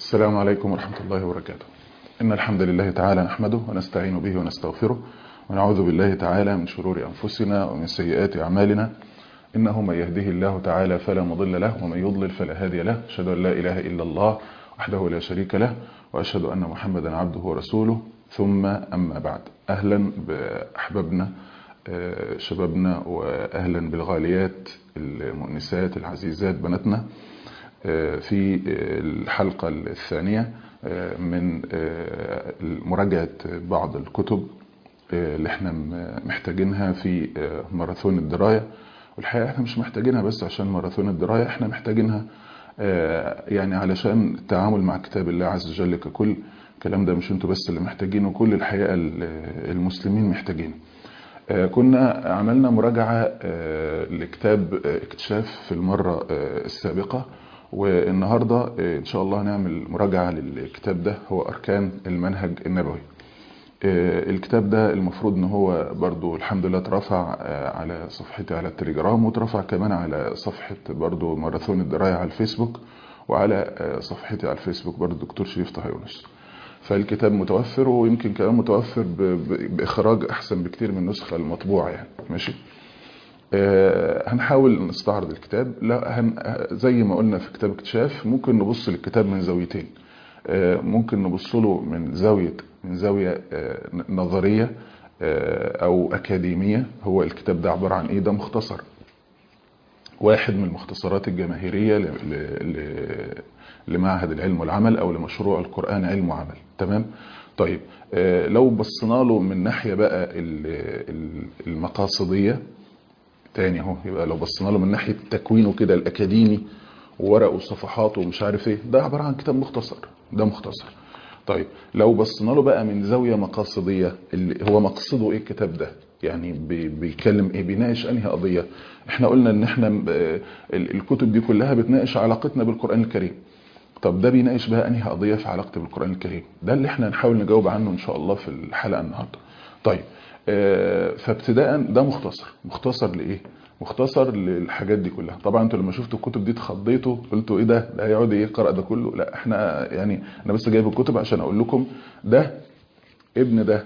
السلام عليكم ورحمة الله وبركاته إن الحمد لله تعالى نحمده ونستعين به ونستغفره ونعوذ بالله تعالى من شرور أنفسنا ومن سيئات أعمالنا إنه من يهده الله تعالى فلا مضل له ومن يضلل فلا هادي له أشهد أن لا إله إلا الله وحده لا شريك له وأشهد أن محمدا عبده ورسوله ثم أما بعد أهلا بأحبابنا شبابنا وأهلا بالغاليات المؤنسات العزيزات بناتنا في الحلقة الثانية من مراجعة بعض الكتب اللي احنا محتاجينها في ماراثون الدراية والحقيقة احنا مش محتاجينها بس عشان ماراثون الدراية احنا محتاجينها يعني علشان التعامل مع كتاب الله عز وجل ككل الكلام ده مش انتوا بس اللي محتاجينه كل الحقيقة المسلمين محتاجينه كنا عملنا مراجعة لكتاب اكتشاف في المرة السابقة والنهاردة ان شاء الله هنعمل مراجعة للكتاب ده هو اركان المنهج النبوي الكتاب ده المفروض ان هو برضو الحمد لله اترفع على صفحتي على التليجرام واترفع كمان على صفحة برضو ماراثون الدراية على الفيسبوك وعلى صفحتي على الفيسبوك برضو الدكتور شريف طه يونس فالكتاب متوفر ويمكن كمان متوفر بإخراج أحسن بكتير من النسخة المطبوعة يعني ماشي آه هنحاول نستعرض الكتاب لا هن زي ما قلنا في كتاب اكتشاف ممكن نبص للكتاب من زاويتين آه ممكن نبص له من زاوية من زاوية آه نظرية أو أكاديمية هو الكتاب ده عبارة عن إيه ده مختصر واحد من المختصرات الجماهيرية لمعهد العلم والعمل أو لمشروع القرآن علم وعمل تمام طيب لو بصينا له من ناحية بقى المقاصدية تاني اهو يبقى لو بصينا له من ناحية تكوينه كده الأكاديمي وورقه وصفحاته ومش عارف ايه ده عبارة عن كتاب مختصر ده مختصر طيب لو بصينا له بقى من زاوية مقاصدية اللي هو مقصده ايه الكتاب ده يعني بيتكلم ايه بيناقش انهي قضية احنا قلنا ان احنا الكتب دي كلها بتناقش علاقتنا بالقرآن الكريم طب ده بيناقش بقى انهي قضية في علاقتي بالقرآن الكريم ده اللي احنا هنحاول نجاوب عنه ان شاء الله في الحلقة النهاردة طيب فابتداء ده مختصر مختصر لايه مختصر للحاجات دي كلها طبعا انتوا لما شفتوا الكتب دي اتخضيتوا قلتوا ايه ده ده هيقعد ايه يقرا ده كله لا احنا يعني انا بس جايب الكتب عشان اقول لكم ده ابن ده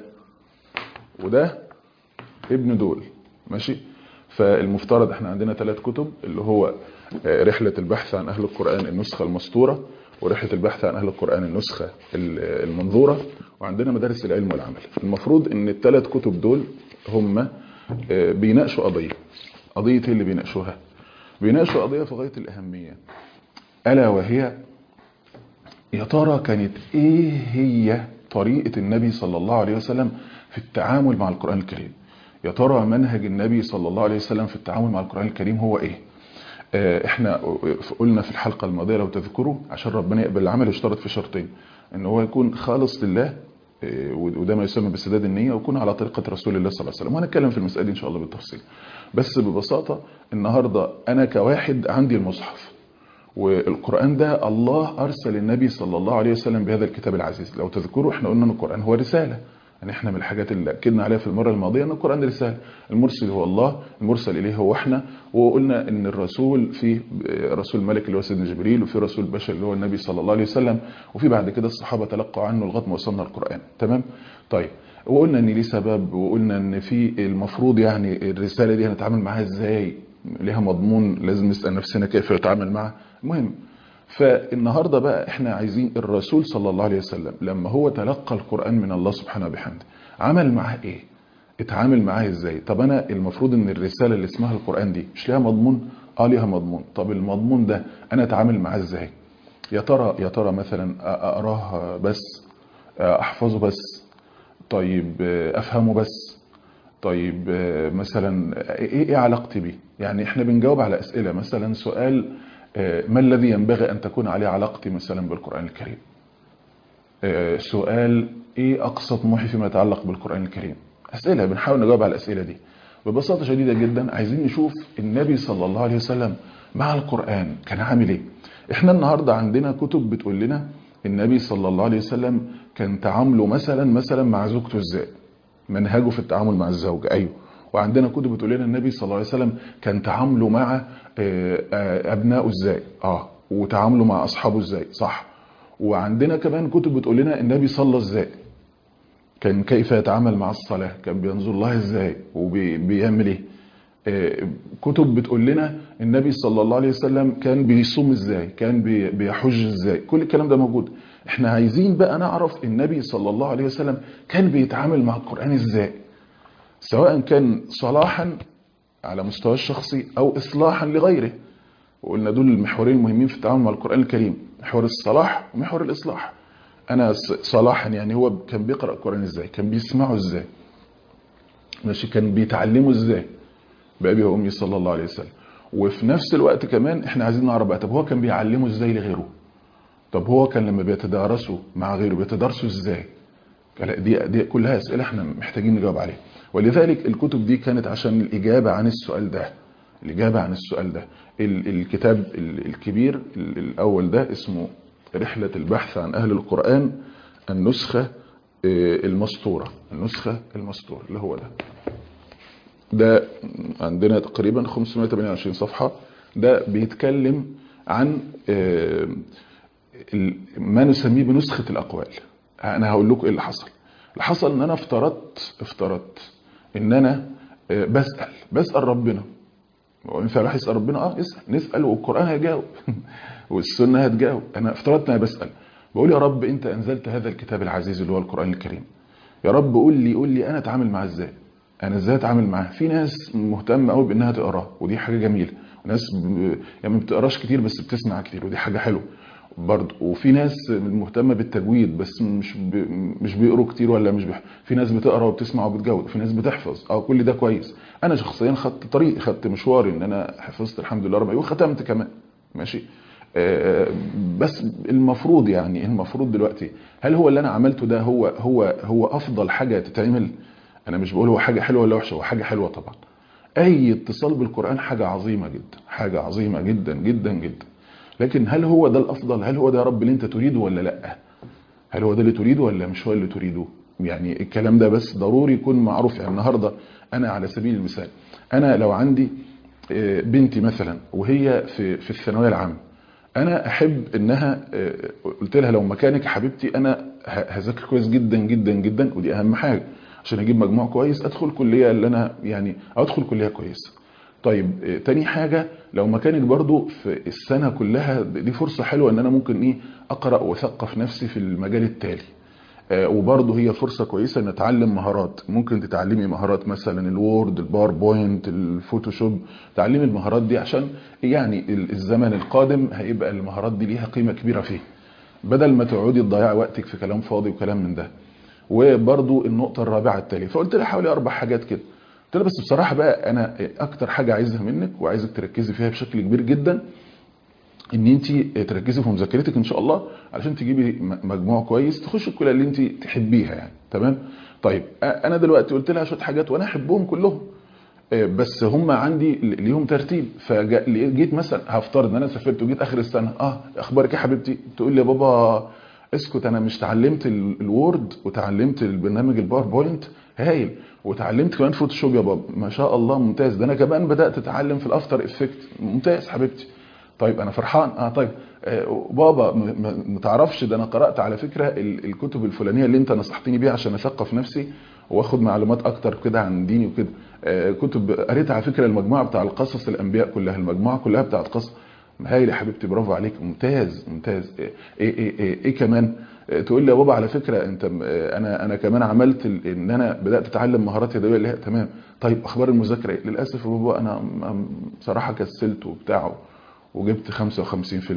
وده ابن دول ماشي فالمفترض احنا عندنا ثلاث كتب اللي هو رحلة البحث عن أهل القرآن النسخة المسطورة ورحلة البحث عن أهل القرآن النسخة المنظورة وعندنا مدارس العلم والعمل المفروض ان الثلاث كتب دول هم بيناقشوا قضية قضية اللي بيناقشوها بيناقشوا قضية في غاية الأهمية ألا وهي يا ترى كانت ايه هي طريقة النبي صلى الله عليه وسلم في التعامل مع القرآن الكريم يا ترى منهج النبي صلى الله عليه وسلم في التعامل مع القرآن الكريم هو ايه احنا قلنا في الحلقة الماضية لو تذكروا عشان ربنا يقبل العمل يشترط في شرطين ان هو يكون خالص لله وده ما يسمى بسداد النية ويكون على طريقة رسول الله صلى الله عليه وسلم وهنتكلم في المسألة دي ان شاء الله بالتفصيل بس ببساطة النهاردة انا كواحد عندي المصحف والقرآن ده الله ارسل النبي صلى الله عليه وسلم بهذا الكتاب العزيز لو تذكروا احنا قلنا ان القرآن هو رسالة يعني احنا من الحاجات اللي اكدنا عليها في المرة الماضية ان القرآن رسالة المرسل هو الله المرسل اليه هو احنا وقلنا ان الرسول في رسول ملك اللي هو سيدنا جبريل وفي رسول بشر اللي هو النبي صلى الله عليه وسلم وفي بعد كده الصحابة تلقوا عنه لغايه ما وصلنا القرآن تمام طيب وقلنا ان ليه سبب وقلنا ان في المفروض يعني الرسالة دي هنتعامل معاها ازاي ليها مضمون لازم نسأل نفسنا كيف نتعامل معها المهم فالنهاردة بقى احنا عايزين الرسول صلى الله عليه وسلم لما هو تلقى القرآن من الله سبحانه وبحمده عمل معاه ايه اتعامل معاه ازاي طب انا المفروض ان الرسالة اللي اسمها القرآن دي مش ليها مضمون اه ليها مضمون طب المضمون ده انا اتعامل معاه ازاي يا ترى يا ترى مثلا اقراه بس احفظه بس طيب افهمه بس طيب مثلا ايه ايه علاقتي بيه يعني احنا بنجاوب على اسئلة مثلا سؤال ما الذي ينبغي أن تكون عليه علاقتي مثلا بالقرآن الكريم سؤال إيه أقصى طموحي فيما يتعلق بالقرآن الكريم أسئلة بنحاول نجاوب على الأسئلة دي ببساطة شديدة جدا عايزين نشوف النبي صلى الله عليه وسلم مع القرآن كان عامل إيه إحنا النهاردة عندنا كتب بتقول لنا النبي صلى الله عليه وسلم كان تعامله مثلا مثلا مع زوجته إزاي منهجه في التعامل مع الزوجة أيوه وعندنا كتب بتقول لنا النبي صلى الله عليه وسلم كان تعامله مع ابنائه ازاي اه وتعامله مع اصحابه ازاي صح وعندنا كمان كتب بتقول لنا النبي صلى ازاي كان كيف يتعامل مع الصلاة كان بينظر الله ازاي وبيعمل ايه آه، كتب بتقول لنا النبي صلى الله عليه وسلم كان بيصوم ازاي كان بي- بيحج ازاي كل الكلام ده موجود احنا عايزين بقى نعرف النبي صلى الله عليه وسلم كان بيتعامل مع القرآن ازاي سواء كان صلاحا على مستوى الشخصي او اصلاحا لغيره وقلنا دول المحورين المهمين في التعامل مع القرآن الكريم محور الصلاح ومحور الإصلاح أنا ص- صلاحا يعني هو كان بيقرأ القرآن إزاي كان بيسمعه إزاي ماشي كان بيتعلمه إزاي بأبي وأمي صلى الله عليه وسلم وفي نفس الوقت كمان احنا عايزين نعرف بقى طب هو كان بيعلمه إزاي لغيره طب هو كان لما بيتدارسه مع غيره بيتدارسه إزاي لا، دي دي كلها اسئله احنا محتاجين نجاوب عليها ولذلك الكتب دي كانت عشان الاجابه عن السؤال ده الاجابه عن السؤال ده ال- الكتاب ال- الكبير ال- الاول ده اسمه رحله البحث عن اهل القران النسخه آه، المسطوره النسخه المسطوره اللي هو ده ده عندنا تقريبا 528 صفحه ده بيتكلم عن آه، ال- ما نسميه بنسخة الأقوال أنا هقول لكم إيه اللي حصل اللي حصل إن أنا افترضت افترضت إن أنا آه، بسأل بسأل ربنا هو ينفع الواحد يسأل ربنا اه اسأل نسأل والقرآن هيجاوب والسنة هتجاوب أنا افترضت إن أنا بسأل بقول يا رب أنت أنزلت هذا الكتاب العزيز اللي هو القرآن الكريم يا رب قول لي قول لي أنا أتعامل معاه إزاي أنا إزاي أتعامل معاه في ناس مهتمة قوي بإنها تقراه ودي حاجة جميلة وناس ب... يعني ما بتقراش كتير بس بتسمع كتير ودي حاجة حلوة برضه وفي ناس مهتمه بالتجويد بس مش ب... مش بيقروا كتير ولا مش بيح... في ناس بتقرا وبتسمع وبتجود في ناس بتحفظ اه كل ده كويس انا شخصيا خدت طريقي خدت مشواري ان انا حفظت الحمد لله ربع وختمت كمان ماشي آه بس المفروض يعني المفروض دلوقتي هل هو اللي انا عملته ده هو هو هو افضل حاجه تتعمل انا مش بقول هو حاجه حلوه ولا وحشه هو حاجه حلوه طبعا اي اتصال بالقران حاجه عظيمه جدا حاجه عظيمه جدا جدا جدا لكن هل هو ده الافضل هل هو ده يا رب اللي انت تريده ولا لا هل هو ده اللي تريده ولا مش هو اللي تريده يعني الكلام ده بس ضروري يكون معروف يعني النهارده انا على سبيل المثال انا لو عندي آه، بنتي مثلا وهي في في الثانويه العامه انا احب انها آه، قلت لها لو مكانك يا حبيبتي انا ه- هذاكر كويس جدا جدا جدا ودي اهم حاجه عشان اجيب مجموع كويس ادخل كليه اللي انا يعني ادخل كليه كويسه طيب آه، تاني حاجة لو مكانك برضو في السنة كلها دي فرصة حلوة ان انا ممكن ايه اقرأ واثقف نفسي في المجال التالي آه، وبرضه هي فرصة كويسة ان اتعلم مهارات ممكن تتعلمي مهارات مثلا الوورد الباوربوينت الفوتوشوب تعلمي المهارات دي عشان يعني ال- الزمن القادم هيبقى المهارات دي ليها قيمة كبيرة فيه بدل ما تقعدي تضيعي وقتك في كلام فاضي وكلام من ده وبرضو النقطة الرابعة التالية فقلت لها حوالي أربع حاجات كده قلت لها بس بصراحة بقى أنا أكتر حاجة عايزها منك وعايزك تركزي فيها بشكل كبير جدا ان انت تركزي في مذاكرتك ان شاء الله علشان تجيبي م- مجموع كويس تخشي الكليه اللي انت تحبيها يعني تمام طيب أ- انا دلوقتي قلت لها شويه حاجات وانا احبهم كلهم آه، بس هم عندي ل- ليهم ترتيب فجيت مثلا هفترض ان انا سافرت وجيت اخر السنه اه اخبارك إيه يا حبيبتي تقول لي يا بابا اسكت انا مش اتعلمت ال- الوورد وتعلمت البرنامج الباوربوينت هايل وتعلمت كمان فوتوشوب يا بابا ما شاء الله ممتاز ده انا كمان بدات اتعلم في الافتر افكت ممتاز حبيبتي طيب انا فرحان اه طيب آه بابا م- م- ما تعرفش ده انا قرات على فكره ال- الكتب الفلانيه اللي انت نصحتني بيها عشان اثقف نفسي واخد معلومات اكتر كده عن ديني وكده آه كتب قريت على فكره المجموعه بتاع القصص الانبياء كلها المجموعه كلها بتاعت قصص هايل يا حبيبتي برافو عليك ممتاز ممتاز ايه ايه ايه, إيه, إيه كمان آه، تقول لي يا بابا على فكره انت م- آه، انا انا كمان عملت ال- ان انا بدات اتعلم مهارات يدويه اللي هي تمام طيب اخبار المذاكره إيه؟ للاسف يا بابا انا م- بصراحه كسلت وبتاع وجبت 55%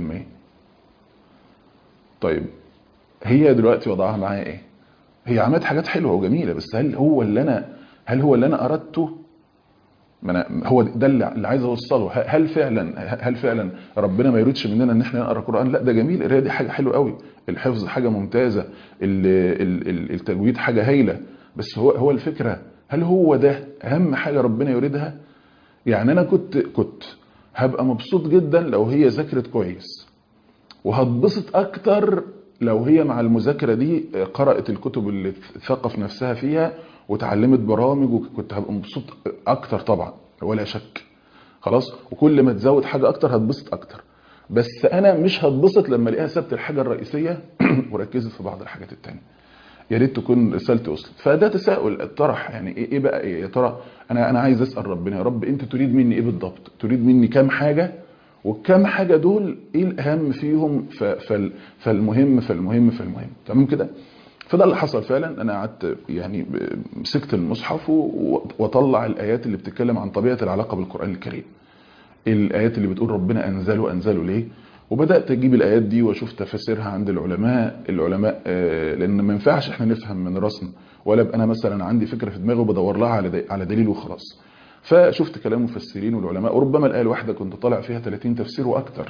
طيب هي دلوقتي وضعها معايا ايه هي عملت حاجات حلوه وجميله بس هل هو اللي انا هل هو اللي انا اردته ما انا هو ده اللي اللي عايز اوصله ه- هل فعلا هل فعلا ربنا ما يريدش مننا ان احنا نقرا قران لا ده جميل القرايه دي حاجه حلوه قوي الحفظ حاجه ممتازه ال- ال- ال- التجويد حاجه هايله بس هو هو الفكره هل هو ده اهم حاجه ربنا يريدها يعني انا كنت كنت هبقى مبسوط جدا لو هي ذاكرت كويس وهتبسط اكتر لو هي مع المذاكره دي قرات الكتب اللي ثقف نفسها فيها وتعلمت برامج وكنت هبقى مبسوط اكتر طبعا ولا شك خلاص وكل ما تزود حاجه اكتر هتبسط اكتر بس انا مش هتبسط لما الاقيها سبت الحاجه الرئيسيه وركزت في بعض الحاجات التانية يا ريت تكون رسالتي وصلت فده تساؤل الطرح يعني ايه إيه بقى إيه يا ترى انا انا عايز اسال ربنا يا رب انت تريد مني ايه بالضبط تريد مني كام حاجه والكام حاجه دول ايه الاهم فيهم ف- فال- فالمهم فالمهم فالمهم تمام كده فده اللي حصل فعلا انا قعدت يعني ب- مسكت المصحف و- واطلع الايات اللي بتتكلم عن طبيعه العلاقه بالقران الكريم الايات اللي بتقول ربنا انزله انزله ليه وبدات اجيب الايات دي واشوف تفاسيرها عند العلماء العلماء آه، لان ما ينفعش احنا نفهم من راسنا ولا ابقى انا مثلا عندي فكره في دماغي وبدور لها على دي- على دليل وخلاص فشفت كلام المفسرين والعلماء وربما الايه الواحده كنت طالع فيها 30 تفسير واكتر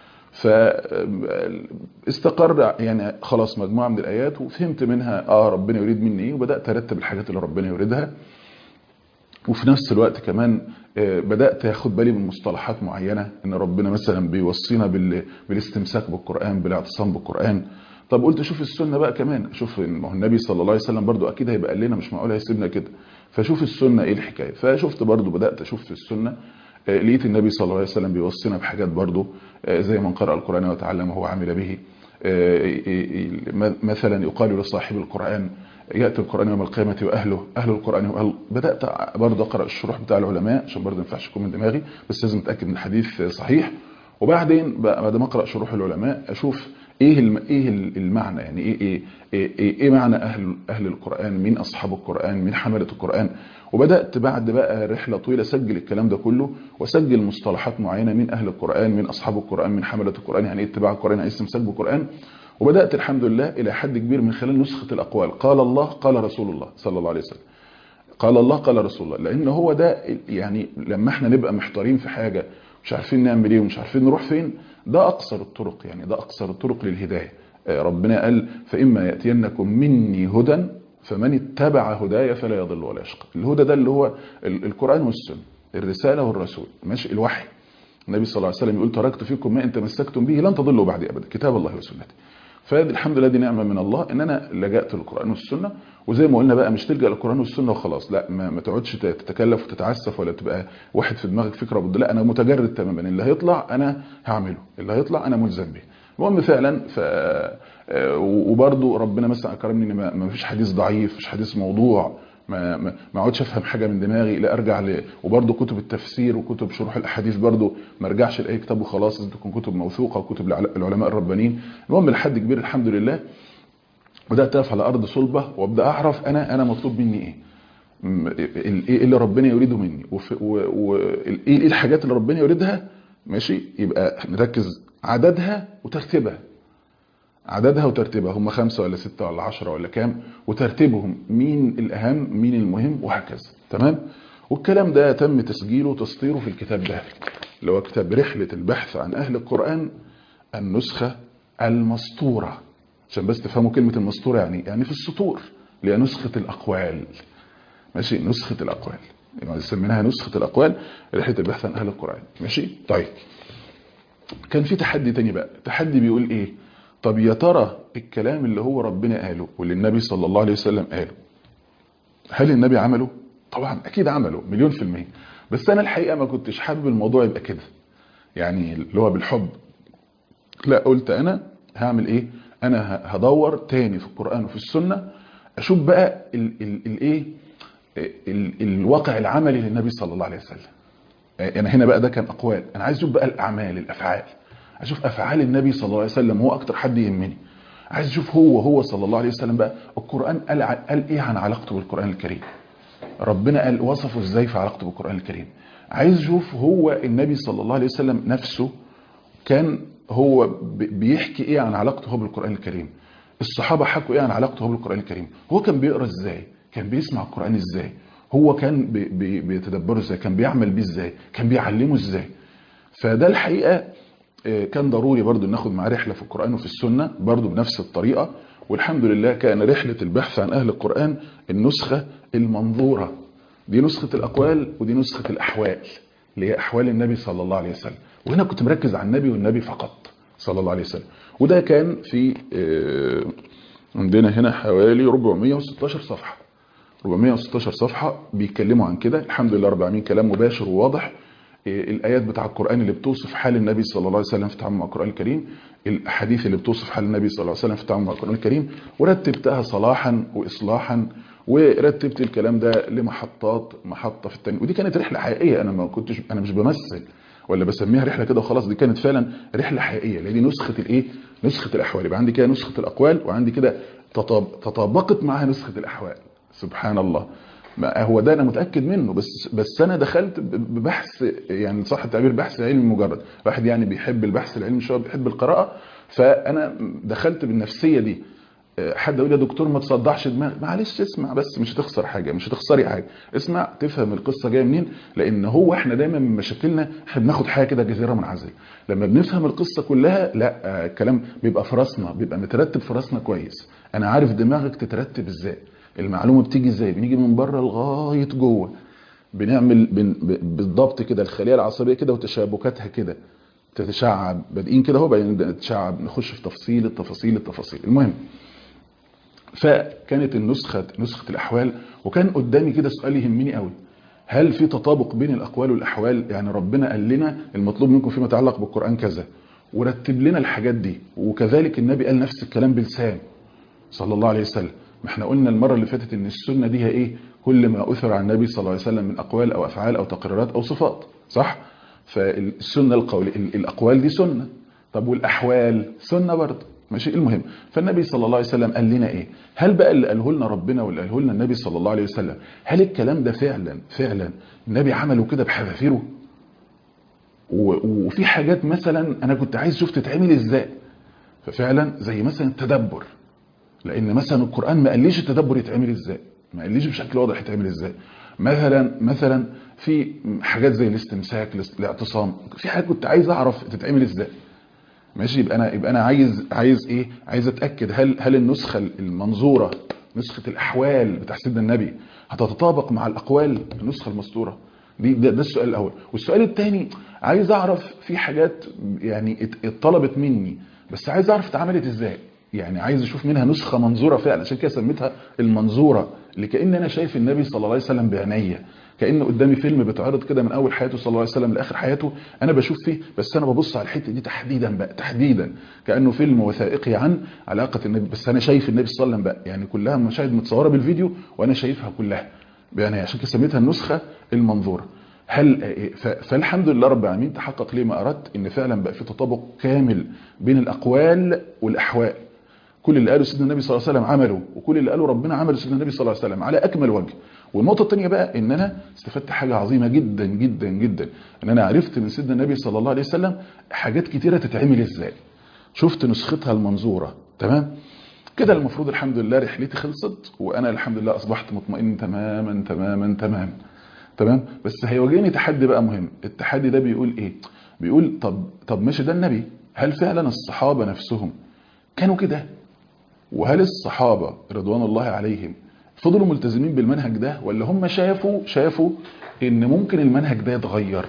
فاستقر يعني خلاص مجموعه من الايات وفهمت منها اه ربنا يريد مني ايه وبدات ارتب الحاجات اللي ربنا يريدها وفي نفس الوقت كمان آه، بدات اخد بالي من مصطلحات معينه ان ربنا مثلا بيوصينا بال- بالاستمساك بالقران بالاعتصام بالقران طب قلت اشوف السنه بقى كمان اشوف إن- ما هو النبي صلى الله عليه وسلم برضو اكيد هيبقى قال لنا مش معقول هيسيبنا كده فشوف السنه ايه الحكايه فشفت برضو بدات اشوف في السنه آه، لقيت النبي صلى الله عليه وسلم بيوصينا بحاجات برضو آه، زي من قرأ القرآن وتعلمه وعمل به آه، مثلا يقال لصاحب القرآن يأتي القرآن يوم القيامة وأهله أهل القرآن وأهل بدأت برضه أقرأ الشروح بتاع العلماء عشان برضه ما ينفعش يكون من دماغي بس لازم أتأكد إن الحديث صحيح وبعدين بعد ما أقرأ شروح العلماء أشوف ايه الم... ايه المعنى يعني ايه ايه ايه, إيه, إيه معنى اهل اهل القران مين اصحاب القران مين حمله القران وبدات بعد بقى رحله طويله اسجل الكلام ده كله واسجل مصطلحات معينه مين اهل القران مين اصحاب القران مين حمله القران يعني ايه اتباع القران يعني ايه استمساك بالقران وبدات الحمد لله الى حد كبير من خلال نسخه الاقوال قال الله قال رسول الله صلى الله عليه وسلم قال الله قال رسول الله لان هو ده يعني لما احنا نبقى محتارين في حاجه مش عارفين نعمل ايه ومش عارفين نروح فين ده اقصر الطرق يعني ده اقصر الطرق للهدايه ربنا قال فاما ياتينكم مني هدى فمن اتبع هدايا فلا يضل ولا يشقى الهدى ده اللي هو القران والسنه الرساله والرسول ماشي الوحي النبي صلى الله عليه وسلم يقول تركت فيكم ما ان تمسكتم به لن تضلوا بعدي ابدا كتاب الله وسنتي فهذه الحمد لله دي نعمه من الله ان انا لجأت للقران والسنه وزي ما قلنا بقى مش تلجأ للقران والسنه وخلاص لا ما, ما تقعدش تتكلف وتتعسف ولا تبقى واحد في دماغك فكره ضد لا انا متجرد تماما اللي هيطلع انا هعمله اللي هيطلع انا ملزم به المهم فعلا ف وبرده ربنا مثلا اكرمني ان ما فيش حديث ضعيف مش حديث موضوع ما ما ما اقعدش افهم حاجه من دماغي لا ارجع ل وبرده كتب التفسير وكتب شروح الاحاديث برده ما ارجعش لاي كتاب وخلاص لازم تكون كتب موثوقه وكتب العلماء الربانيين المهم لحد كبير الحمد لله بدات اقف على ارض صلبه وابدا اعرف انا انا مطلوب مني ايه ايه اللي ربنا يريده مني وايه الحاجات اللي ربنا يريدها ماشي يبقى نركز عددها وترتيبها عددها وترتيبها هم خمسة ولا ستة ولا عشرة ولا كام وترتيبهم مين الأهم مين المهم وهكذا تمام والكلام ده تم تسجيله وتسطيره في الكتاب ده اللي هو كتاب رحلة البحث عن أهل القرآن النسخة المسطورة عشان بس تفهموا كلمة المسطورة يعني يعني في السطور اللي هي نسخة الأقوال ماشي نسخة الأقوال يعني سميناها نسخة الأقوال رحلة البحث عن أهل القرآن ماشي طيب كان في تحدي تاني بقى تحدي بيقول إيه طب يا ترى الكلام اللي هو ربنا قاله واللي النبي صلى الله عليه وسلم قاله هل النبي عمله طبعا اكيد عمله مليون في المية بس انا الحقيقة ما كنتش حابب الموضوع يبقى كده يعني اللي هو بالحب لا قلت انا هعمل ايه انا هدور تاني في القرآن وفي السنة اشوف بقى الايه الواقع العملي للنبي صلى الله عليه وسلم يعني هنا بقى ده كان اقوال انا عايز اشوف بقى الاعمال الافعال اشوف افعال النبي صلى الله عليه وسلم هو اكتر حد يهمني عايز اشوف هو هو صلى الله عليه وسلم بقى القران قال قال ايه عن علاقته بالقران الكريم ربنا قال وصفه ازاي في علاقته بالقران الكريم عايز اشوف هو النبي صلى الله عليه وسلم نفسه كان هو بيحكي ايه عن علاقته هو بالقران الكريم الصحابه حكوا ايه عن علاقته هو بالقران الكريم هو كان بيقرا ازاي كان بيسمع القران ازاي هو كان بي بي بيتدبره ازاي كان بيعمل بيه ازاي كان بيعلمه ازاي فده الحقيقه كان ضروري برضو ناخد معاه رحلة في القرآن وفي السنة برضو بنفس الطريقة والحمد لله كان رحلة البحث عن أهل القرآن النسخة المنظورة دي نسخة الأقوال ودي نسخة الأحوال اللي هي أحوال النبي صلى الله عليه وسلم وهنا كنت مركز على النبي والنبي فقط صلى الله عليه وسلم وده كان في عندنا هنا حوالي 416 صفحة 416 صفحة بيتكلموا عن كده الحمد لله رب العالمين كلام مباشر وواضح الايات بتاع القران اللي بتوصف حال النبي صلى الله عليه وسلم في التعامل مع القران الكريم الاحاديث اللي بتوصف حال النبي صلى الله عليه وسلم في التعامل مع القران الكريم ورتبتها صلاحا واصلاحا ورتبت الكلام ده لمحطات محطه في التانية ودي كانت رحله حقيقيه انا ما كنتش انا مش بمثل ولا بسميها رحله كده وخلاص دي كانت فعلا رحله حقيقيه لان دي نسخه الايه نسخه الاحوال يبقى عندي كده نسخه الاقوال وعندي كده تطابقت معاها نسخه الاحوال سبحان الله ما هو ده انا متاكد منه بس بس انا دخلت ببحث يعني صح التعبير بحث علمي مجرد واحد يعني بيحب البحث العلمي شويه بيحب القراءه فانا دخلت بالنفسيه دي حد يقول يا دكتور ما تصدعش دماغك معلش اسمع بس مش هتخسر حاجه مش هتخسري حاجه اسمع تفهم القصه جايه منين لان هو احنا دايما من مشاكلنا احنا بناخد حاجه كده جزيره منعزله لما بنفهم القصه كلها لا الكلام بيبقى في راسنا بيبقى مترتب في راسنا كويس انا عارف دماغك تترتب ازاي المعلومه بتيجي ازاي بنيجي من بره لغايه جوه بنعمل بن بالضبط كده الخليه العصبيه كده وتشابكاتها كده تتشعب بادئين كده اهو بعدين نتشعب نخش في تفصيل التفاصيل التفاصيل المهم فكانت النسخه نسخه الاحوال وكان قدامي كده سؤال يهمني قوي هل في تطابق بين الاقوال والاحوال يعني ربنا قال لنا المطلوب منكم فيما يتعلق بالقران كذا ورتب لنا الحاجات دي وكذلك النبي قال نفس الكلام بلسان صلى الله عليه وسلم ما احنا قلنا المره اللي فاتت ان السنه دي هي ايه كل ما اثر عن النبي صلى الله عليه وسلم من اقوال او افعال او تقريرات او صفات صح فالسنه القول الاقوال دي سنه طب والاحوال سنه برضه ماشي المهم فالنبي صلى الله عليه وسلم قال لنا ايه هل بقى اللي قاله لنا ربنا واللي قاله لنا النبي صلى الله عليه وسلم هل الكلام ده فعلا فعلا النبي عمله كده بحذافيره وفي حاجات مثلا انا كنت عايز اشوف تتعمل ازاي ففعلا زي مثلا التدبر لان مثلا القران ما قاليش التدبر يتعمل ازاي ما قاليش بشكل واضح يتعمل ازاي مثلا مثلا في حاجات زي الاستمساك الاعتصام في حاجات كنت عايز اعرف تتعمل ازاي ماشي يبقى انا يبقى انا عايز عايز ايه عايز اتاكد هل هل النسخه المنظوره نسخه الاحوال بتاع سيدنا النبي هتتطابق مع الاقوال النسخه المسطوره دي ده, ده السؤال الاول والسؤال الثاني عايز اعرف في حاجات يعني اتطلبت مني بس عايز اعرف اتعملت ازاي يعني عايز اشوف منها نسخه منظوره فعلا عشان كده سميتها المنظوره اللي كان انا شايف النبي صلى الله عليه وسلم بعينيا كانه قدامي فيلم بيتعرض كده من اول حياته صلى الله عليه وسلم لاخر حياته انا بشوف فيه بس انا ببص على الحته دي تحديدا بقى تحديدا كانه فيلم وثائقي عن علاقه النبي بس انا شايف النبي صلى الله عليه وسلم بقى يعني كلها مشاهد متصوره بالفيديو وانا شايفها كلها يعني عشان كده سميتها النسخه المنظوره هل فالحمد لله رب العالمين تحقق لي ما اردت ان فعلا بقى في تطابق كامل بين الاقوال والاحوال كل اللي قاله سيدنا النبي صلى الله عليه وسلم عمله وكل اللي قاله ربنا عمله سيدنا النبي صلى الله عليه وسلم على اكمل وجه والنقطه الثانيه بقى ان انا استفدت حاجه عظيمه جدا جدا جدا ان انا عرفت من سيدنا النبي صلى الله عليه وسلم حاجات كتيره تتعمل ازاي شفت نسختها المنظوره تمام كده المفروض الحمد لله رحلتي خلصت وانا الحمد لله اصبحت مطمئن تماما تماما تماما تمام بس هيواجهني تحدي بقى مهم التحدي ده بيقول ايه بيقول طب طب ماشي ده النبي هل فعلا الصحابه نفسهم كانوا كده وهل الصحابه رضوان الله عليهم فضلوا ملتزمين بالمنهج ده ولا هم شافوا شافوا ان ممكن المنهج ده يتغير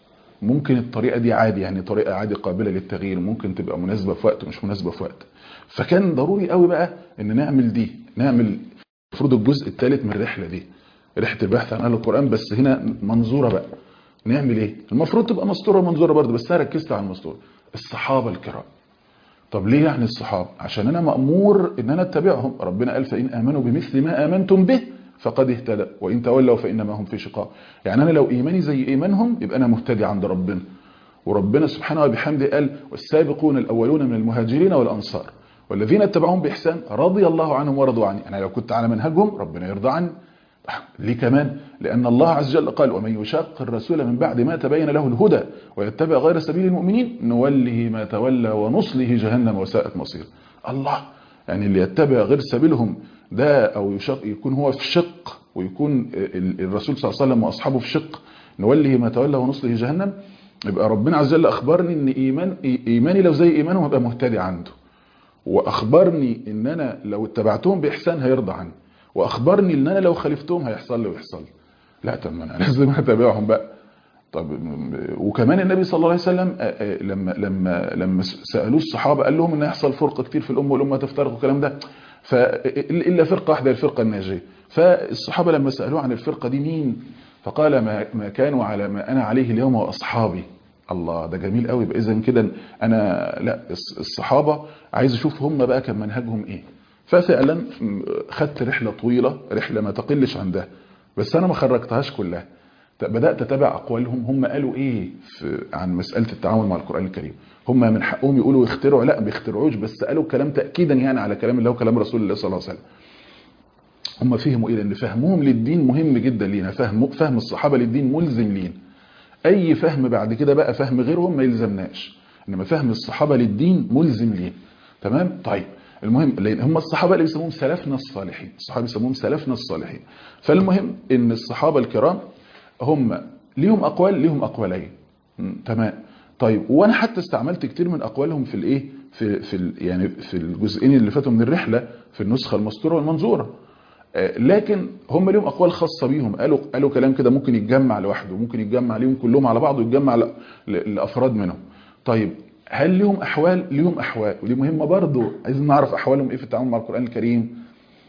ممكن الطريقه دي عادي يعني طريقه عادي قابله للتغيير ممكن تبقى مناسبه في وقت مش مناسبه في وقت فكان ضروري قوي بقى ان نعمل دي نعمل المفروض الجزء الثالث من الرحله دي رحله البحث عن اهل القران بس هنا منظوره بقى نعمل ايه المفروض تبقى مسطوره منظوره برضه بس انا ركزت على المسطوره الصحابه الكرام طب ليه يعني الصحابه عشان انا مامور ان انا اتبعهم ربنا قال فان امنوا بمثل ما امنتم به فقد اهتدى وان تولوا فانما هم في شقاق يعني انا لو ايماني زي ايمانهم يبقى انا مهتدي عند ربنا وربنا سبحانه وبحمده قال والسابقون الاولون من المهاجرين والانصار والذين اتبعوهم باحسان رضي الله عنهم ورضوا عني انا لو كنت على منهجهم ربنا يرضى عني ليه كمان لأن الله عز وجل قال ومن يشاق الرسول من بعد ما تبين له الهدى ويتبع غير سبيل المؤمنين نوله ما تولى ونصله جهنم وساءت مصير الله يعني اللي يتبع غير سبيلهم ده أو يشاق يكون هو في شق ويكون الرسول صلى الله عليه وسلم وأصحابه في شق نوله ما تولى ونصله جهنم يبقى ربنا عز وجل أخبرني إن إيمان إيماني لو زي إيمانهم هبقى مهتدي عنده وأخبرني إن أنا لو اتبعتهم بإحسان هيرضى عني واخبرني ان انا لو خالفتهم هيحصل لي ويحصل لي لا طب انا لازم اتابعهم بقى طب وكمان النبي صلى الله عليه وسلم لما لما لما سالوه الصحابه قال لهم ان هيحصل فرقه كتير في الامه والامه تفترق والكلام ده فالا فرقه واحده الفرقه الناجيه فالصحابه لما سالوه عن الفرقه دي مين فقال ما, ما كانوا على ما أنا عليه اليوم وأصحابي الله ده جميل قوي بقى إذن كده أنا لا الصحابة عايز أشوف هم بقى كان منهجهم إيه ففعلا خدت رحلة طويلة رحلة ما تقلش عن ده بس أنا ما خرجتهاش كلها بدأت أتابع أقوالهم هم قالوا إيه في عن مسألة التعامل مع القرآن الكريم هم من حقهم يقولوا يخترعوا لا بيخترعوش بس قالوا كلام تأكيدا يعني على كلام الله وكلام رسول الله صلى الله عليه وسلم هم فهموا إيه لأن فهمهم للدين مهم جدا لينا فهم, فهم الصحابة للدين ملزم لينا أي فهم بعد كده بقى فهم غيرهم ما يلزمناش إنما فهم الصحابة للدين ملزم لينا تمام طيب المهم لان هم الصحابه اللي بيسموهم سلفنا الصالحين الصحابه بيسموهم سلفنا الصالحين فالمهم ان الصحابه الكرام هم ليهم اقوال ليهم اقوالين تمام طيب وانا حتى استعملت كتير من اقوالهم في الايه في في ال يعني في الجزئين اللي فاتوا من الرحله في النسخه المسطوره والمنظوره لكن هم ليهم اقوال خاصه بيهم قالوا قالوا كلام كده ممكن يتجمع لوحده ممكن يتجمع ليهم كلهم على بعض ويتجمع لافراد منهم طيب هل ليهم احوال ليهم احوال ودي مهمه برضو عايزين نعرف احوالهم ايه في التعامل مع القران الكريم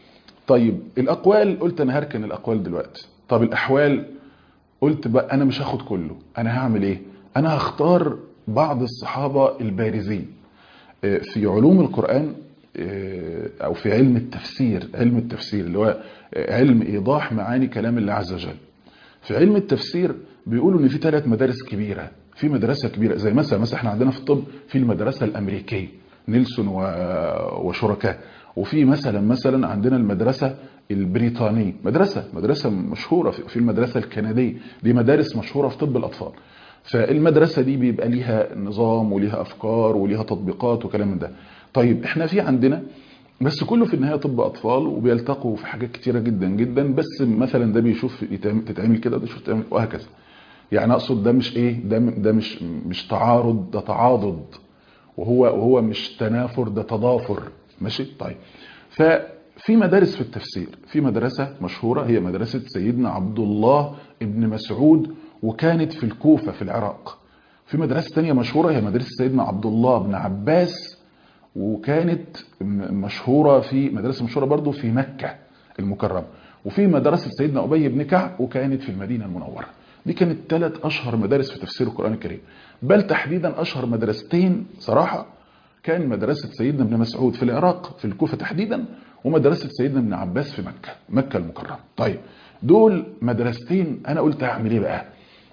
طيب الاقوال قلت انا هركن الاقوال دلوقتي طب الاحوال قلت بقى انا مش هاخد كله انا هعمل ايه انا هختار بعض الصحابه البارزين في علوم القران او في علم التفسير علم التفسير اللي هو علم ايضاح معاني كلام الله عز وجل في علم التفسير بيقولوا ان في ثلاث مدارس كبيره في مدرسة كبيرة زي مثلا مثلا احنا عندنا في الطب في المدرسة الأمريكية نيلسون وشركاء وفي مثلا مثلا عندنا المدرسة البريطانية مدرسة مدرسة مشهورة في المدرسة الكندية دي مدارس مشهورة في طب الأطفال فالمدرسة دي بيبقى ليها نظام وليها أفكار وليها تطبيقات وكلام من ده طيب احنا في عندنا بس كله في النهاية طب أطفال وبيلتقوا في حاجات كتيرة جدا جدا بس مثلا ده بيشوف تتعمل كده ده يشوف تتعمل وهكذا يعني اقصد ده مش ايه ده ده مش مش تعارض ده تعاضد وهو وهو مش تنافر ده تضافر ماشي طيب ففي مدارس في التفسير في مدرسة مشهورة هي مدرسة سيدنا عبد الله ابن مسعود وكانت في الكوفة في العراق في مدرسة تانية مشهورة هي مدرسة سيدنا عبد الله بن عباس وكانت مشهورة في مدرسة مشهورة برضو في مكة المكرمة وفي مدرسة سيدنا أبي بن كعب وكانت في المدينة المنورة دي كانت ثلاث أشهر مدارس في تفسير القرآن الكريم بل تحديدا أشهر مدرستين صراحة كان مدرسة سيدنا ابن مسعود في العراق في الكوفة تحديدا ومدرسة سيدنا ابن عباس في مكة مكة المكرمة طيب دول مدرستين أنا قلت هعمل إيه بقى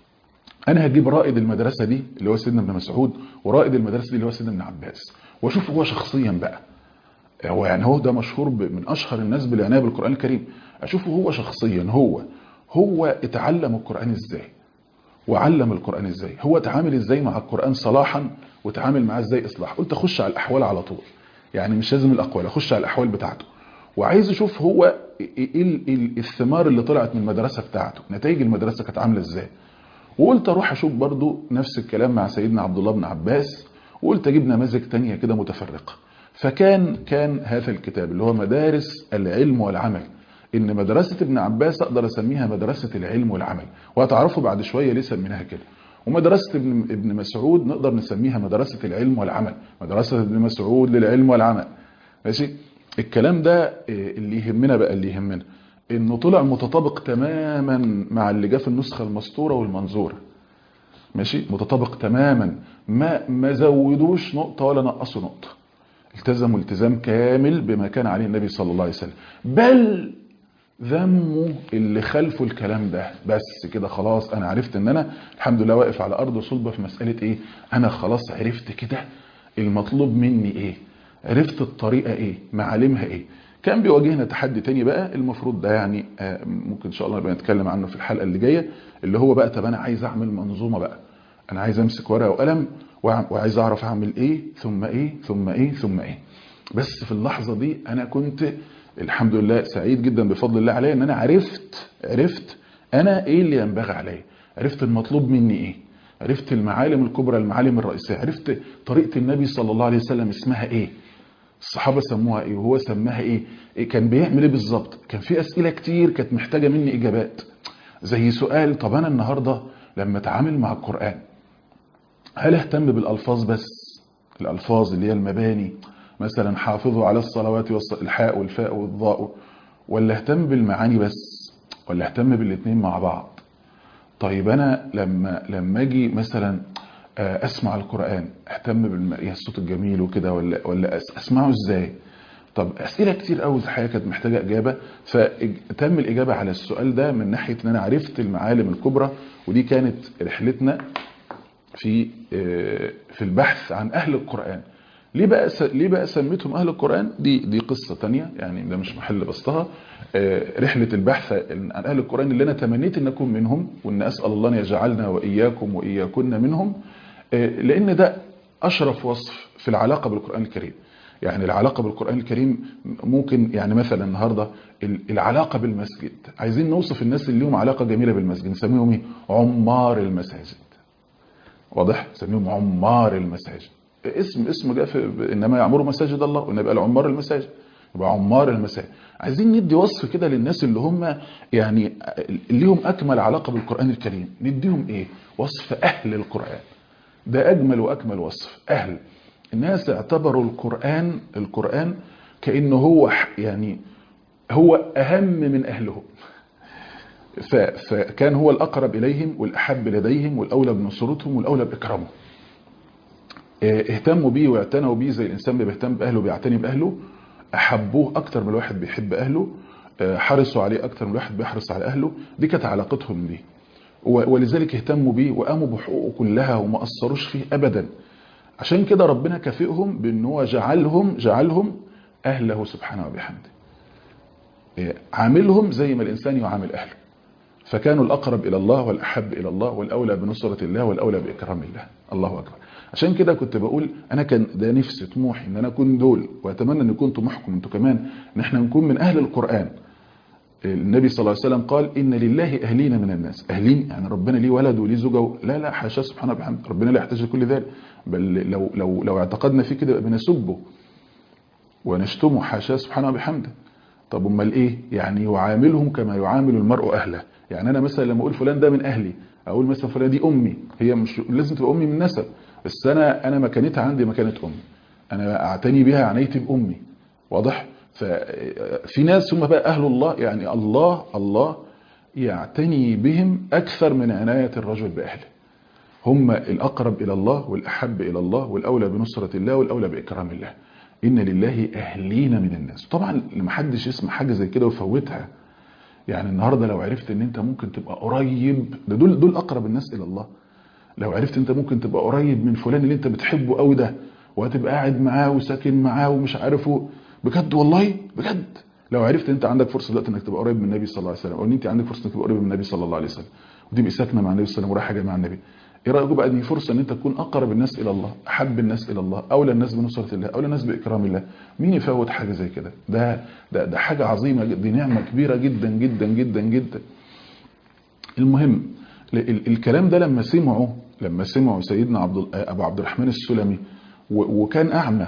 أنا هجيب رائد المدرسة دي اللي هو سيدنا ابن مسعود ورائد المدرسة دي اللي هو سيدنا ابن عباس وأشوف هو شخصيا بقى هو يعني هو ده مشهور من أشهر الناس بالعناية بالقرآن الكريم أشوفه هو شخصيا هو هو اتعلم القرآن ازاي وعلم القرآن ازاي هو اتعامل ازاي مع القرآن صلاحا وتعامل معاه ازاي اصلاح قلت اخش على الاحوال على طول يعني مش لازم الاقوال اخش على الاحوال بتاعته وعايز اشوف هو ايه الثمار اللي طلعت من المدرسة بتاعته نتائج المدرسة كانت عاملة ازاي وقلت اروح اشوف برضو نفس الكلام مع سيدنا عبد الله بن عباس وقلت اجيب نماذج تانية كده متفرقة فكان كان هذا الكتاب اللي هو مدارس العلم والعمل ان مدرسة ابن عباس اقدر اسميها مدرسة العلم والعمل وهتعرفوا بعد شوية ليه سميناها كده ومدرسة ابن, ابن مسعود نقدر نسميها مدرسة العلم والعمل مدرسة ابن مسعود للعلم والعمل ماشي الكلام ده اللي يهمنا بقى اللي يهمنا انه طلع متطابق تماما مع اللي جه في النسخة المسطورة والمنظورة ماشي متطابق تماما ما ما زودوش نقطة ولا نقصوا نقطة التزموا التزام كامل بما كان عليه النبي صلى الله عليه وسلم بل ذموا اللي خلفوا الكلام ده بس كده خلاص انا عرفت ان انا الحمد لله واقف على ارض صلبة في مسألة ايه انا خلاص عرفت كده المطلوب مني ايه عرفت الطريقة ايه معالمها ايه كان بيواجهنا تحدي تاني بقى المفروض ده يعني ممكن ان شاء الله نبقى نتكلم عنه في الحلقة اللي جاية اللي هو بقى طب انا عايز اعمل منظومة بقى انا عايز امسك ورقة وقلم وعايز اعرف اعمل ايه ثم ايه ثم ايه ثم ايه بس في اللحظة دي انا كنت الحمد لله سعيد جدا بفضل الله علي ان انا عرفت عرفت انا ايه اللي ينبغي عليا عرفت المطلوب مني ايه عرفت المعالم الكبرى المعالم الرئيسية عرفت طريقة النبي صلى الله عليه وسلم اسمها ايه الصحابة سموها ايه وهو سماها ايه, إيه كان بيعمل ايه بالظبط كان في اسئلة كتير كانت محتاجة مني اجابات زي سؤال طب انا النهاردة لما اتعامل مع القرآن هل اهتم بالالفاظ بس الالفاظ اللي هي المباني مثلا حافظوا على الصلوات والحاء والفاء والضاء ولا اهتم بالمعاني بس ولا اهتم بالاثنين مع بعض طيب انا لما لما اجي مثلا آه، اسمع القران اهتم بالم... يا الصوت الجميل وكده ولا ولا أس- اسمعه ازاي طب اسئله كتير قوي في الحياه كانت محتاجه اجابه فتم الاجابه على السؤال ده من ناحيه ان انا عرفت المعالم الكبرى ودي كانت رحلتنا في آه، في البحث عن اهل القران ليه بقى س- ليه بقى سميتهم اهل القران دي دي قصه تانية يعني ده مش محل بسطها آه، رحله البحث عن اهل القران اللي انا تمنيت ان اكون منهم وان اسال الله ان يجعلنا واياكم واياكن منهم آه، لان ده اشرف وصف في العلاقه بالقران الكريم يعني العلاقه بالقران الكريم ممكن يعني مثلا النهارده ال- العلاقه بالمسجد عايزين نوصف الناس اللي لهم علاقه جميله بالمسجد نسميهم ايه عمار المساجد واضح سميهم عمار المساجد اسم اسم جاء في انما يعمروا مساجد الله ونبقى العمار المساجد يبقى عمار المساجد عايزين ندي وصف كده للناس اللي هم يعني ليهم اكمل علاقه بالقران الكريم نديهم ايه وصف اهل القران ده اجمل واكمل وصف اهل الناس اعتبروا القران القران كانه هو ح- يعني هو اهم من اهلهم ف- فكان هو الأقرب إليهم والأحب لديهم والأولى بنصرتهم والأولى بإكرامهم اه، اهتموا بيه واعتنوا بيه زي الإنسان ما بيهتم بأهله بيعتني بأهله أحبوه أكتر من الواحد بيحب أهله اه، حرصوا عليه أكتر من الواحد بيحرص على أهله دي كانت علاقتهم بيه و- ولذلك اهتموا بيه وقاموا بحقوقه كلها وما أثروش فيه أبدا عشان كده ربنا كافئهم بأن هو جعلهم جعلهم أهله سبحانه وبحمده اه، عاملهم زي ما الإنسان يعامل أهله فكانوا الأقرب إلى الله والأحب إلى الله والأولى بنصرة الله والأولى بإكرام الله الله أكبر عشان كده كنت بقول أنا كان ده نفسي طموحي إن أنا أكون دول وأتمنى أن يكون طموحكم أنتوا كمان إن إحنا نكون من أهل القرآن النبي صلى الله عليه وسلم قال إن لله أهلين من الناس أهلين يعني ربنا ليه ولد وليه زوجة لا لا حاشا سبحانه وبحمده ربنا لا يحتاج لكل ذلك بل لو لو لو اعتقدنا فيه كده يبقى بنسبه ونشتمه حاشا سبحانه وبحمده طب امال ايه يعني يعاملهم كما يعامل المرء اهله يعني انا مثلا لما اقول فلان ده من اهلي اقول مثلا فلان دي امي هي مش لازم تبقى امي من نسب بس انا انا مكانتها عندي مكانه امي انا اعتني بها عنايتي بامي واضح ففي ناس هم بقى اهل الله يعني الله الله يعتني بهم اكثر من عنايه الرجل باهله هم الأقرب إلى الله والأحب إلى الله والأولى بنصرة الله والأولى بإكرام الله إن لله أهلين من الناس طبعا محدش يسمع حاجة زي كده ويفوتها يعني النهاردة لو عرفت ان انت ممكن تبقى قريب ده دول دول أقرب الناس إلى الله لو عرفت انت ممكن تبقى قريب من فلان اللي انت بتحبه قوي ده وهتبقى قاعد معاه وساكن معاه ومش عارفه بجد والله بجد لو عرفت انت عندك فرصه دلوقتي انك تبقى قريب من النبي صلى الله عليه وسلم او ان انت عندك فرصه انك تبقى قريب من النبي صلى الله عليه وسلم وتبقى ساكنه مع النبي صلى الله عليه وسلم ورايحه جايه مع النبي ايه رايكم بقى دي فرصه ان انت تكون اقرب الناس الى الله احب الناس الى الله اولى الناس بنصره الله اولى الناس باكرام الله مين يفوت حاجه زي كده ده ده ده حاجه عظيمه دي نعمه كبيره جدا جدا جدا جدا المهم ال- الكلام ده لما سمعوا لما سمعوا سيدنا عبد ابو عبد الرحمن السلمي و- وكان اعمى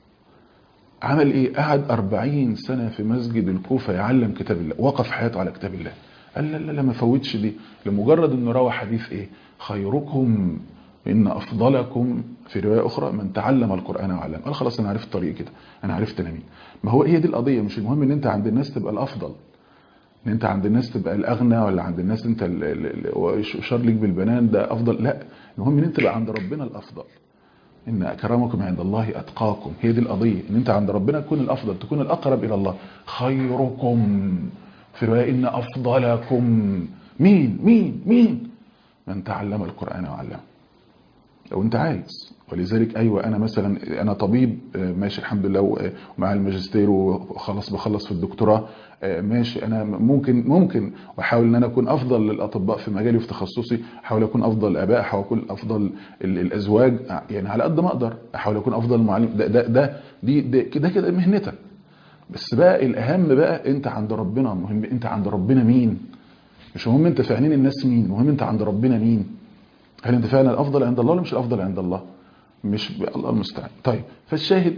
عمل ايه قعد أربعين سنة في مسجد الكوفة يعلم كتاب الله وقف حياته على كتاب الله قال لا لا لا ما فوتش دي لمجرد انه روى حديث ايه خيركم ان افضلكم في رواية اخرى من تعلم القرآن وعلم قال خلاص انا عرفت الطريق كده انا عرفت انا مين ما هو هي دي القضية مش المهم ان انت عند الناس تبقى الافضل ان انت عند الناس تبقى الاغنى ولا عند الناس انت ال- ال- ال- وشار ليك بالبنان ده افضل لا المهم ان انت تبقى عند ربنا الافضل ان اكرمكم عند الله اتقاكم هي دي القضيه ان انت عند ربنا تكون الافضل تكون الاقرب الى الله خيركم في روايه ان افضلكم مين مين مين من تعلم القران وعلمه لو انت عايز ولذلك ايوه انا مثلا انا طبيب آه، ماشي الحمد لله و- ومع الماجستير وخلاص بخلص في الدكتوراه آه، ماشي انا ممكن ممكن واحاول ان انا اكون افضل للاطباء في مجالي وفي تخصصي احاول اكون افضل الاباء احاول اكون افضل ال- الازواج آه، يعني على قد ما اقدر احاول اكون افضل معلم ده ده ده دي ده كده كده مهنتك بس بقى الاهم بقى انت عند ربنا مهم انت عند ربنا مين مش مهم انت في عينين الناس مين مهم انت عند ربنا مين هل انت فعلا الافضل عند الله ولا مش الافضل عند الله مش الله المستعان طيب فالشاهد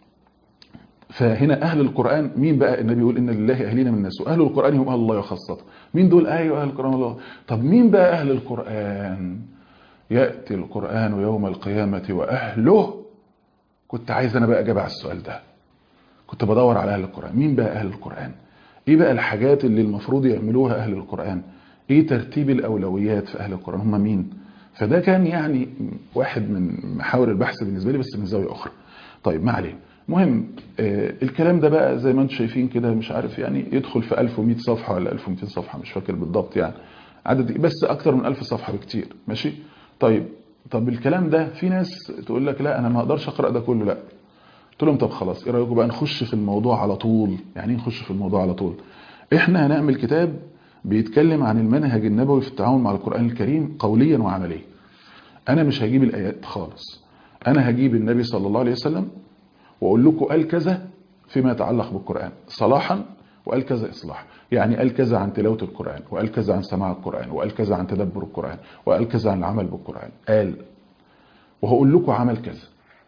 فهنا اهل القران مين بقى النبي يقول ان لله اهلين من الناس واهل القران هم اهل الله وخاصته مين دول ايوه اهل القران الله طب مين بقى اهل القران ياتي القران يوم القيامه واهله كنت عايز انا بقى اجاب على السؤال ده كنت بدور على اهل القران مين بقى اهل القران ايه بقى الحاجات اللي المفروض يعملوها اهل القران ايه ترتيب الاولويات في اهل القران هم مين فده كان يعني واحد من محاور البحث بالنسبه لي بس من زاويه اخرى طيب ما علينا مهم آه الكلام ده بقى زي ما انتم شايفين كده مش عارف يعني يدخل في 1100 صفحه ولا 1200 صفحه مش فاكر بالضبط يعني عدد بس اكتر من 1000 صفحه بكتير ماشي طيب طب الكلام ده في ناس تقول لك لا انا ما اقدرش اقرا ده كله لا قلت لهم طب خلاص ايه رايكم بقى نخش في الموضوع على طول يعني ايه نخش في الموضوع على طول احنا هنعمل كتاب بيتكلم عن المنهج النبوي في التعامل مع القران الكريم قوليا وعمليا انا مش هجيب الايات خالص انا هجيب النبي صلى الله عليه وسلم واقول لكم قال كذا فيما يتعلق بالقران صلاحا وقال كذا اصلاح يعني قال كذا عن تلاوه القران وقال كذا عن سماع القران وقال كذا عن تدبر القران وقال كذا عن العمل بالقران قال وهقول لكم عمل كذا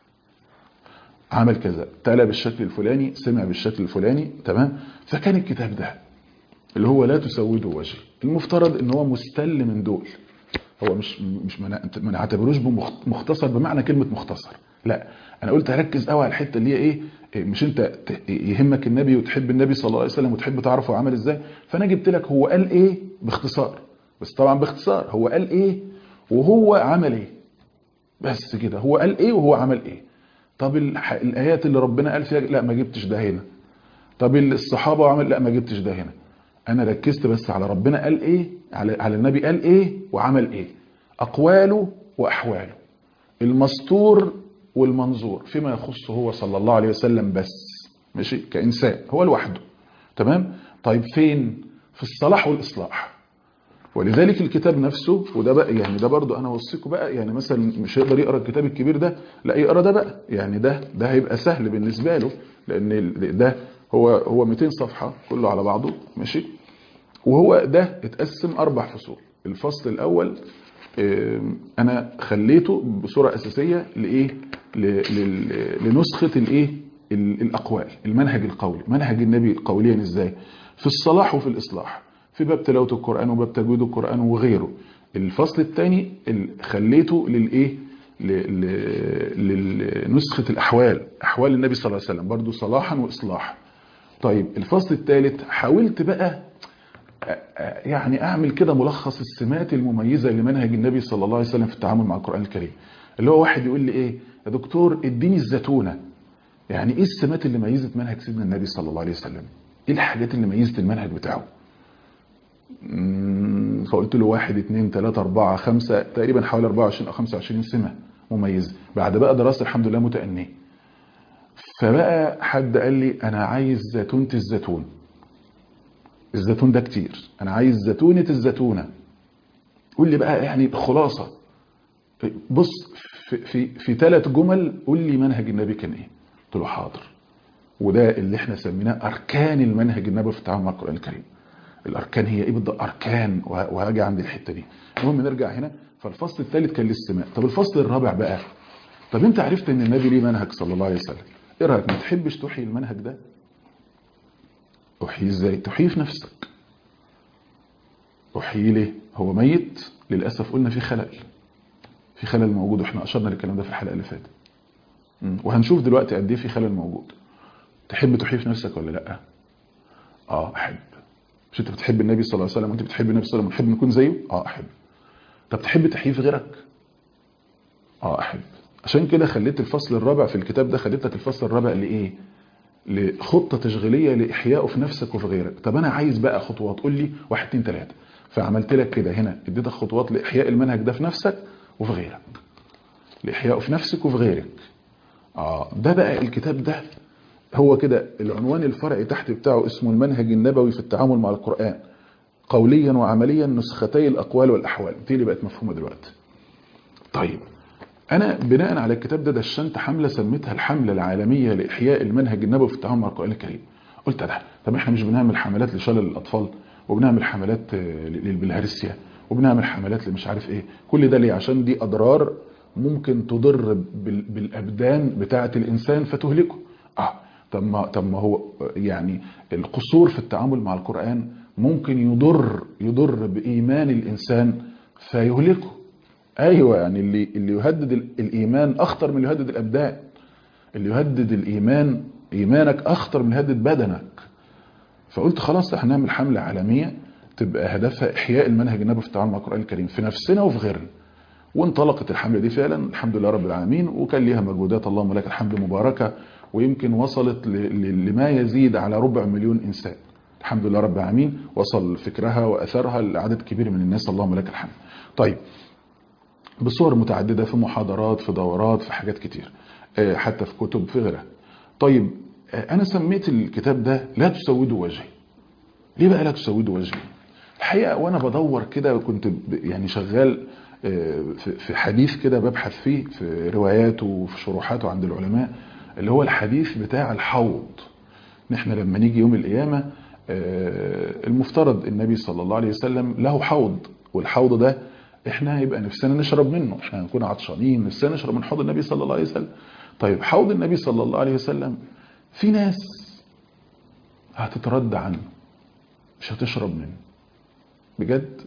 عمل كذا تلا بالشكل الفلاني سمع بالشكل الفلاني تمام فكان الكتاب ده اللي هو لا تسوده وجهي المفترض ان هو مستل من دول هو مش مش ما نعتبروش مختصر بمعنى كلمه مختصر لا انا قلت هركز قوي على الحته اللي هي ايه مش انت يهمك النبي وتحب النبي صلى الله عليه وسلم وتحب تعرفه عمل ازاي فانا جبت لك هو قال ايه باختصار بس طبعا باختصار هو قال ايه وهو عمل ايه بس كده هو قال ايه وهو عمل ايه طب الايات اللي ربنا قال فيها لا ما جبتش ده هنا طب الصحابه وعمل لا ما جبتش ده هنا انا ركزت بس على ربنا قال ايه على على النبي قال ايه وعمل ايه اقواله واحواله المستور والمنظور فيما يخصه هو صلى الله عليه وسلم بس ماشي كانسان هو لوحده تمام طيب فين في الصلاح والاصلاح ولذلك الكتاب نفسه وده بقى يعني ده برضو انا اوصيكم بقى يعني مثلا مش هيقدر يقرا الكتاب الكبير ده لا يقرا ده بقى يعني ده ده هيبقى سهل بالنسبه له لان ده هو هو 200 صفحه كله على بعضه ماشي وهو ده اتقسم اربع فصول الفصل الاول انا خليته بصوره اساسيه لايه لنسخه الايه الاقوال المنهج القولي منهج النبي قوليا ازاي في الصلاح وفي الاصلاح في باب تلاوه القران وباب تجويد القران وغيره الفصل الثاني خليته للايه لنسخه الاحوال احوال النبي صلى الله عليه وسلم برضو صلاحا واصلاحا طيب الفصل الثالث حاولت بقى يعني اعمل كده ملخص السمات المميزه لمنهج النبي صلى الله عليه وسلم في التعامل مع القران الكريم اللي هو واحد يقول لي ايه يا دكتور اديني الزتونه يعني ايه السمات اللي ميزت منهج سيدنا النبي صلى الله عليه وسلم ايه الحاجات اللي ميزت المنهج بتاعه فقلت له واحد اتنين تلاتة اربعة خمسة تقريبا حوالي 24 او 25 سمة مميزة بعد بقى دراسة الحمد لله متأنية فبقى حد قال لي انا عايز زيتونة الزيتون الزيتون ده كتير انا عايز زيتونة الزيتونة قول لي بقى يعني خلاصة بص في في في ثلاث جمل قول لي منهج النبي كان ايه قلت له حاضر وده اللي احنا سميناه اركان المنهج النبوي في التعامل مع القران الكريم الاركان هي ايه بالضبط اركان وهاجي عند الحته دي المهم نرجع هنا فالفصل الثالث كان للسماء طب الفصل الرابع بقى طب انت عرفت ان النبي ليه منهج صلى الله عليه وسلم ايه رايك ما تحبش تحيي المنهج ده احييه ازاي تحييه في نفسك احييه ليه هو ميت للاسف قلنا في خلل في خلل موجود واحنا اشرنا للكلام ده في الحلقه اللي فاتت وهنشوف دلوقتي قد ايه في خلل موجود تحب تحيي في نفسك ولا لا اه احب مش انت بتحب النبي صلى الله عليه وسلم وانت بتحب النبي صلى الله عليه وسلم ونحب نكون زيه اه احب طب تحب تحيي في غيرك اه احب عشان كده خليت الفصل الرابع في الكتاب ده خليت لك الفصل الرابع لايه لخطه تشغيليه لاحيائه في نفسك وفي غيرك طب انا عايز بقى خطوات قول لي واحد اتنين تلاته فعملت لك كده هنا اديتك خطوات لاحياء المنهج ده في نفسك وفي غيرك لاحيائه في نفسك وفي غيرك اه ده بقى الكتاب ده هو كده العنوان الفرعي تحت بتاعه اسمه المنهج النبوي في التعامل مع القرآن قوليا وعمليا نسختي الأقوال والأحوال دي اللي بقت مفهومة دلوقتي طيب أنا بناء على الكتاب ده دشنت حملة سميتها الحملة العالمية لإحياء المنهج النبوي في التعامل مع القرآن الكريم قلت ده طب احنا مش بنعمل حملات لشلل الأطفال وبنعمل حملات للبلهارسيا وبنعمل حملات لمش عارف ايه كل ده ليه عشان دي أضرار ممكن تضر بالأبدان بتاعة الإنسان فتهلكه اه طب ما طب ما هو يعني القصور في التعامل مع القرآن ممكن يضر يضر بإيمان الإنسان فيهلكه أيوة يعني اللي اللي يهدد الإيمان أخطر من اللي يهدد الأبدان اللي يهدد الإيمان إيمانك أخطر من يهدد بدنك فقلت خلاص احنا هنعمل حملة عالمية تبقى هدفها احياء المنهج النبوي في التعامل مع القران الكريم في نفسنا وفي غيرنا وانطلقت الحمله دي فعلا الحمد لله رب العالمين وكان ليها مجهودات اللهم لك الحمد مباركه ويمكن وصلت ل- ل- لما يزيد على ربع مليون انسان الحمد لله رب العالمين وصل فكرها واثرها لعدد كبير من الناس اللهم لك الحمد طيب بصور متعدده في محاضرات في دورات في حاجات كتير آه، حتى في كتب في غيرها طيب آه، انا سميت الكتاب ده لا تسودوا وجهي ليه بقى لا تسودوا وجهي الحقيقه وانا بدور كده كنت ب- يعني شغال آه، في في حديث كده ببحث فيه في رواياته وفي شروحاته عند العلماء اللي هو الحديث بتاع الحوض نحن لما نيجي يوم القيامه آه، المفترض النبي صلى الله عليه وسلم له حوض والحوض ده احنا هيبقى نفسنا نشرب منه احنا هنكون عطشانين نفسنا نشرب من حوض النبي صلى الله عليه وسلم طيب حوض النبي صلى الله عليه وسلم في ناس هتترد عنه مش هتشرب منه بجد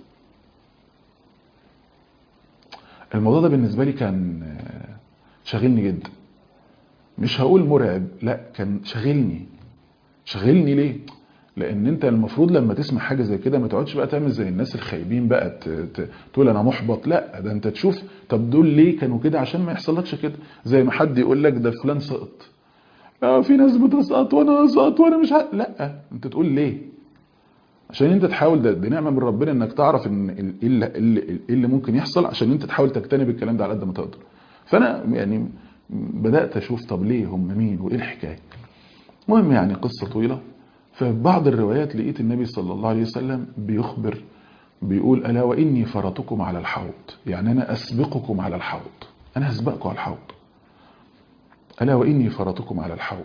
الموضوع ده بالنسبة لي كان آه، شاغلني جدا مش هقول مرعب لا كان شاغلني شاغلني ليه لان انت المفروض لما تسمع حاجه زي كده ما تقعدش بقى تعمل زي الناس الخايبين بقى ت- ت- تقول انا محبط لا ده انت تشوف طب دول ليه كانوا كده عشان ما يحصلكش كده زي ما حد يقول لك ده فلان سقط اه في ناس بتسقط وانا اسقط وانا مش ه... لا انت تقول ليه عشان انت تحاول ده, ده نعمه من ربنا انك تعرف ان ال- ايه اللي, إيه اللي, إيه اللي ممكن يحصل عشان انت تحاول تجتنب الكلام ده على قد ما تقدر فانا يعني بدات اشوف طب ليه هم مين وايه الحكايه المهم يعني قصه طويله ففي بعض الروايات لقيت النبي صلى الله عليه وسلم بيخبر بيقول الا واني فرطكم على الحوض يعني انا اسبقكم على الحوض انا هسبقكم على الحوض الا واني فرطكم على الحوض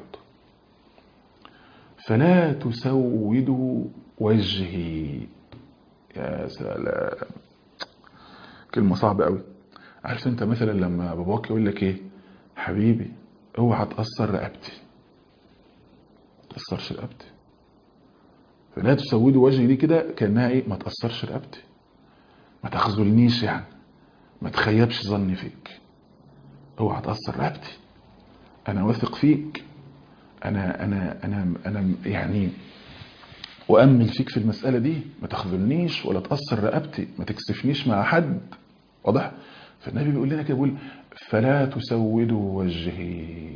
فلا تسودوا وجهي يا سلام كلمة صعبة قوي عارف انت مثلا لما باباك يقول لك ايه حبيبي اوعى تأثر رقبتي تأثرش رقبتي فلا تسودوا وجهي دي كده كأنها ايه ما تأثرش رقبتي ما تخذلنيش يعني ما تخيبش ظني فيك اوعى تأثر رقبتي انا واثق فيك انا انا انا انا يعني وامل فيك في المساله دي ما تخذلنيش ولا تاثر رقبتي ما تكسفنيش مع حد واضح فالنبي بيقول لنا كده بيقول فلا تسودوا وجهي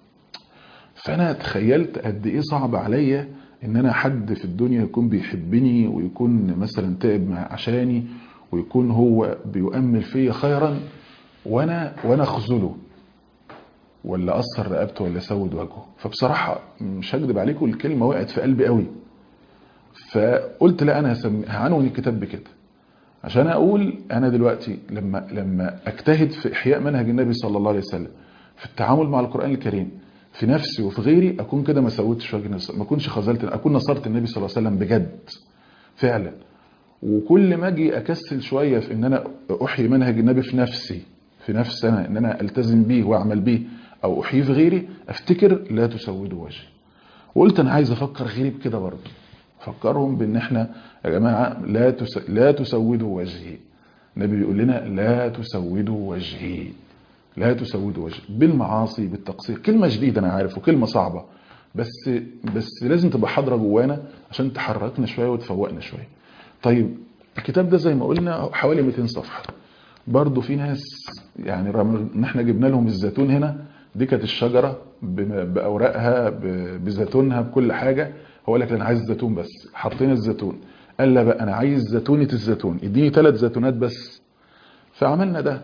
فانا تخيلت قد ايه صعب عليا ان انا حد في الدنيا يكون بيحبني ويكون مثلا تعب مع عشاني ويكون هو بيؤمل فيا خيرا وانا وانا اخذله ولا اثر رقبته ولا اسود وجهه فبصراحه مش هكذب عليكم الكلمه وقعت في قلبي قوي فقلت لا انا هسمي هعنون الكتاب بكده عشان اقول انا دلوقتي لما لما اجتهد في احياء منهج النبي صلى الله عليه وسلم في التعامل مع القران الكريم في نفسي وفي غيري اكون كده ما سويتش وجه نفسي ما اكونش خذلت اكون نصرت النبي صلى الله عليه وسلم بجد فعلا وكل ما اجي اكسل شويه في ان انا احيي منهج النبي في نفسي في نفسي انا ان انا التزم بيه واعمل بيه او احييه في غيري افتكر لا تسودوا وجهي وقلت انا عايز افكر غيري بكده برضه فكرهم بان احنا يا جماعه لا تس... لا تسودوا وجهي النبي بيقول لنا لا تسودوا وجهي لا تسودوا وجهي بالمعاصي بالتقصير كلمه جديده انا عارف وكلمه صعبه بس بس لازم تبقى حاضره جوانا عشان تحركنا شويه وتفوقنا شويه طيب الكتاب ده زي ما قلنا حوالي 200 صفحه برضه في ناس يعني رغم ان احنا جبنا لهم الزيتون هنا دي كانت الشجره ب- باوراقها ب- بزيتونها بكل حاجه هو قال لك انا عايز زيتون بس حطينا الزيتون قال لا بقى انا عايز زيتونه الزيتون اديني ثلاث زيتونات بس فعملنا ده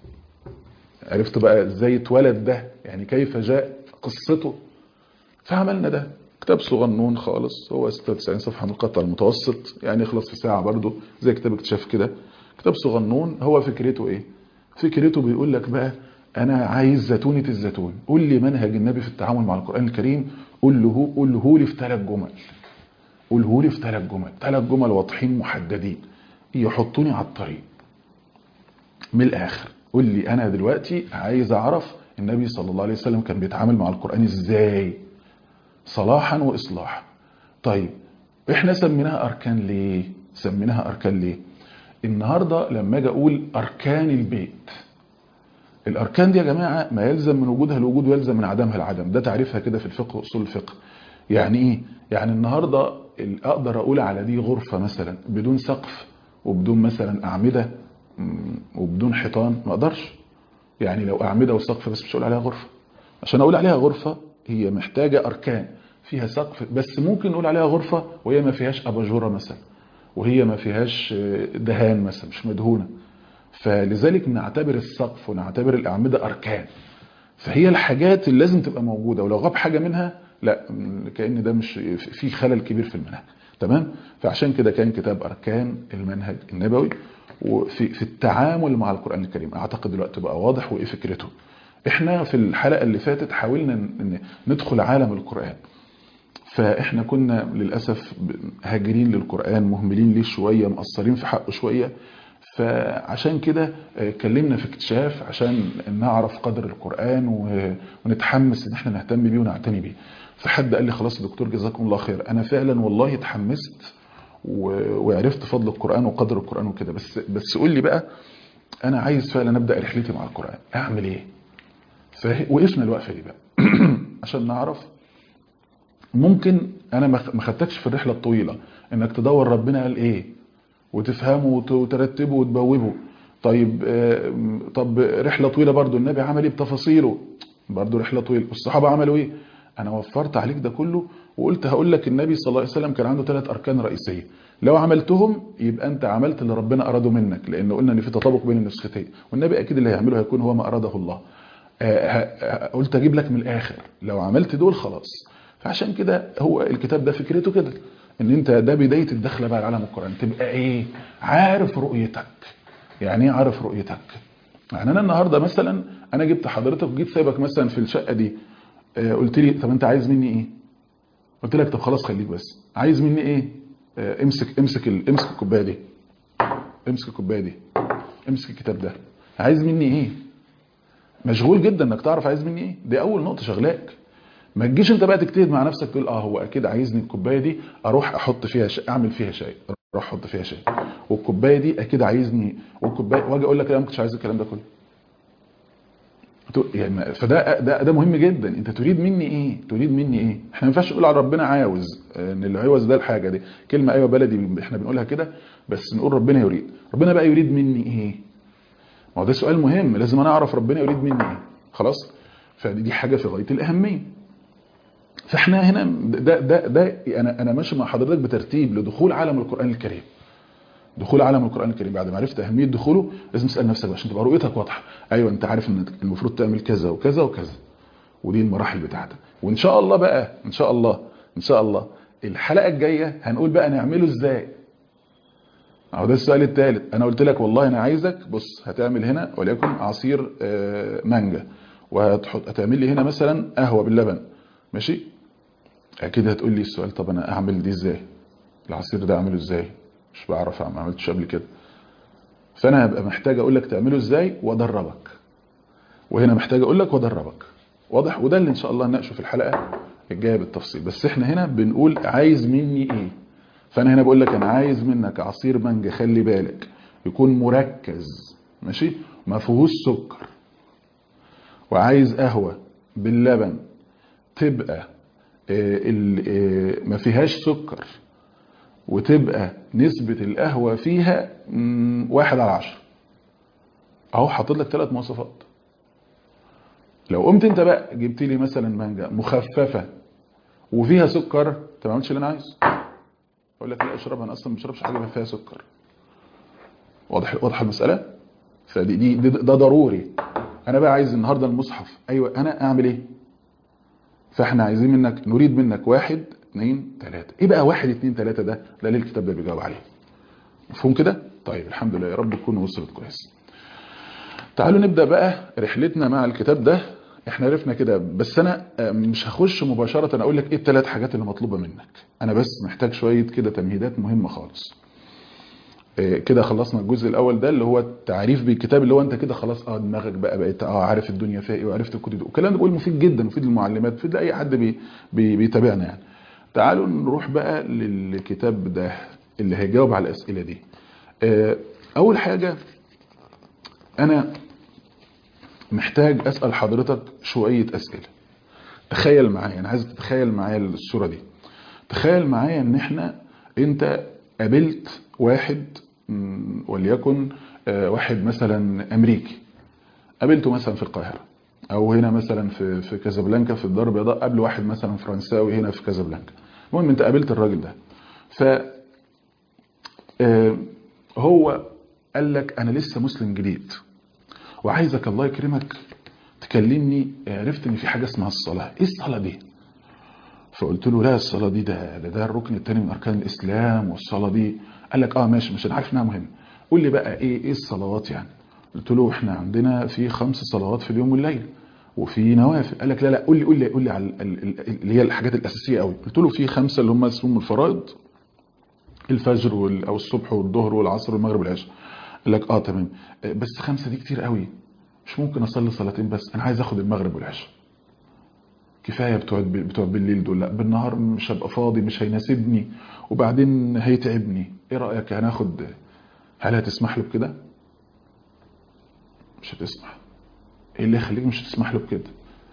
عرفت بقى ازاي اتولد ده يعني كيف جاء قصته فعملنا ده كتاب صغنون خالص هو 96 صفحه من القطع المتوسط يعني يخلص في ساعه برضه زي كتاب اكتشاف كده كتاب صغنون هو فكرته ايه فكرته بيقول لك بقى انا عايز زيتونه الزيتون قول لي منهج النبي في التعامل مع القران الكريم قول له قول له لي في ثلاث جمل قوله لي في ثلاث جمل ثلاث جمل واضحين محددين يحطوني على الطريق من الاخر قول لي انا دلوقتي عايز اعرف النبي صلى الله عليه وسلم كان بيتعامل مع القران ازاي صلاحا واصلاحا طيب احنا سميناها اركان ليه سميناها اركان ليه النهارده لما اجي اقول اركان البيت الاركان دي يا جماعه ما يلزم من وجودها الوجود ويلزم من عدمها العدم ده تعريفها كده في الفقه واصول الفقه يعني ايه يعني النهارده ال- اقدر اقول على دي غرفة مثلا بدون سقف وبدون مثلا اعمدة مم، وبدون حيطان ما اقدرش يعني لو اعمدة وسقف بس مش هقول عليها غرفة عشان اقول عليها غرفة هي محتاجة اركان فيها سقف بس ممكن نقول عليها غرفة وهي ما فيهاش اباجورة مثلا وهي ما فيهاش آه، دهان مثلا مش مدهونة فلذلك نعتبر السقف ونعتبر الأعمدة أركان فهي الحاجات اللي لازم تبقى موجودة ولو غاب حاجة منها لا م- كأن ده مش في خلل كبير في المنهج تمام فعشان كده كان كتاب أركان المنهج النبوي وفي في التعامل مع القرآن الكريم أعتقد دلوقتي بقى واضح وإيه فكرته احنا في الحلقة اللي فاتت حاولنا ن- ندخل عالم القرآن فاحنا كنا للأسف ب- هاجرين للقرآن مهملين ليه شوية مقصرين في حقه شوية فعشان كده آه، اتكلمنا في اكتشاف عشان نعرف قدر القرآن و- ونتحمس ان احنا نهتم بيه ونعتني بيه فحد قال لي خلاص يا دكتور جزاكم الله خير انا فعلا والله اتحمست و- وعرفت فضل القرآن وقدر القرآن وكده بس بس قول لي بقى انا عايز فعلا ابدا رحلتي مع القرآن اعمل ايه فوقفنا الوقفه دي بقى عشان نعرف ممكن انا ما خ- ما خدتكش في الرحله الطويله انك تدور ربنا قال ايه وتفهمه وت- وترتبه وتبوبه طيب آه، طب رحله طويله برضو النبي عمل ايه بتفاصيله برضو رحله طويله والصحابه عملوا ايه انا وفرت عليك ده كله وقلت هقول لك النبي صلى الله عليه وسلم كان عنده ثلاث اركان رئيسيه لو عملتهم يبقى انت عملت اللي ربنا اراده منك لان قلنا ان في تطابق بين النسختين والنبي اكيد اللي هيعمله هيكون هو ما اراده الله آه، ه- قلت اجيب لك من الاخر لو عملت دول خلاص فعشان كده هو الكتاب ده فكرته كده ان انت ده بدايه الدخله بقى على عالم القران تبقى ايه عارف رؤيتك يعني ايه عارف رؤيتك يعني انا النهارده مثلا انا جبت حضرتك وجيت سايبك مثلا في الشقه دي آه، قلت لي طب انت عايز مني ايه قلت لك طب خلاص خليك بس عايز مني ايه آه، امسك امسك ال- امسك الكوبايه دي امسك الكوبايه دي امسك الكتاب ده عايز مني ايه مشغول جدا انك تعرف عايز مني ايه دي اول نقطه شغلاك ما تجيش انت بقى تجتهد مع نفسك تقول اه هو اكيد عايزني الكوبايه دي اروح احط فيها شاي اعمل فيها شاي اروح احط فيها شاي والكوبايه دي اكيد عايزني والكوبايه واجي اقول لك لا ما كنتش عايز الكلام ده كله تقول- يعني ما- فده ده ده مهم جدا انت تريد مني ايه تريد مني ايه احنا ما ينفعش نقول على ربنا عاوز ان العوز ده الحاجه دي كلمه ايوه بلدي احنا بنقولها كده بس نقول ربنا يريد ربنا بقى يريد مني ايه ما هو ده سؤال مهم لازم انا اعرف ربنا يريد مني ايه خلاص فدي دي حاجه في غايه الاهميه فاحنا هنا ده ده ده انا انا ماشي مع حضرتك بترتيب لدخول عالم القران الكريم دخول عالم القران الكريم بعد ما عرفت اهميه دخوله لازم تسال نفسك بقى عشان تبقى رؤيتك واضحه ايوه انت عارف ان المفروض تعمل كذا وكذا وكذا ودي المراحل بتاعتك وان شاء الله بقى ان شاء الله ان شاء الله الحلقه الجايه هنقول بقى نعمله ازاي اهو ده السؤال الثالث انا قلت لك والله انا عايزك بص هتعمل هنا وليكن عصير آه، مانجا وهتحط هتعمل لي هنا مثلا قهوه باللبن ماشي اكيد هتقول لي السؤال طب انا اعمل دي ازاي العصير ده اعمله ازاي مش بعرف ما عملتش قبل كده فانا هبقى محتاج اقول لك تعمله ازاي وادربك وهنا محتاج اقول لك وادربك واضح وده اللي ان شاء الله نناقشه في الحلقه الجايه بالتفصيل بس احنا هنا بنقول عايز مني ايه فانا هنا بقول لك انا عايز منك عصير مانجا خلي بالك يكون مركز ماشي ما فيهوش سكر وعايز قهوه باللبن تبقى آه، ال- آه، ما فيهاش سكر وتبقى نسبة القهوة فيها مم، واحد على عشرة اهو حاطط لك ثلاث مواصفات لو قمت انت بقى جبت لي مثلا مانجا مخففة وفيها سكر انت ما عملتش اللي انا عايزه اقول لك لا اشربها انا اصلا ما بشربش حاجه فيها سكر واضح واضحه المساله فدي دي دي- ده ضروري انا بقى عايز النهارده المصحف ايوه انا اعمل ايه فاحنا عايزين منك نريد منك واحد اثنين ثلاثة ايه بقى واحد اثنين ثلاثة ده ده اللي الكتاب ده بيجاوب عليه مفهوم كده طيب الحمد لله يا رب تكون وصلت كويس تعالوا نبدأ بقى رحلتنا مع الكتاب ده احنا عرفنا كده بس انا آه، مش هخش مباشرة اقول لك ايه الثلاث حاجات اللي مطلوبة منك انا بس محتاج شوية كده تمهيدات مهمة خالص آه، كده خلصنا الجزء الاول ده اللي هو التعريف بالكتاب اللي هو انت كده خلاص اه دماغك بقى بقيت اه عارف الدنيا فيها ايه وعرفت الكتب دي. والكلام ده بقول مفيد جدا مفيد للمعلمات مفيد لاي حد بي بي بيتابعنا يعني تعالوا نروح بقى للكتاب ده اللي هيجاوب على الاسئله دي آه، اول حاجه انا محتاج اسال حضرتك شويه اسئله تخيل معايا انا عايز تتخيل معايا الصوره دي تخيل معايا ان احنا انت قابلت واحد مم، وليكن آه، واحد مثلا امريكي قابلته مثلا في القاهره او هنا مثلا في في كازابلانكا في الدار البيضاء قبل واحد مثلا فرنساوي هنا في كازابلانكا المهم انت قابلت الراجل ده ف آه، هو قال لك انا لسه مسلم جديد وعايزك الله يكرمك تكلمني عرفت ان في حاجه اسمها الصلاه ايه الصلاه دي فقلت له لا الصلاه دي ده ده, ده الركن الثاني من اركان الاسلام والصلاه دي قال لك اه ماشي مش انا عارف انها مهمه قول لي بقى ايه ايه الصلوات يعني قلت له احنا عندنا في خمس صلوات في اليوم والليل وفي نوافل قال لك لا لا قول لي قول لي قول لي على ال- ال- ال- اللي هي الحاجات الاساسيه قوي قلت له في خمسه اللي هم اسمهم الفرائض الفجر وال- او الصبح والظهر والعصر والمغرب والعشاء قال لك اه تمام آه، بس خمسه دي كتير قوي مش ممكن اصلي صلاتين بس انا عايز اخد المغرب والعشاء كفايه بتوع بتوع بالليل دول لا بالنهار مش هبقى فاضي مش هيناسبني وبعدين هيتعبني ايه رايك هناخد هل هتسمح له بكده مش هتسمح ايه اللي يخليك مش هتسمح له بكده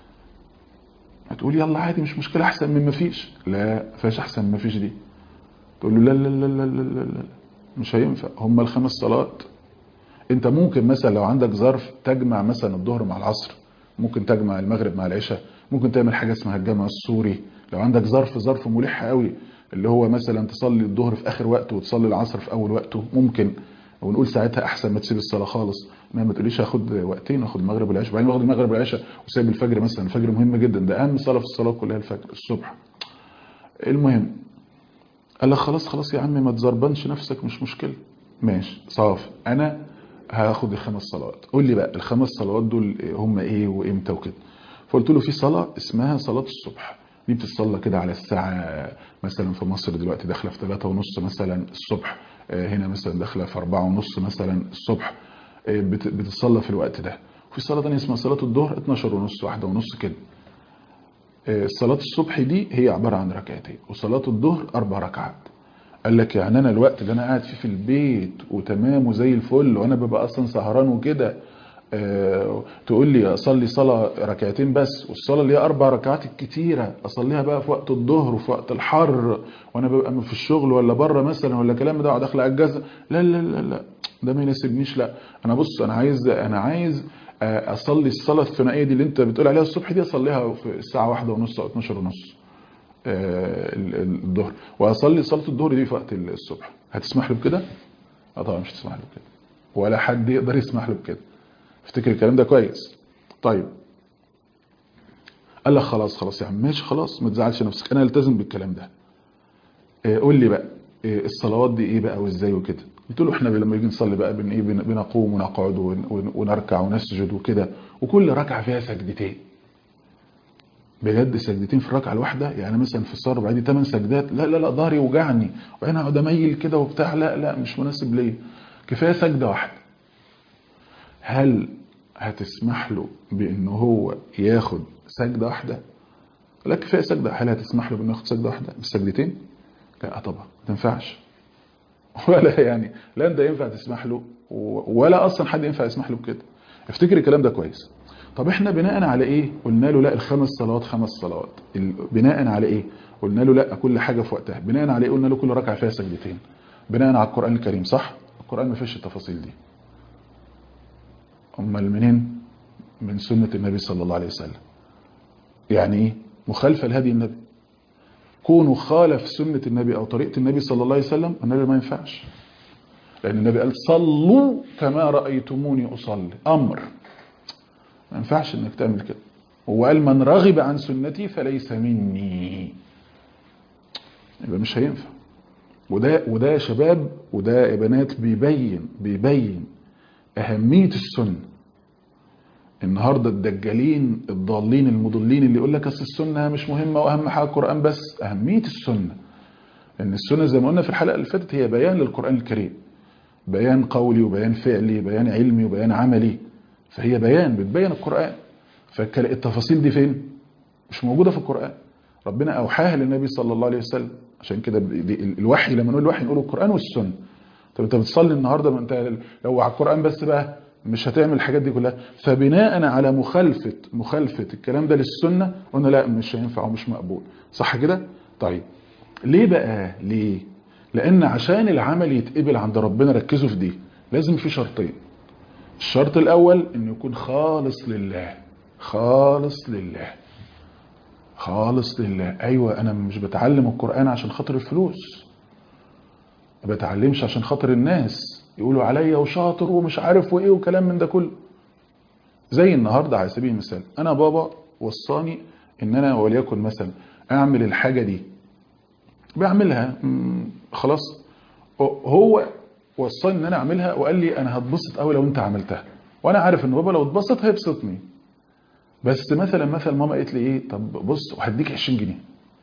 هتقول يلا عادي مش مشكله احسن من ما فيش لا فاش احسن من ما فيش دي تقول له لا لا لا لا لا لا, لا. مش هينفع هم الخمس صلوات انت ممكن مثلا لو عندك ظرف تجمع مثلا الظهر مع العصر ممكن تجمع المغرب مع العشاء ممكن تعمل حاجه اسمها الجمع السوري لو عندك ظرف ظرف ملح قوي اللي هو مثلا تصلي الظهر في اخر وقته وتصلي العصر في اول وقته ممكن ونقول ساعتها احسن ما تسيب الصلاه خالص انما ما تقوليش هاخد وقتين اخد المغرب والعشاء وبعدين واخد المغرب والعشاء وسايب الفجر مثلا الفجر مهم جدا ده اهم صلاه في الصلاه كلها الفجر الصبح المهم قال لك خلاص خلاص يا عم ما تزربنش نفسك مش مشكله ماشي صافي انا هاخد الخمس صلوات قول لي بقى الخمس صلوات دول هم ايه وامتى وكده فقلت له في صلاه اسمها صلاه الصبح دي بتتصلى كده على الساعه مثلا في مصر دلوقتي داخله في 3 ونص مثلا الصبح آه، هنا مثلا داخله في 4 ونص مثلا الصبح آه، بت- بتتصلى في الوقت ده وفي صلاه ثانيه اسمها صلاه الظهر 12 ونص واحدة ونص كده آه، صلاة الصبح دي هي عبارة عن ركعتين وصلاة الظهر أربع ركعات قال لك يعني أنا الوقت اللي أنا قاعد فيه في البيت وتمام وزي الفل وأنا ببقى أصلا سهران وكده آه، تقول لي أصلي صلاة ركعتين بس والصلاة اللي هي أربع ركعات الكتيرة أصليها بقى في وقت الظهر وفي وقت الحر وأنا ببقى في الشغل ولا بره مثلا ولا كلام ده وأقعد أخلع الجزء لا لا لا لا ده ما يناسبنيش لا أنا بص أنا عايز أنا عايز آه، اصلي الصلاه الثنائيه دي اللي انت بتقول عليها الصبح دي اصليها في الساعه واحدة ونص او 12 ونص آه، ال- ال- الظهر واصلي صلاه الظهر دي في وقت الصبح هتسمح له بكده اه طبعا مش هتسمح له بكده ولا حد يقدر يسمح له بكده افتكر الكلام ده كويس طيب قال لك خلاص خلاص يا عم ماشي خلاص ما تزعلش نفسك انا التزم بالكلام ده آه، قول لي بقى آه، الصلوات دي ايه بقى وازاي وكده قلت له احنا لما نيجي نصلي بقى بن ايه بن- بنقوم ونقعد ون- ون- ونركع ونسجد وكده وكل ركعه فيها سجدتين بجد سجدتين في الركعه الواحده يعني مثلا في الصلاه الرباعيه دي 8 سجدات لا لا لا ظهري وجعني وبعدين اقعد اميل كده وبتاع لا لا مش مناسب ليا كفايه سجده واحده هل هتسمح له بان هو ياخد سجده واحده لا كفايه سجده هل هتسمح له بانه ياخد سجده واحده مش سجدتين لا طبعا ما تنفعش ولا يعني لا انت ينفع تسمح له و- ولا اصلا حد ينفع يسمح له بكده افتكر الكلام ده كويس طب احنا بناء على ايه قلنا له لا الخمس صلوات خمس صلوات ال- بناء على ايه قلنا له لا كل حاجه في وقتها بناء على ايه قلنا له كل ركعه فيها سجدتين بناء على القران الكريم صح القران ما فيش التفاصيل دي امال منين من سنه النبي صلى الله عليه وسلم يعني ايه مخالفه لهدي النبي كونه خالف سنة النبي أو طريقة النبي صلى الله عليه وسلم النبي ما ينفعش لأن النبي قال صلوا كما رأيتموني أصلي أمر ما ينفعش إنك تعمل كده وقال من رغب عن سنتي فليس مني يبقى مش هينفع وده وده يا شباب وده يا بنات بيبين بيبين أهمية السنة النهارده الدجالين الضالين المضلين اللي يقول لك اصل السنه مش مهمه واهم حاجه القران بس اهميه السنه ان السنه زي ما قلنا في الحلقه اللي فاتت هي بيان للقران الكريم بيان قولي وبيان فعلي بيان علمي وبيان عملي فهي بيان بتبين القران فالتفاصيل دي فين مش موجوده في القران ربنا اوحاها للنبي صلى الله عليه وسلم عشان كده دي الوحي لما نقول الوحي نقول القران والسنه طب انت بتصلي النهارده ما انت لو على القران بس بقى مش هتعمل الحاجات دي كلها فبناء على مخالفه مخالفه الكلام ده للسنه قلنا لا مش هينفع ومش مقبول صح كده طيب ليه بقى ليه لان عشان العمل يتقبل عند ربنا ركزوا في دي لازم في شرطين الشرط الاول انه يكون خالص لله خالص لله خالص لله ايوه انا مش بتعلم القران عشان خاطر الفلوس ما بتعلمش عشان خاطر الناس يقولوا عليا وشاطر ومش عارف وايه وكلام من ده كله زي النهارده على سبيل المثال انا بابا وصاني ان انا وليكن مثلا اعمل الحاجه دي بعملها خلاص هو وصاني ان انا اعملها وقال لي انا هتبسط قوي لو انت عملتها وانا عارف ان بابا لو اتبسط هيبسطني بس مثلا مثلا ماما قالت لي ايه طب بص وهديك 20 جنيه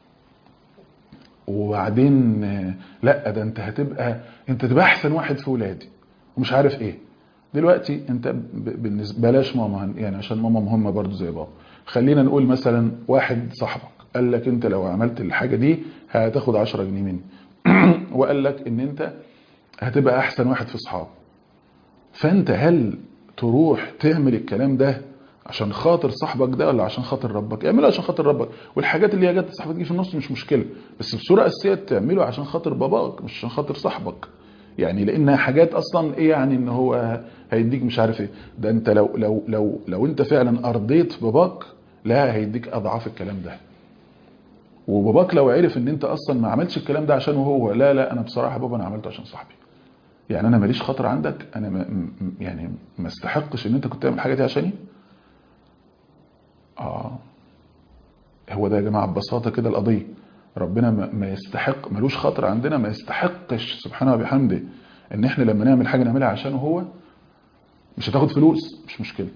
وبعدين لا ده انت هتبقى انت تبقى احسن واحد في ولادي ومش عارف ايه دلوقتي انت بالنسبه بلاش ماما يعني عشان ماما مهمه برضو زي بابا خلينا نقول مثلا واحد صاحبك قال لك انت لو عملت الحاجه دي هتاخد 10 جنيه مني وقال لك ان انت هتبقى احسن واحد في اصحابه فانت هل تروح تعمل الكلام ده عشان خاطر صاحبك ده ولا عشان خاطر ربك اعمله عشان خاطر ربك والحاجات اللي هي جت صاحبك دي في النص مش مشكله بس بصوره اساسيه تعمله عشان خاطر باباك مش عشان خاطر صاحبك يعني لانها حاجات اصلا ايه يعني ان هو هيديك مش عارف ايه ده انت لو لو لو لو انت فعلا ارضيت باباك لا هيديك اضعاف الكلام ده وباباك لو عرف ان انت اصلا ما عملتش الكلام ده عشانه هو لا لا انا بصراحه بابا انا عملته عشان صاحبي يعني انا ماليش خاطر عندك انا ما يعني ما استحقش ان انت كنت تعمل الحاجه دي عشاني اه هو ده يا جماعه ببساطه كده القضيه ربنا ما يستحق ملوش خاطر عندنا ما يستحقش سبحانه وبحمده ان احنا لما نعمل حاجه نعملها عشانه هو مش هتاخد فلوس مش مشكله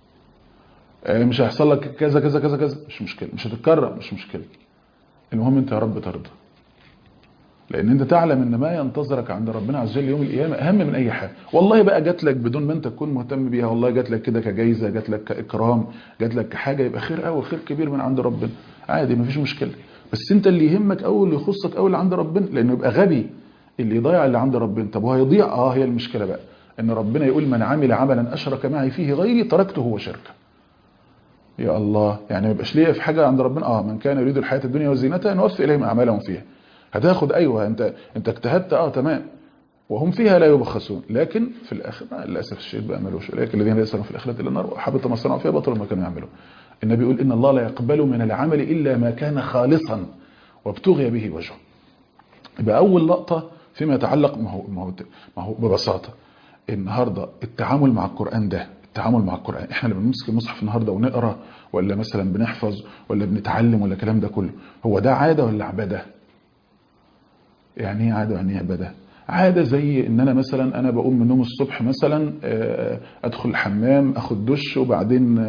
مش هيحصل لك كذا كذا كذا كذا مش مشكله مش هتتكرر مش مشكله المهم انت يا رب ترضى لان انت تعلم ان ما ينتظرك عند ربنا عز وجل يوم القيامه اهم من اي حاجه والله بقى جات لك بدون ما انت تكون مهتم بيها والله جات لك كده كجايزه جات لك كاكرام جات لك كحاجه يبقى خير قوي خير كبير من عند ربنا عادي مفيش مشكله بس انت اللي يهمك قوي اللي يخصك قوي اللي عند ربنا لانه يبقى غبي اللي يضيع اللي عند ربنا طب وهيضيع اه هي المشكله بقى ان ربنا يقول من عمل عملا اشرك معي فيه غيري تركته وشركه يا الله يعني ما يبقاش ليا في حاجه عند ربنا اه من كان يريد الحياه الدنيا وزينتها نوفي اليهم اعمالهم فيها هتاخد ايوه انت انت اجتهدت اه تمام وهم فيها لا يبخسون لكن في الاخر للاسف الشديد بقى ملوش اولئك الذين ليس لهم في الاخره الا النار وحبط ما صنعوا فيها بطل ما كانوا يعملون النبي يقول ان الله لا يقبل من العمل الا ما كان خالصا وابتغي به وجهه يبقى اول لقطه فيما يتعلق ما هو ما هو ما هو ببساطه النهارده التعامل مع القران ده التعامل مع القرآن احنا لما بنمسك المصحف النهارده ونقرا ولا مثلا بنحفظ ولا بنتعلم ولا الكلام ده كله هو ده عاده ولا عباده يعني ايه عاده يعني ايه عباده عاده زي ان انا مثلا انا بقوم من النوم الصبح مثلا ادخل الحمام اخد دش وبعدين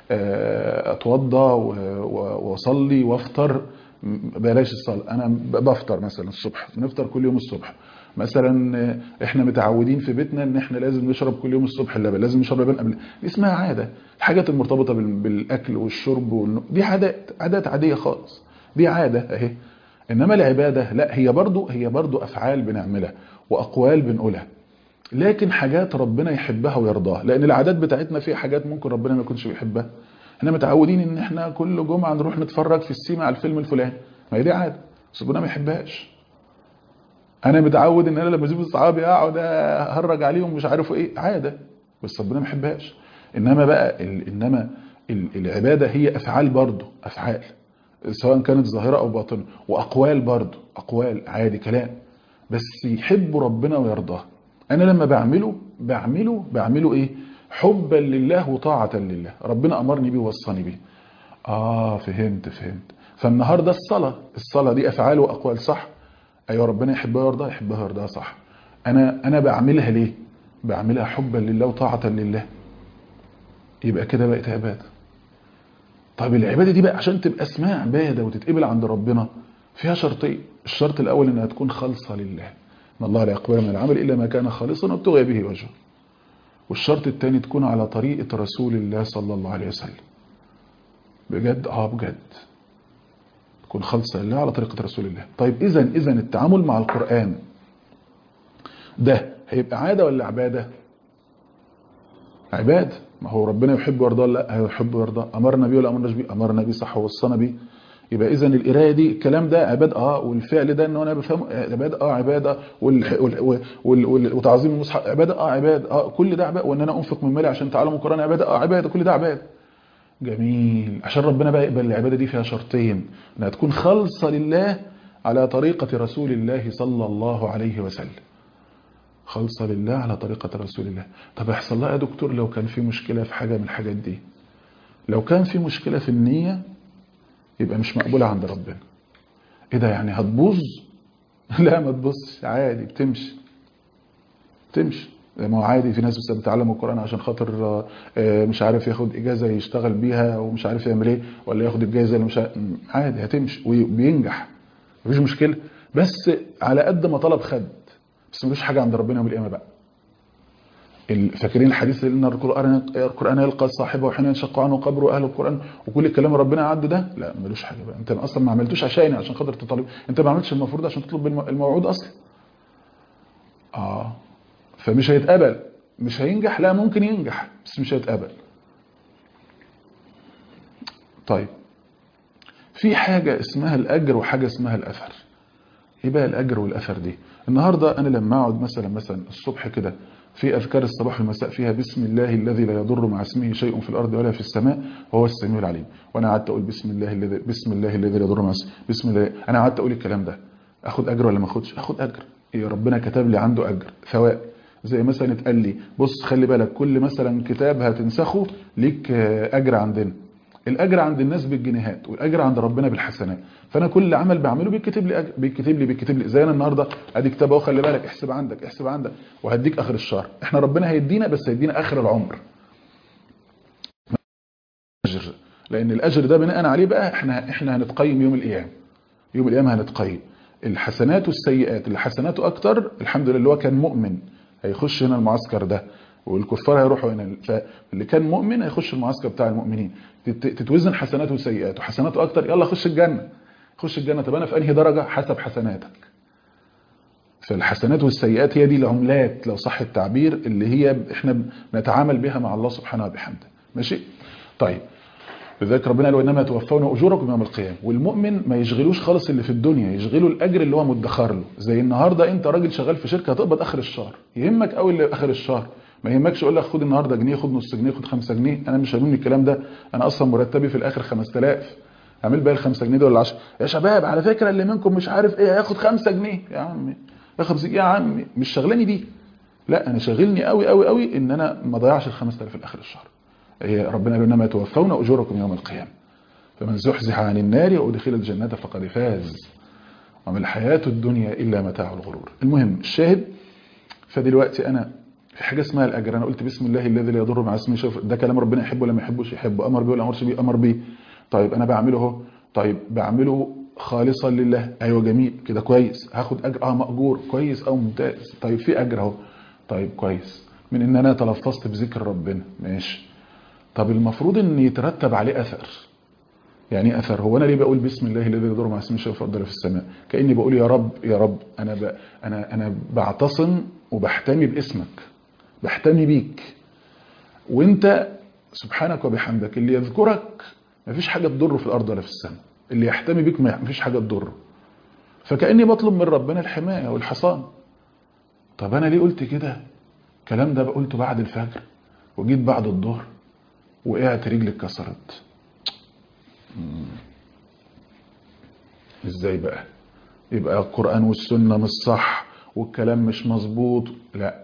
اتوضى واصلي وافطر بلاش الصلاه انا بفطر مثلا الصبح بنفطر كل يوم الصبح مثلا احنا متعودين في بيتنا ان احنا لازم نشرب كل يوم الصبح اللبن لازم نشرب لبن قبل دي اسمها عاده الحاجات المرتبطه بالاكل والشرب والن... دي عادات عادات عاديه خالص دي عاده اهي انما العباده لا هي برضو هي برضو افعال بنعملها واقوال بنقولها لكن حاجات ربنا يحبها ويرضاها لان العادات بتاعتنا فيها حاجات ممكن ربنا ما يكونش بيحبها احنا متعودين ان احنا كل جمعه نروح نتفرج في السيما على الفيلم الفلاني ما هي دي عاده بس ربنا ما يحبهاش انا متعود ان انا لما اشوف اصحابي اقعد اهرج عليهم مش عارف ايه عاده بس ربنا ما يحبهاش انما بقى ال انما ال العباده هي افعال برضه افعال سواء كانت ظاهره او باطنه واقوال برضه اقوال عادي كلام بس يحب ربنا ويرضاه انا لما بعمله بعمله بعمله ايه حبا لله وطاعه لله ربنا امرني بيه ووصاني بيه اه فهمت فهمت فالنهارده الصلاه الصلاه دي افعال واقوال صح ايوه ربنا يحبها ويرضاها يحبها ويرضاها صح انا انا بعملها ليه بعملها حبا لله وطاعه لله يبقى كده بقت عباده طيب العباده دي بقى عشان تبقى اسمها عباده وتتقبل عند ربنا فيها شرطين الشرط الاول انها تكون خالصه لله ان الله لا يقبل من العمل الا ما كان خالصا وابتغي به وجهه والشرط الثاني تكون على طريقه رسول الله صلى الله عليه وسلم بجد اه بجد تكون خالصة لله على طريقة رسول الله طيب إذا إذا التعامل مع القرآن ده هيبقى عادة ولا عبادة عبادة ما هو ربنا يحب ويرضى لا يحب ويرضى أمرنا بيه ولا أمرناش بيه أمرنا بيه صح ووصانا بيه يبقى اذا القرايه دي الكلام ده عباده اه والفعل ده ان انا بفهمه عباده اه عباده وال وال وال وال وتعظيم المصحف عباده اه عباده اه كل ده عباده وان انا انفق من مالي عشان تعلموا القران عباده اه عباده كل ده عباده جميل عشان ربنا بقى يقبل العباده دي فيها شرطين انها تكون خالصه لله على طريقه رسول الله صلى الله عليه وسلم خالصه لله على طريقه رسول الله طب يحصل لها يا دكتور لو كان في مشكله في حاجه من الحاجات دي لو كان في مشكله في النيه يبقى مش مقبولة عند ربنا ايه ده يعني هتبوظ لا ما تبصش عادي بتمشي بتمشي ما هو عادي في ناس بس بتتعلم القرآن عشان خاطر مش عارف ياخد إجازة يشتغل بيها ومش عارف يعمل ايه ولا ياخد الجائزة اللي مش عادي هتمشي وبينجح مفيش مشكلة بس على قد ما طلب خد بس مفيش حاجة عند ربنا يوم القيامة بقى فاكرين الحديث اللي ان القران القران يلقى صاحبه حين ينشق عنه قبره اهل القران وكل الكلام ربنا عدى ده لا ملوش حاجه بقى انت اصلا ما عملتوش عشاني عشان خاطر تطالب انت ما عملتش المفروض عشان تطلب الموعود اصلا اه فمش هيتقبل مش هينجح لا ممكن ينجح بس مش هيتقبل طيب في حاجه اسمها الاجر وحاجه اسمها الاثر ايه بقى الاجر والاثر دي النهارده انا لما اقعد مثلا مثلا الصبح كده في أذكار الصباح والمساء فيها بسم الله الذي لا يضر مع اسمه شيء في الأرض ولا في السماء وهو السميع العليم وأنا قعدت أقول بسم الله الذي بسم الله الذي لا يضر مع اسمه بسم الله أنا قعدت أقول الكلام ده أخد أجر ولا ما أخدش أخد أجر إيه ربنا كتب لي عنده أجر ثواب زي مثلا اتقال لي بص خلي بالك كل مثلا كتاب هتنسخه ليك أجر عندنا الأجر عند الناس بالجنيهات والأجر عند ربنا بالحسنات فانا كل عمل بعمله بيتكتب لي أجر. بيتكتب لي بيتكتب لي زي انا النهارده ادي كتاب اهو خلي بالك احسب عندك احسب عندك وهديك اخر الشهر احنا ربنا هيدينا بس هيدينا اخر العمر اجر لان الاجر ده بناء عليه بقى احنا احنا هنتقيم يوم القيامه يوم القيامه هنتقيم الحسنات والسيئات اللي حسناته اكتر الحمد لله اللي هو كان مؤمن هيخش هنا المعسكر ده والكفار هيروحوا هنا فاللي كان مؤمن هيخش المعسكر بتاع المؤمنين تتوزن حسناته وسيئاته حسناته اكتر يلا خش الجنه خش الجنة طب أنا في أنهي درجة حسب حسناتك فالحسنات والسيئات هي دي العملات لو صح التعبير اللي هي احنا بنتعامل بها مع الله سبحانه وبحمده ماشي طيب لذلك ربنا قال وانما توفون اجوركم يوم القيامه والمؤمن ما يشغلوش خالص اللي في الدنيا يشغلوا الاجر اللي هو مدخر له زي النهارده انت راجل شغال في شركه هتقبض اخر الشهر يهمك قوي اللي اخر الشهر ما يهمكش اقول لك خد النهارده جنيه خد نص جنيه خد 5 جنيه انا مش هاممني الكلام ده انا اصلا مرتبي في الاخر 5000 اعمل بقى ال 5 جنيه دول ولا 10 يا شباب على فكره اللي منكم مش عارف ايه هياخد 5 جنيه يا عمي ياخد يا عمي مش شغلاني دي لا انا شاغلني قوي قوي قوي ان انا ما اضيعش ال 5000 في اخر الشهر هي ربنا قال انما توفون اجوركم يوم القيامه فمن زحزح عن النار وادخل الجنه فقد فاز وما الحياه الدنيا الا متاع الغرور المهم الشاهد فدلوقتي انا في حاجه اسمها الاجر انا قلت بسم الله الذي لا يضر مع اسمه شوف ده كلام ربنا يحبه ولا ما يحبوش يحبه امر بيه ولا امرش بيه امر بيه طيب انا بعمله اهو طيب بعمله خالصا لله ايوه جميل كده كويس هاخد اجر اه ماجور كويس او ممتاز طيب في اجر اهو طيب كويس من ان انا تلفظت بذكر ربنا ماشي طب المفروض ان يترتب عليه اثر يعني ايه اثر هو انا ليه بقول بسم الله الذي يضر مع اسمه شيء فضل في السماء كاني بقول يا رب يا رب انا ب... انا انا بعتصم وبحتمي باسمك بحتمي بيك وانت سبحانك وبحمدك اللي يذكرك مفيش حاجه تضره في الارض ولا في السماء اللي يحتمي بيك مفيش حاجه تضره فكاني بطلب من ربنا الحمايه والحصان طب انا ليه قلت كده الكلام ده قلته بعد الفجر وجيت بعد الظهر وقعت رجلي اتكسرت ازاي بقى يبقى القرآن والسنة مش صح والكلام مش مظبوط لا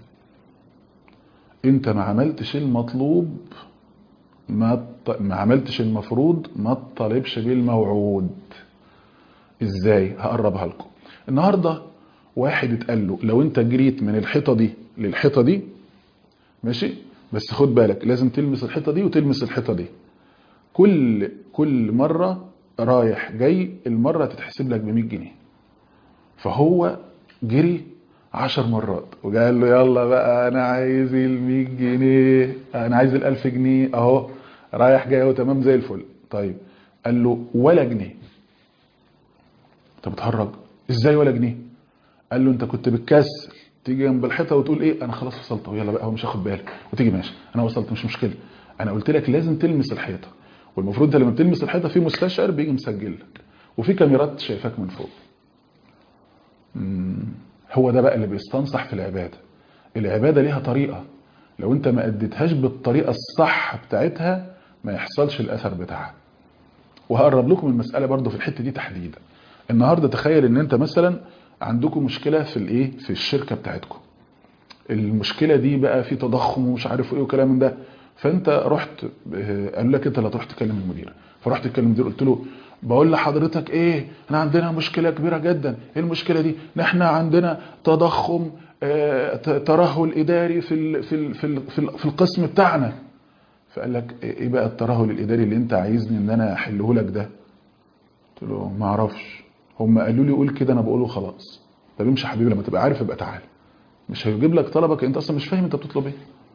انت ما عملتش المطلوب ما ما عملتش المفروض ما تطالبش بالموعود ازاي هقربها لكم النهارده واحد اتقال له لو انت جريت من الحيطه دي للحيطه دي ماشي بس خد بالك لازم تلمس الحيطه دي وتلمس الحيطه دي كل كل مره رايح جاي المره تتحسب لك ب 100 جنيه فهو جري 10 مرات وقال له يلا بقى انا عايز ال 100 جنيه انا عايز ال 1000 جنيه اهو رايح جاي وتمام زي الفل طيب قال له ولا جنيه انت بتهرج ازاي ولا جنيه قال له انت كنت بتكسل تيجي جنب الحيطه وتقول ايه انا خلاص وصلت يلا بقى هو مش هاخد بالك وتيجي ماشي انا وصلت مش مشكله انا قلت لك لازم تلمس الحيطه والمفروض انت لما بتلمس الحيطه في مستشعر بيجي مسجل لك وفي كاميرات شايفاك من فوق مم. هو ده بقى اللي بيستنصح في العباده العباده ليها طريقه لو انت ما اديتهاش بالطريقه الصح بتاعتها ما يحصلش الاثر بتاعها وهقرب لكم المساله برضو في الحته دي تحديدا النهارده تخيل ان انت مثلا عندكم مشكله في الايه في الشركه بتاعتكم المشكله دي بقى في تضخم ومش عارف ايه وكلام من ده فانت رحت قالوا لك انت اللي هتروح تكلم المدير فرحت تكلم المدير قلت له بقول لحضرتك ايه احنا عندنا مشكله كبيره جدا ايه المشكله دي ان احنا عندنا تضخم اه ترهل اداري في ال في ال في, ال في, ال في القسم بتاعنا فقال لك ايه بقى الترهل الاداري اللي انت عايزني ان انا احله لك ده قلت له ما اعرفش هم قالوا لي قول كده انا بقوله خلاص طب امشي يا حبيبي لما تبقى عارف ابقى تعالى مش هيجيب لك طلبك انت اصلا مش فاهم انت بتطلب ايه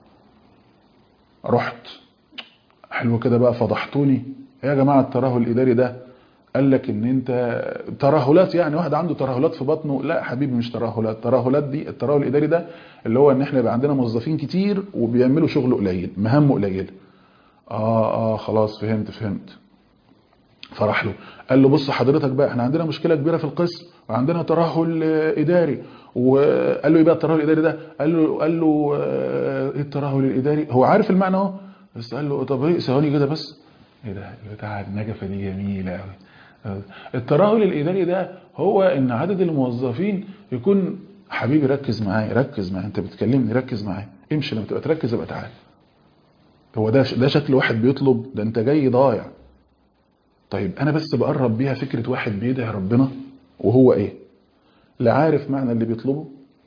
رحت حلو كده بقى فضحتوني يا جماعه الترهل الاداري ده قال لك ان انت ترهلات يعني واحد عنده ترهلات في بطنه لا حبيبي مش ترهلات الترهلات دي الترهل الاداري ده اللي هو ان احنا يبقى عندنا موظفين كتير وبيعملوا شغل قليل مهام قليله اه اه خلاص فهمت فهمت فراح له قال له بص حضرتك بقى احنا عندنا مشكله كبيره في القسم وعندنا ترهل اداري وقال له ايه بقى الترهل الاداري ده قال له قال له ايه الترهل الاداري هو عارف المعنى اهو بس قال له طب ايه ثواني كده بس ايه ده بتاع النجفه دي جميله قوي الترهل الاداري ده هو ان عدد الموظفين يكون حبيبي ركز معايا ركز معايا انت بتكلمني ركز معايا امشي لما تبقى تركز ابقى تعالى هو ده ده شكل واحد بيطلب ده انت جاي ضايع طيب انا بس بقرب بيها فكره واحد بيدعي ربنا وهو ايه لا عارف معنى اللي بيطلبه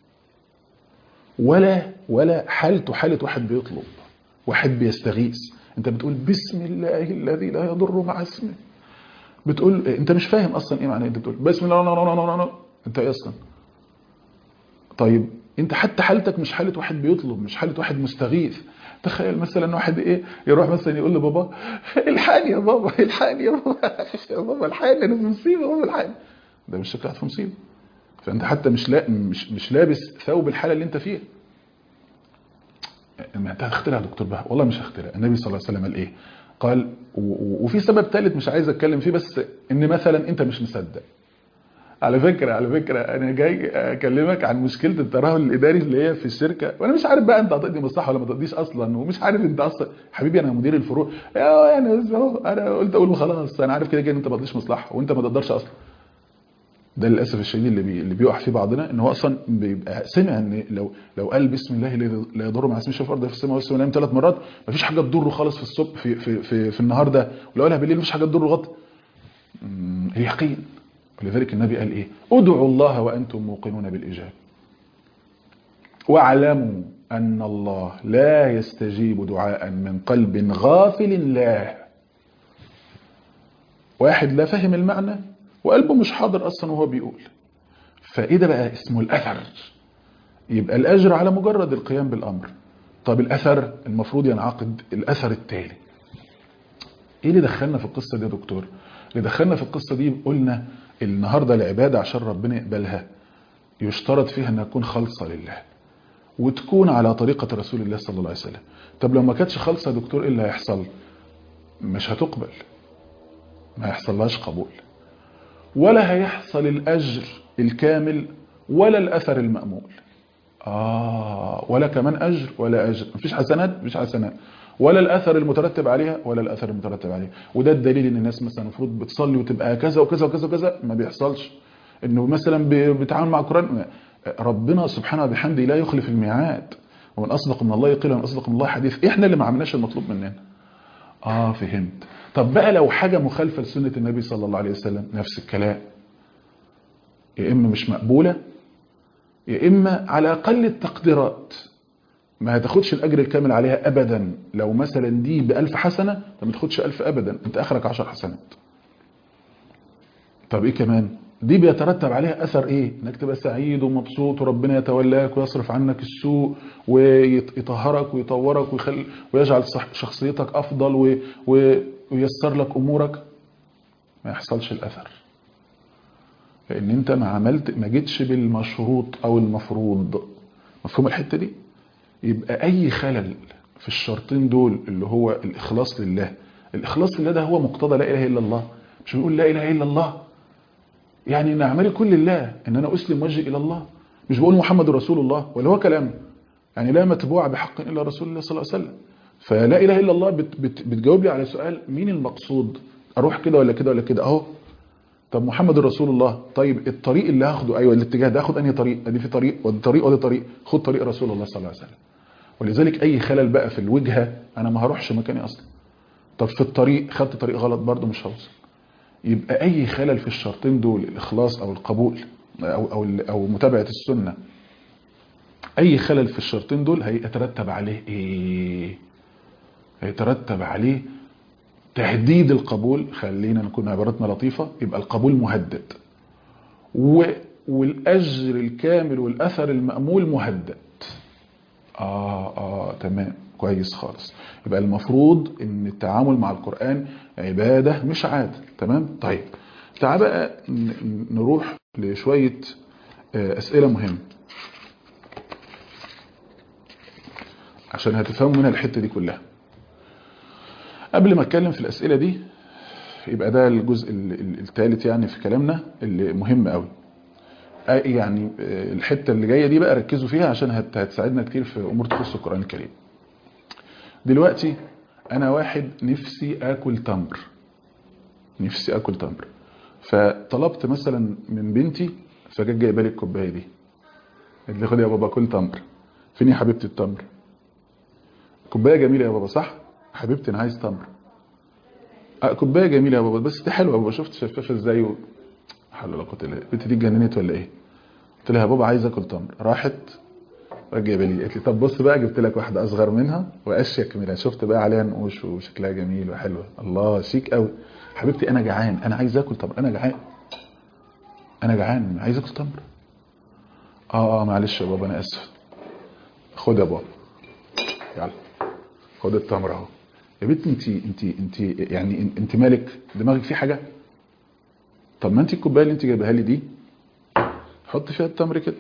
ولا ولا حالته حاله واحد بيطلب واحد بيستغيث انت بتقول بسم الله الذي لا يضر مع اسمه بتقول انت مش فاهم اصلا ايه معنى انت بتقول بسم الله لا لا لا لا انت ايه اصلا طيب انت حتى حالتك مش حاله واحد بيطلب مش حاله واحد مستغيث تخيل مثلا واحد ايه يروح مثلا يقول لبابا الحقني يا بابا الحقني يا بابا يا بابا الحقني انا في مصيبه يا بابا الحقني ده مش شكلك في مصيبه فانت حتى مش لا مش مش لابس ثوب الحاله اللي انت فيها ما انت هتخترع يا دكتور بقى والله مش هخترع النبي صلى الله عليه وسلم قال ايه قال وفي سبب ثالث مش عايز اتكلم فيه بس ان مثلا انت مش مصدق على فكرة على فكرة أنا جاي أكلمك عن مشكلة الترهل الإداري اللي هي في الشركة وأنا مش عارف بقى أنت هتقضي مصلحة ولا ما تقضيش أصلا ومش عارف أنت أصلا حبيبي أنا مدير الفروع يعني بس أهو أنا قلت أقول خلاص أنا عارف كده كده أنت ما تقضيش مصلحة وأنت ما تقدرش أصلا ده للاسف الشديد اللي بي... اللي بيقع فيه بعضنا ان هو اصلا بيبقى سمع ان لو لو قال بسم الله لا يضر مع اسمه الارض في السماء والسماء ثلاث مرات مفيش حاجه تضره خالص في الصبح في في في, في النهار ده ولو قالها بالليل مفيش حاجه تضره غط اليقين ولذلك النبي قال ايه ادعوا الله وانتم موقنون بالاجابه واعلموا ان الله لا يستجيب دعاء من قلب غافل لا واحد لا فهم المعنى وقلبه مش حاضر اصلا وهو بيقول فايه ده بقى اسمه الاثر يبقى الاجر على مجرد القيام بالامر طب الاثر المفروض ينعقد الاثر التالي ايه اللي دخلنا في القصه دي يا دكتور اللي دخلنا في القصه دي قلنا النهارده العباده عشان ربنا يقبلها يشترط فيها انها تكون خالصه لله وتكون على طريقه رسول الله صلى الله عليه وسلم طب لو ما كانتش خالصه يا دكتور ايه اللي هيحصل مش هتقبل ما هيحصلهاش قبول ولا هيحصل الأجر الكامل ولا الأثر المأمول آه ولا كمان أجر ولا أجر مفيش حسنات مفيش حسنات ولا الأثر المترتب عليها ولا الأثر المترتب عليها وده الدليل إن الناس مثلا المفروض بتصلي وتبقى كذا وكذا وكذا وكذا ما بيحصلش إنه مثلا بيتعامل مع القرآن ربنا سبحانه وبحمده لا يخلف الميعاد ومن أصدق من الله قيل ومن أصدق من الله حديث إحنا اللي ما عملناش المطلوب مننا آه فهمت طب بقى لو حاجة مخالفة لسنة النبي صلى الله عليه وسلم نفس الكلام يا إما مش مقبولة يا إما على أقل التقديرات ما هتاخدش الأجر الكامل عليها أبدا لو مثلا دي بألف حسنة انت ما تاخدش ألف أبدا أنت آخرك عشر حسنات طب إيه كمان دي بيترتب عليها أثر إيه إنك تبقى سعيد ومبسوط وربنا يتولاك ويصرف عنك السوء ويطهرك ويطورك ويخل ويجعل شخصيتك أفضل و... و... ويسر لك أمورك ما يحصلش الأثر لأن أنت ما عملت ما جيتش بالمشروط أو المفروض مفهوم الحتة دي يبقى أي خلل في الشرطين دول اللي هو الإخلاص لله الاخلاص لله ده هو مقتضى لا اله الا الله مش بنقول لا اله الا الله يعني ان اعمالي كل لله ان انا اسلم وجهي الى الله مش بقول محمد رسول الله ولا هو كلام يعني لا متبوع بحق الا رسول الله صلى الله عليه وسلم فلا اله الا الله بت بت بتجاوب لي على سؤال مين المقصود اروح كده ولا كده ولا كده اهو طب محمد رسول الله طيب الطريق اللي هاخده ايوه الاتجاه ده اخد انهي طريق ادي في طريق ودي طريق ودي طريق خد طريق رسول الله صلى الله عليه وسلم ولذلك اي خلل بقى في الوجهه انا ما هروحش مكاني اصلا طب في الطريق خدت طريق غلط برضه مش هوصل يبقى اي خلل في الشرطين دول الاخلاص او القبول او او او متابعه السنه اي خلل في الشرطين دول هيترتب عليه ايه هيترتب عليه تهديد القبول خلينا نكون عبارتنا لطيفة يبقى القبول مهدد و... والأجر الكامل والأثر المأمول مهدد آه آه تمام كويس خالص يبقى المفروض ان التعامل مع القرآن عبادة مش عادة تمام طيب تعال بقى نروح لشوية أسئلة مهمة عشان هتفهموا منها الحتة دي كلها قبل ما اتكلم في الأسئلة دي يبقى ده الجزء الثالث يعني في كلامنا اللي مهم قوي يعني الحتة اللي جاية دي بقى ركزوا فيها عشان هتساعدنا كتير في أمور تخص القرآن الكريم دلوقتي أنا واحد نفسي آكل تمر نفسي آكل تمر فطلبت مثلا من بنتي فجت جايبه لي الكوبايه دي قالت لي خد يا بابا كل تمر فين يا حبيبتي التمر كوبايه جميله يا بابا صح حبيبتي انا عايز تمر أه كوبايه جميله يا بابا بس دي حلوه يا بابا شفت شفافه ازاي و... حول ولا قوه الا بالله البنت دي اتجننت ولا ايه قلت لها يا بابا عايز اكل تمر راحت جايبه لي قالت لي طب بص بقى جبت لك واحده اصغر منها واشيك منها شفت بقى عليها نقوش وشكلها جميل وحلوه الله شيك قوي حبيبتي انا جعان انا عايز اكل تمر انا جعان انا جعان عايز اكل تمر اه اه معلش يا بابا انا اسف خد يا بابا يلا خد التمر اهو يا بنتي انت انت انت يعني انت مالك دماغك فيه حاجه طب ما انت الكوبايه اللي انت جايبها لي دي حط فيها التمر كده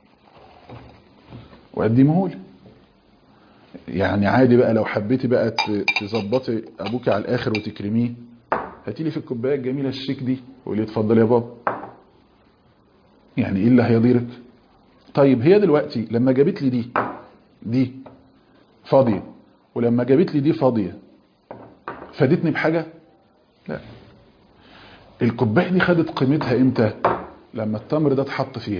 وقدمه لي يعني عادي بقى لو حبيتي بقى تظبطي ابوكي على الاخر وتكرميه هاتي لي في الكوبايه الجميله الشيك دي وقولي اتفضل يا بابا يعني ايه اللي هيضيرك طيب هي دلوقتي لما جابت لي دي دي فاضيه ولما جابت لي دي فاضيه فادتني بحاجه لا الكوبايه دي خدت قيمتها امتى لما التمر ده اتحط فيها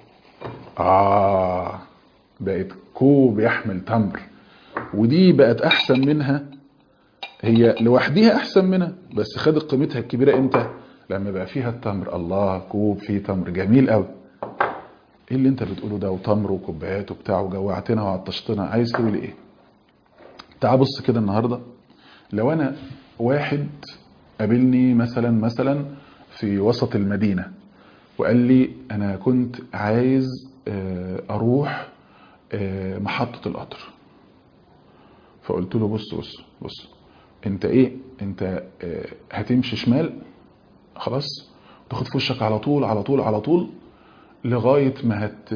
اه بقت كوب يحمل تمر ودي بقت احسن منها هي لوحديها احسن منها بس خدت قيمتها الكبيره امتى لما بقى فيها التمر الله كوب فيه تمر جميل قوي ايه اللي انت بتقوله ده وتمر وكوبايات وبتاع وجوعتنا وعطشتنا عايز تقول ايه تعال بص كده النهارده لو انا واحد قابلني مثلا مثلا في وسط المدينه وقال لي انا كنت عايز اروح محطه القطر فقلت له بص بص بص انت ايه انت هتمشي شمال خلاص تاخد في وشك على طول على طول على طول لغايه ما هت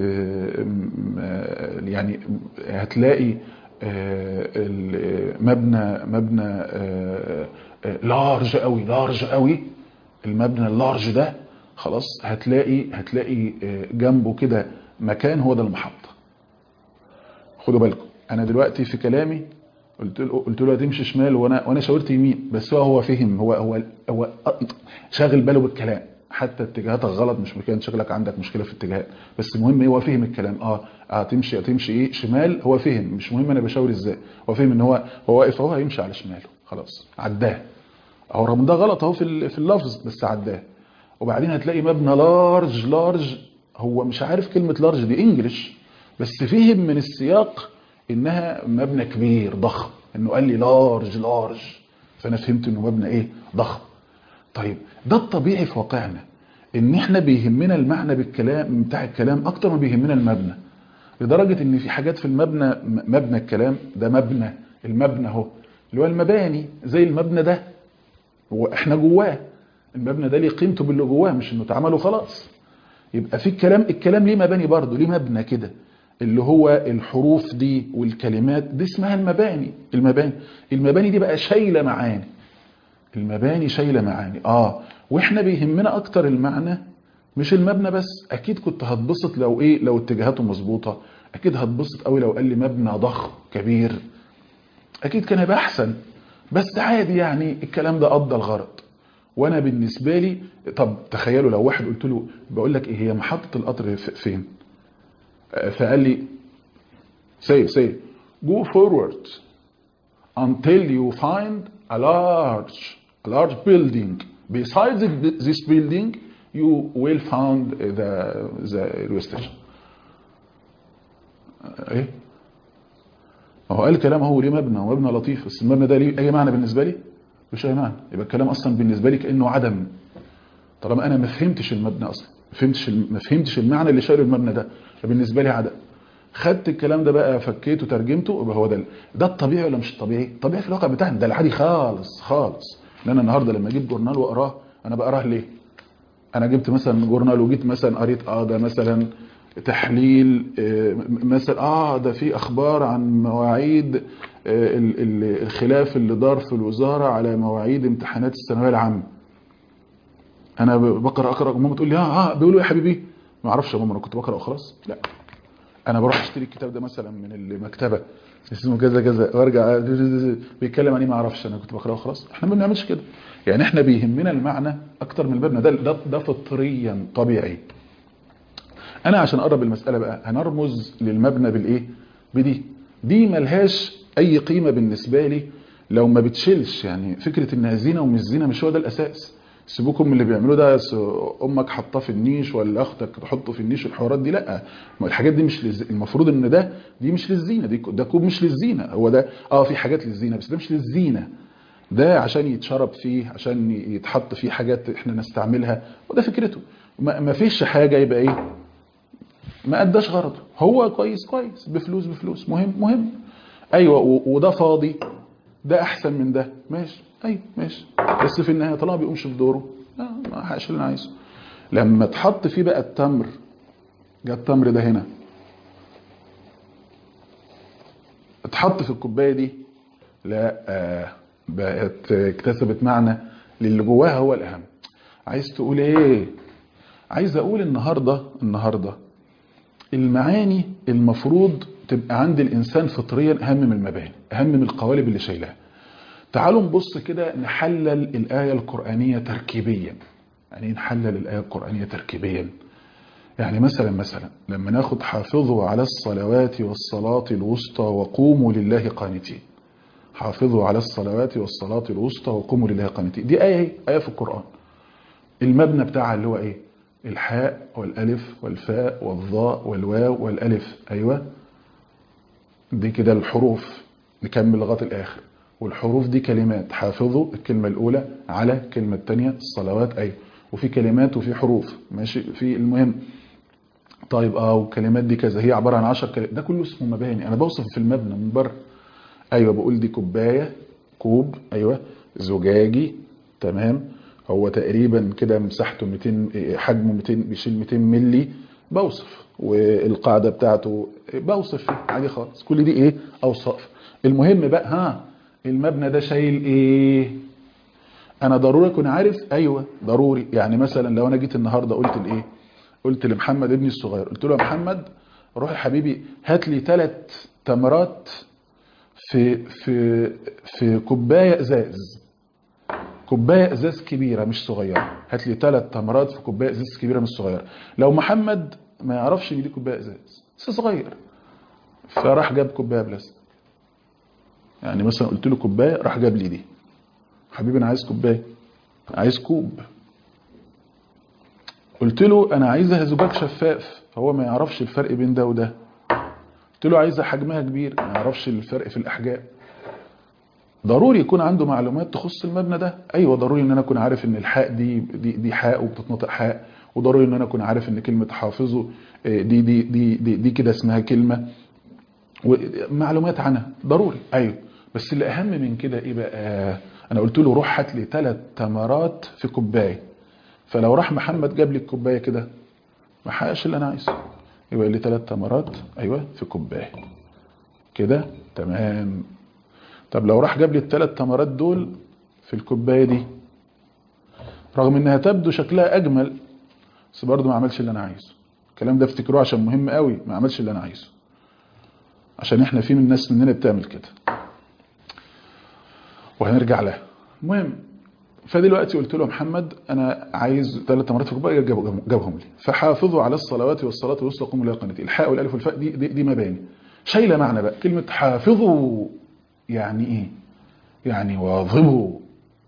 يعني هتلاقي مبنى مبنى لارج قوي لارج قوي المبنى اللارج ده خلاص هتلاقي هتلاقي جنبه كده مكان هو ده المحطه خدوا بالكم انا دلوقتي في كلامي قلت له قلت له هتمشي شمال وانا وانا شاورت يمين بس هو هو فهم هو هو هو شاغل باله بالكلام حتى اتجاهاتك غلط مش ممكن شكلك عندك مشكله في اتجاهات بس المهم هو فهم الكلام اه هتمشي هتمشي ايه شمال هو فهم مش مهم انا بشاور ازاي هو فهم ان هو هو واقف اهو هيمشي على شماله خلاص عداه اهو رغم ده غلط اهو في في اللفظ بس عداه وبعدين هتلاقي مبنى لارج لارج هو مش عارف كلمه لارج دي انجلش بس فهم من السياق انها مبنى كبير ضخم انه قال لي لارج لارج فانا فهمت انه مبنى ايه ضخم طيب ده الطبيعي في واقعنا ان احنا بيهمنا المعنى بالكلام بتاع الكلام اكتر ما بيهمنا المبنى لدرجة ان في حاجات في المبنى مبنى الكلام ده مبنى المبنى اهو اللي هو المباني زي المبنى ده هو احنا جواه المبنى ده ليه قيمته باللي جواه مش انه اتعمل وخلاص يبقى في الكلام الكلام ليه مباني برضه ليه مبنى كده اللي هو الحروف دي والكلمات دي اسمها المباني المباني المباني دي بقى شايله معاني المباني شايله معاني اه واحنا بيهمنا اكتر المعنى مش المبنى بس اكيد كنت هتبسط لو ايه لو اتجاهاته مظبوطه اكيد هتبسط قوي لو قال لي مبنى ضخم كبير اكيد كان هيبقى احسن بس عادي يعني الكلام ده قضى الغرض وانا بالنسبه لي طب تخيلوا لو واحد قلت له بقول لك ايه هي محطه القطر ف- فين آه، فقال لي say say go forward until you find a large a large building besides the- this building you will find the the railway station آه، ايه ما هو قال كلام هو ليه مبنى ومبنى لطيف بس المبنى ده ليه اي معنى بالنسبه لي مش اي معنى يبقى الكلام اصلا بالنسبه لي كانه عدم طالما انا ما فهمتش المبنى اصلا ما فهمتش الم- ما فهمتش المعنى اللي شايله المبنى ده فبالنسبه لي عدم خدت الكلام ده بقى فكيته ترجمته يبقى هو ده ده الطبيعي ولا مش الطبيعي طبيعي في الواقع بتاعنا ده العادي خالص خالص ان انا النهارده لما اجيب جورنال واقراه انا بقراه ليه انا جبت مثلا جورنال وجيت مثلا قريت اه ده مثلا تحليل آه، م- مثلا اه ده في اخبار عن مواعيد آه، ال- ال- الخلاف اللي دار في الوزاره على مواعيد امتحانات الثانويه العامه انا ب- بقرا اقرا ماما تقول لي اه اه بيقولوا إيه يا حبيبي ما اعرفش يا ماما انا كنت بقرا وخلاص لا انا بروح اشتري الكتاب ده مثلا من المكتبه اسمه كذا كذا وارجع بيتكلم عن ايه ما اعرفش انا كنت بقراه وخلاص احنا ما بنعملش كده يعني احنا بيهمنا المعنى اكتر من المبنى ده ده, ده فطريا طبيعي انا عشان اقرب المساله بقى هنرمز للمبنى بالايه بدي دي ملهاش اي قيمه بالنسبه لي لو ما بتشيلش يعني فكره انها زينه ومش زينه مش هو ده الاساس سيبوكم من اللي بيعملوه ده س- امك حطاه في النيش ولا اختك تحطه في النيش والحوارات دي لا ما الحاجات دي مش للز... المفروض ان ده دي مش للزينه دي ده كوب مش للزينه هو ده اه في حاجات للزينه بس ده مش للزينه ده عشان يتشرب فيه عشان يتحط فيه حاجات احنا نستعملها وده فكرته ما ما فيش حاجه يبقى ايه ما اداش غرضه هو كويس كويس بفلوس بفلوس مهم مهم ايوه و- وده فاضي ده احسن من ده ماشي ايوه ماشي بس في النهايه طالما بيقومش بدوره لا ما حقش اللي انا عايزه لما اتحط فيه بقى التمر جه التمر ده هنا اتحط في الكوبايه دي لا آه بقت اكتسبت معنى للي جواها هو الاهم عايز تقول ايه عايز اقول النهارده النهارده المعاني المفروض تبقى عند الانسان فطريا اهم من المباني اهم من القوالب اللي شايلها تعالوا نبص كده نحلل الايه القرانيه تركيبيا يعني إيه نحلل الايه القرانيه تركيبيا يعني مثلا مثلا لما ناخد حافظوا على الصلوات والصلاه الوسطى وقوموا لله قانتين حافظوا على الصلوات والصلاه الوسطى وقوموا لله قانتين دي ايه ايه في القران المبنى بتاعها اللي هو ايه الحاء والالف والفاء والظاء والواو والالف ايوه دي كده الحروف نكمل لغايه الاخر والحروف دي كلمات حافظوا الكلمه الاولى على الكلمه الثانيه الصلوات ايوه وفي كلمات وفي حروف ماشي في المهم طيب اه والكلمات دي كذا هي عباره عن 10 كلمات ده كله اسمه مباني انا بوصف في المبنى من بره ايوه بقول دي كوبايه كوب ايوه زجاجي تمام هو تقريبا كده مساحته 200 حجمه 200 بيشيل 200 ملي بوصف والقاعده بتاعته بوصف فيه عادي خالص كل دي ايه اوصاف المهم بقى ها المبنى ده شايل ايه انا ضروري اكون عارف ايوه ضروري يعني مثلا لو انا جيت النهارده قلت لايه قلت لمحمد ابني الصغير قلت له يا محمد روح يا حبيبي هات لي ثلاث تمرات في في في كوبايه ازاز كوبايه ازاز كبيره مش صغيره هات لي ثلاث تمرات في كوبايه ازاز كبيره مش صغيره لو محمد ما يعرفش ان دي كوبايه ازاز بس صغير فراح جاب كوبايه بلاستيك يعني مثلا قلت له كوبايه راح جاب لي دي حبيبي انا عايز كوبايه عايز كوب قلت له انا عايزها زجاج شفاف هو ما يعرفش الفرق بين ده وده قلت له عايزها حجمها كبير ما يعرفش الفرق في الاحجام ضروري يكون عنده معلومات تخص المبنى ده ايوه ضروري ان انا اكون عارف ان الحاء دي دي, دي حاء وبتتنطق حاء وضروري ان انا اكون عارف ان كلمه حافظه دي دي دي دي, دي كده اسمها كلمه ومعلومات عنها ضروري ايوه بس اللي اهم من كده ايه بقى انا قلت له روح هات لي ثلاث تمرات في كوبايه فلو راح محمد جاب لي الكوبايه كده ما حققش اللي انا عايزه يبقى لي ثلاث تمرات ايوه في كوبايه كده تمام طب لو راح جاب لي الثلاث تمرات دول في الكوبايه دي رغم انها تبدو شكلها اجمل بس برضه ما عملش اللي انا عايزه الكلام ده افتكروه عشان مهم قوي ما عملش اللي انا عايزه عشان احنا في من الناس مننا بتعمل كده وهنرجع لها المهم فدلوقتي قلت له محمد انا عايز ثلاث مرات في الكوبايه جابهم جابهم لي فحافظوا على الصلوات والصلاه الوسطى قوموا الى قناتي الحاء والالف والفاء دي دي, دي مباني شايله معنى بقى كلمه حافظوا يعني ايه يعني واظبوا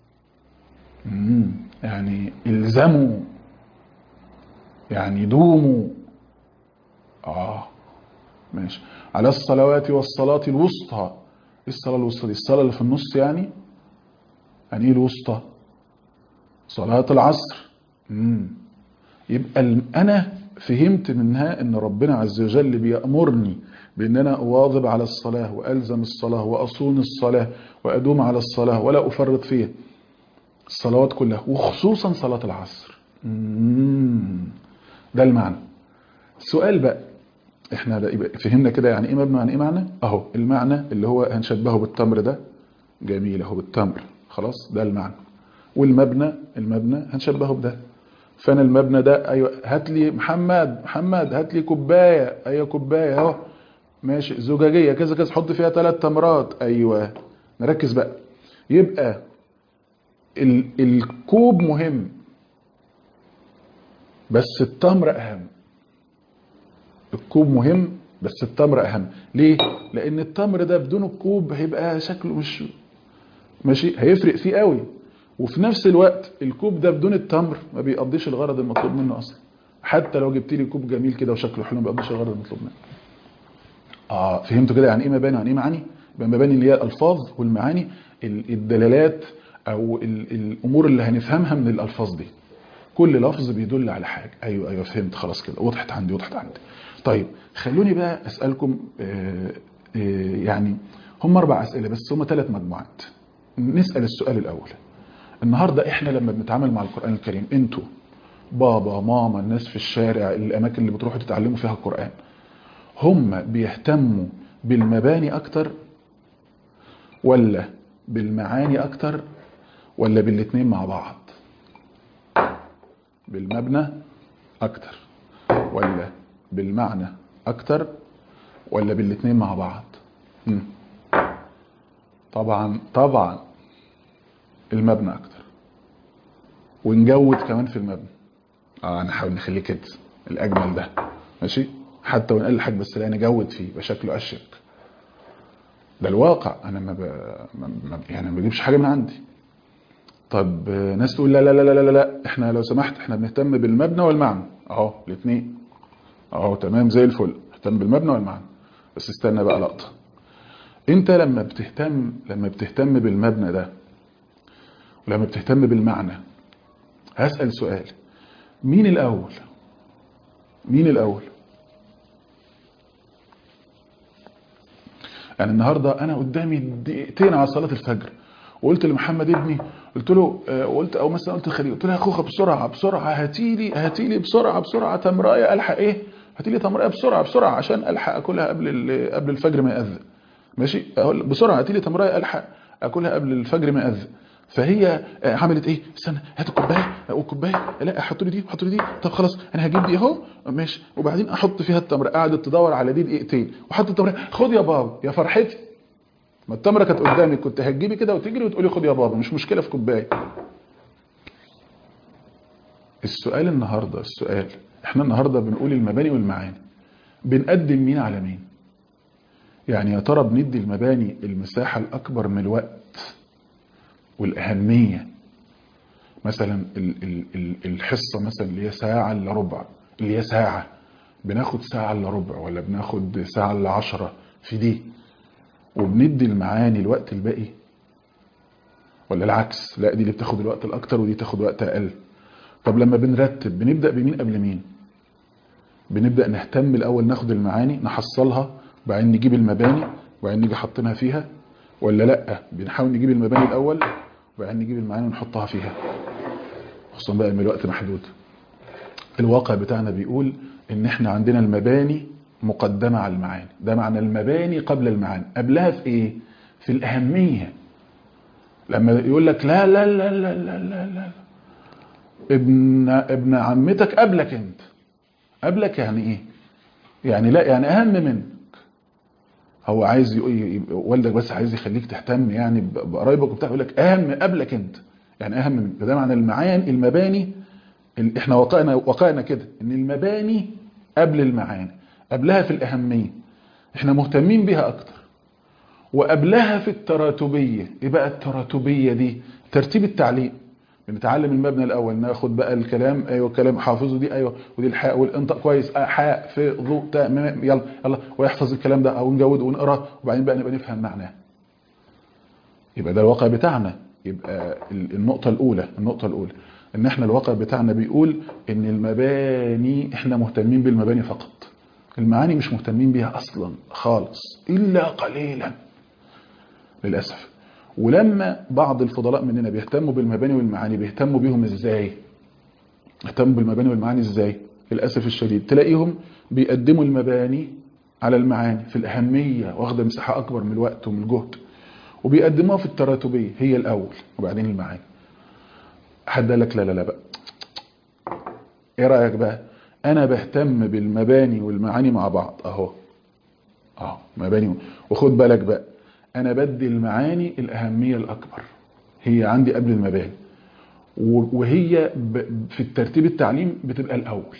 يعني الزموا يعني دوموا اه ماشي على الصلوات والصلاه الوسطى ايه الصلاه الوسطى دي الصلاه اللي في النص يعني يعني ايه الوسطى صلاة العصر مم. يبقى أنا فهمت منها أن ربنا عز وجل بيأمرني بأن أنا أواظب على الصلاة وألزم الصلاة وأصون الصلاة وأدوم على الصلاة ولا أفرط فيها الصلوات كلها وخصوصا صلاة العصر مم. ده المعنى السؤال بقى احنا فهمنا كده يعني ايه مبنى يعني ايه معنى اهو المعنى اللي هو هنشبهه بالتمر ده جميل اهو بالتمر خلاص ده المعنى والمبنى المبنى هنشبهه بده فانا المبنى ده ايوه هات لي محمد محمد هات لي كوبايه ايوه كوبايه اهو ماشي زجاجيه كذا كذا حط فيها ثلاث تمرات ايوه نركز بقى يبقى ال الكوب مهم بس التمر اهم الكوب مهم بس التمر اهم ليه لان التمر ده بدون الكوب هيبقى شكله مش ماشي هيفرق فيه قوي وفي نفس الوقت الكوب ده بدون التمر ما بيقضيش الغرض المطلوب منه اصلا حتى لو جبت لي كوب جميل كده وشكله حلو ما بيقضيش الغرض المطلوب منه اه فهمتوا كده يعني ايه مباني يعني ايه معاني يبقى مباني اللي هي الالفاظ والمعاني الدلالات او الامور اللي هنفهمها من الالفاظ دي كل لفظ بيدل على حاجه ايوه ايوه فهمت خلاص كده وضحت عندي وضحت عندي طيب خلوني بقى اسالكم آه آه يعني هم اربع اسئله بس هم ثلاث مجموعات نسال السؤال الاول النهاردة احنا لما بنتعامل مع القرآن الكريم انتوا بابا ماما الناس في الشارع الاماكن اللي بتروحوا تتعلموا فيها القرآن هم بيهتموا بالمباني اكتر ولا بالمعاني اكتر ولا بالاتنين مع بعض بالمبنى اكتر ولا بالمعنى اكتر ولا بالاتنين مع بعض م. طبعا طبعا المبنى اكتر ونجود كمان في المبنى اه نحاول نخليه كده الاجمل ده ماشي حتى وان قال حاجه بس لا نجود فيه يبقى شكله اشيك ده الواقع انا ما, ب... ما يعني ما بجيبش حاجه من عندي طب ناس تقول لا لا لا لا لا لا احنا لو سمحت احنا بنهتم بالمبنى والمعنى اهو الاثنين اهو تمام زي الفل اهتم بالمبنى والمعنى بس استنى بقى لقطه انت لما بتهتم لما بتهتم بالمبنى ده ولما بتهتم بالمعنى هسأل سؤال مين الأول مين الأول يعني النهاردة أنا قدامي دقيقتين على صلاة الفجر وقلت لمحمد ابني قلت له قلت او مثلا قلت لخليل قلت له يا اخوخه بسرعه بسرعه هاتي لي هاتي لي بسرعه بسرعه تمرايه الحق ايه هاتي لي تمرايه بسرعه بسرعه عشان الحق اكلها قبل قبل الفجر ما ياذن ماشي بسرعه هاتي لي تمرايه الحق اكلها قبل الفجر ما ياذن فهي عملت ايه استنى هات الكوبايه والكوبايه لا احط لي دي وحط لي دي طب خلاص انا هجيب دي اهو ماشي وبعدين احط فيها التمره قعدت تدور على دي دقيقتين وحط التمره خد يا بابا يا فرحتي ما التمره كانت قدامي كنت هتجيبي كده وتجري وتقولي خد يا بابا مش مشكله في كوبايه السؤال النهارده السؤال احنا النهارده بنقول المباني والمعاني بنقدم مين على مين يعني يا ترى بندي المباني المساحه الاكبر من الوقت والأهمية مثلا الحصة مثلا اللي هي ساعة إلا ربع اللي هي ساعة بناخد ساعة إلا ربع ولا بناخد ساعة إلا عشرة في دي وبندي المعاني الوقت الباقي ولا العكس لا دي اللي بتاخد الوقت الأكتر ودي تاخد وقت أقل طب لما بنرتب بنبدأ بمين قبل مين بنبدأ نهتم الأول ناخد المعاني نحصلها وبعدين نجيب المباني وبعدين نيجي حاطينها فيها ولا لا بنحاول نجيب المباني الأول وبعدين نجيب المعاني ونحطها فيها خصوصا بقى ان الوقت محدود الواقع بتاعنا بيقول ان احنا عندنا المباني مقدمة على المعاني ده معنى المباني قبل المعاني قبلها في ايه في الأهمية لما يقول لك لا لا لا لا لا لا, لا. ابن ابن عمتك قبلك انت قبلك يعني ايه يعني لا يعني اهم منك هو عايز يقول والدك بس عايز يخليك تهتم يعني بقرايبك وبتاع يقول لك اهم قبلك انت يعني اهم منك ده معنى المعاني المباني احنا وقعنا وقعنا كده ان المباني قبل المعاني قبلها في الاهميه احنا مهتمين بيها اكتر وقبلها في التراتبيه ايه بقى التراتبيه دي ترتيب التعليم بنتعلم المبنى الاول ناخد بقى الكلام ايوه الكلام حافظه دي ايوه ودي الحاء والانطق كويس آه حاء في ضوء تاء يلا يلا ويحفظ الكلام ده او نجود ونقرا وبعدين بقى نبقى نفهم معناه يبقى ده الواقع بتاعنا يبقى النقطه الاولى النقطه الاولى ان احنا الواقع بتاعنا بيقول ان المباني احنا مهتمين بالمباني فقط المعاني مش مهتمين بيها اصلا خالص الا قليلا للاسف ولما بعض الفضلاء مننا بيهتموا بالمباني والمعاني بيهتموا بيهم ازاي يهتموا بالمباني والمعاني ازاي للاسف الشديد تلاقيهم بيقدموا المباني على المعاني في الاهميه واخده مساحه اكبر من الوقت ومن الجهد وبيقدموها في التراتبيه هي الاول وبعدين المعاني حد قال لك لا لا لا بقى ايه رايك بقى انا بهتم بالمباني والمعاني مع بعض اهو اه مباني وخد بالك بقى انا بدي المعاني الاهميه الاكبر هي عندي قبل المباني وهي في الترتيب التعليم بتبقى الاول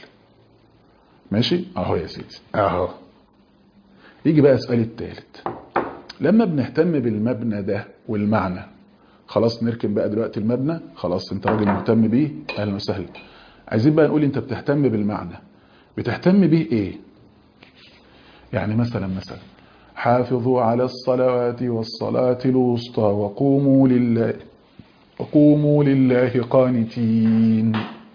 ماشي اهو يا سيدي اهو يجي بقى السؤال الثالث لما بنهتم بالمبنى ده والمعنى خلاص نركب بقى دلوقتي المبنى خلاص انت راجل مهتم بيه اهلا وسهلا عايزين بقى نقول انت بتهتم بالمعنى بتهتم بيه ايه يعني مثلا مثلا حافظوا على الصلوات والصلاة الوسطى وقوموا لله وقوموا لله قانتين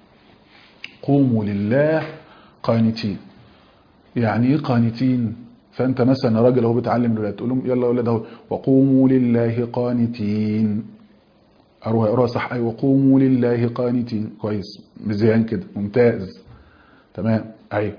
قوموا لله قانتين يعني ايه قانتين فانت مثلا راجل اهو بتعلم الاولاد تقول لهم يلا يا اولاد اهو وقوموا لله قانتين اروها اقراها صح ايوه وقوموا لله قانتين كويس مزيان كده ممتاز تمام ايوه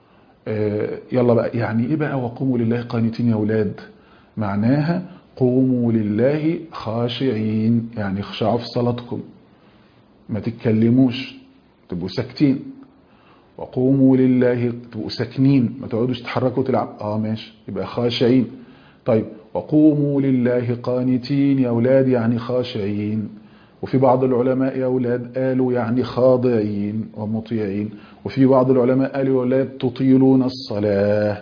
يلا بقى يعني ايه بقى وقوموا لله قانتين يا اولاد معناها قوموا لله خاشعين يعني اخشعوا في صلاتكم ما تتكلموش تبقوا ساكتين وقوموا لله تبقوا ساكنين ما تقعدوش تتحركوا وتلعب اه ماشي يبقى خاشعين طيب وقوموا لله قانتين يا اولاد يعني خاشعين وفي بعض العلماء يا اولاد قالوا يعني خاضعين ومطيعين وفي بعض العلماء قالوا يا اولاد تطيلون الصلاه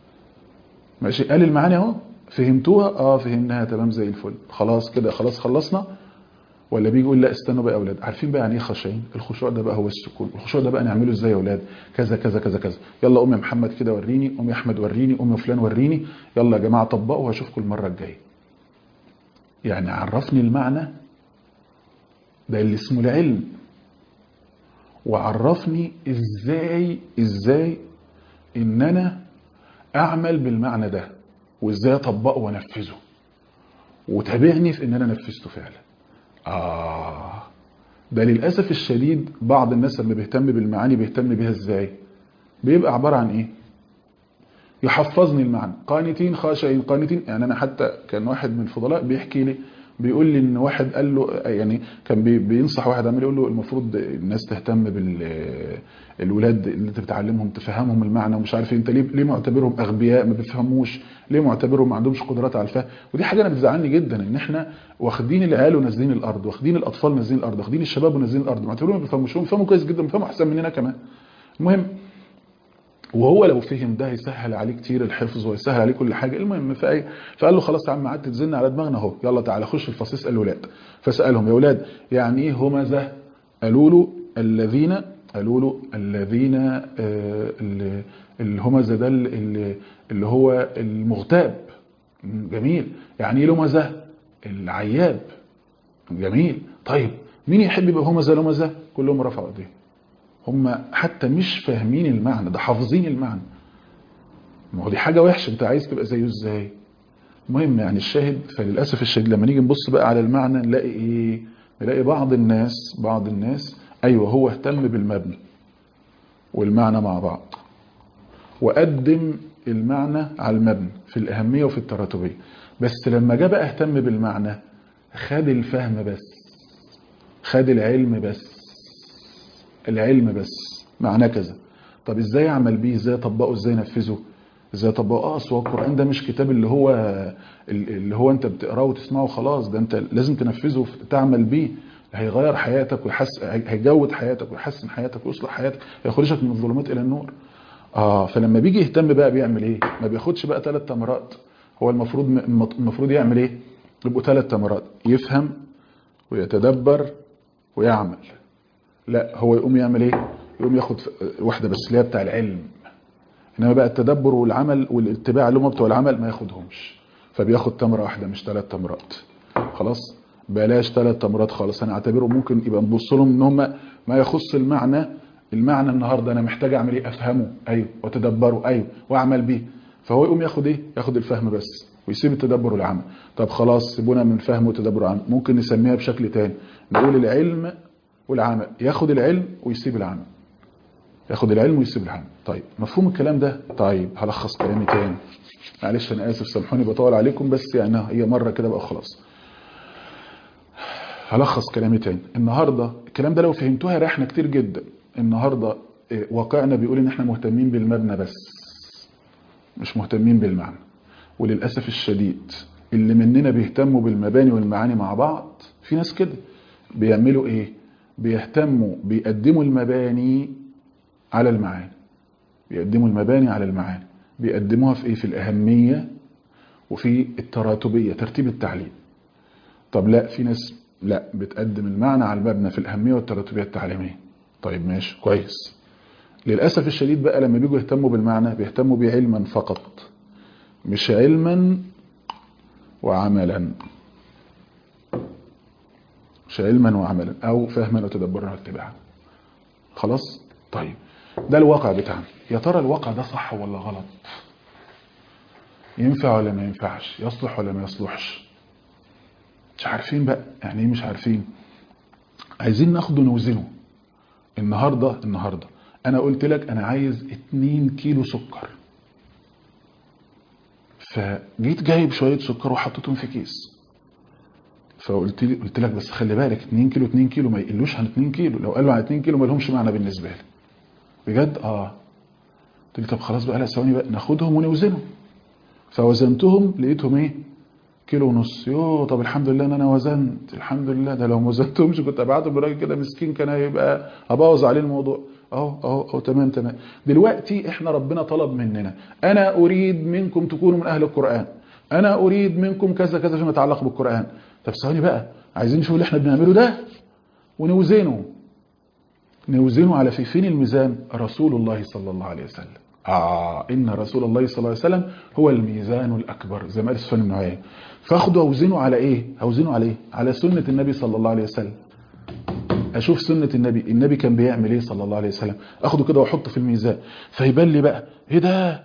ماشي قال المعاني اهو فهمتوها اه فهمناها تمام زي الفل خلاص كده خلاص خلصنا ولا بيجي يقول لا استنوا بقى يا اولاد عارفين بقى يعني ايه خاشعين الخشوع ده بقى هو السكون الخشوع ده بقى نعمله ازاي يا اولاد كذا كذا كذا كذا يلا قوم يا محمد كده وريني قوم يا احمد وريني قوم يا فلان وريني يلا يا جماعه طبقوا وهشوفكم المره الجايه يعني عرفني المعنى ده اللي اسمه العلم وعرفني ازاي ازاي ان انا اعمل بالمعنى ده وازاي اطبقه وانفذه وتابعني في ان انا نفذته فعلا آه ده للأسف الشديد بعض الناس لما بيهتم بالمعاني بيهتم بيها ازاي بيبقى عبارة عن ايه يحفظني المعنى قانتين خاشعين قانتين يعني انا حتى كان واحد من الفضلاء بيحكي لي بيقول لي ان واحد قال له يعني كان بينصح واحد عمال يقول له المفروض الناس تهتم بالولاد اللي انت بتعلمهم تفهمهم المعنى ومش عارف انت ليه ليه معتبرهم اغبياء ما بيفهموش ليه معتبرهم ما عندهمش قدرات على الفهم ودي حاجه انا بتزعلني جدا ان احنا واخدين العيال ونازلين الارض واخدين الاطفال نازلين الارض واخدين الشباب ونازلين الارض معتبرهم ما بيفهموش هم بيفهموا كويس جدا بيفهموا احسن مننا كمان المهم وهو لو فهم ده هيسهل عليه كتير الحفظ ويسهل عليه كل حاجه المهم فاي فقال له خلاص يا عم قعدت تزن على دماغنا اهو يلا تعالى خش الفصل اسال الاولاد فسالهم يا اولاد يعني ايه همزه قالوا له الذين قالوا له الذين آه الهمزه ده اللي, اللي هو المغتاب جميل يعني ايه لمزه العياب جميل طيب مين يحب يبقى همزه لمزه كلهم رفعوا ايديهم هم حتى مش فاهمين المعنى ده حافظين المعنى ما هو دي حاجة وحشة انت عايز تبقى زيه ازاي المهم يعني الشاهد فللأسف الشديد لما نيجي نبص بقى على المعنى نلاقي ايه نلاقي بعض الناس بعض الناس ايوه هو اهتم بالمبنى والمعنى مع بعض وقدم المعنى على المبنى في الأهمية وفي التراتبية بس لما جاء بقى اهتم بالمعنى خد الفهم بس خد العلم بس العلم بس معناه كذا طب ازاي اعمل بيه ازاي اطبقه ازاي انفذه ازاي اطبقه اه اصل هو القران ده مش كتاب اللي هو اللي هو انت بتقراه وتسمعه خلاص ده انت لازم تنفذه تعمل بيه هيغير حياتك ويحس هيجود حياتك ويحسن حياتك ويصلح حياتك هيخرجك من الظلمات الى النور اه فلما بيجي يهتم بقى بيعمل ايه ما بياخدش بقى ثلاث تمرات هو المفروض المفروض يعمل ايه يبقوا ثلاث تمرات يفهم ويتدبر ويعمل لا هو يقوم يعمل ايه يقوم ياخد واحده بس اللي هي بتاع العلم انما بقى التدبر والعمل والاتباع اللي هم بتوع العمل ما ياخدهمش فبياخد تمره واحده مش ثلاث تمرات خلاص بلاش ثلاث تمرات خالص انا اعتبره ممكن يبقى نبص لهم ان هم ما يخص المعنى المعنى النهارده انا محتاج اعمل ايه افهمه ايوه واتدبره ايوه واعمل بيه فهو يقوم ياخد ايه ياخد الفهم بس ويسيب التدبر والعمل طب خلاص سيبونا من فهم وتدبر وعمل ممكن نسميها بشكل تاني نقول العلم والعمل ياخد العلم ويسيب العمل ياخد العلم ويسيب العمل طيب مفهوم الكلام ده طيب هلخص كلامي تاني معلش انا اسف سامحوني بطول عليكم بس يعني هي مره كده بقى خلاص هلخص كلامي تاني النهارده الكلام ده لو فهمتوها ريحنا كتير جدا النهارده واقعنا بيقول ان احنا مهتمين بالمبنى بس مش مهتمين بالمعنى وللاسف الشديد اللي مننا بيهتموا بالمباني والمعاني مع بعض في ناس كده بيعملوا ايه بيهتموا بيقدموا المباني على المعاني بيقدموا المباني على المعاني بيقدموها في ايه في الاهميه وفي التراتبيه ترتيب التعليم طب لا في ناس لا بتقدم المعنى على المبنى في الاهميه والتراتبيه التعليميه طيب ماشي كويس للاسف الشديد بقى لما بيجوا يهتموا بالمعنى بيهتموا بيه علما فقط مش علما وعملا مش علما وعملا او فهما وتدبرا واتباعا خلاص طيب ده الواقع بتاعنا يا ترى الواقع ده صح ولا غلط ينفع ولا ما ينفعش يصلح ولا ما يصلحش مش عارفين بقى يعني ايه مش عارفين عايزين ناخده نوزنه النهارده النهارده انا قلت لك انا عايز 2 كيلو سكر فجيت جايب شويه سكر وحطيتهم في كيس فقلت لي قلت لك بس خلي بالك 2 كيلو 2 كيلو ما يقلوش عن 2 كيلو لو قالوا عن 2 كيلو ما لهمش معنى بالنسبه لي بجد اه قلت لي طب خلاص بقى لا ثواني بقى ناخدهم ونوزنهم فوزنتهم لقيتهم ايه كيلو ونص يوه طب الحمد لله ان انا وزنت الحمد لله ده لو ما وزنتهمش كنت ابعتهم لراجل كده مسكين كان هيبقى ابوظ عليه الموضوع اهو اهو اهو تمام تمام دلوقتي احنا ربنا طلب مننا انا اريد منكم تكونوا من اهل القران انا اريد منكم كذا كذا فيما يتعلق بالقران طب ثواني بقى عايزين نشوف اللي احنا بنعمله ده ونوزنه نوزنه على في فين الميزان رسول الله صلى الله عليه وسلم آه إن رسول الله صلى الله عليه وسلم هو الميزان الأكبر زي ما قال سفيان بن عيينة فاخده أوزنه على إيه؟ أوزنه على إيه؟ على سنة النبي صلى الله عليه وسلم أشوف سنة النبي النبي كان بيعمل إيه صلى الله عليه وسلم أخده كده وأحطه في الميزان فيبان لي بقى إيه ده؟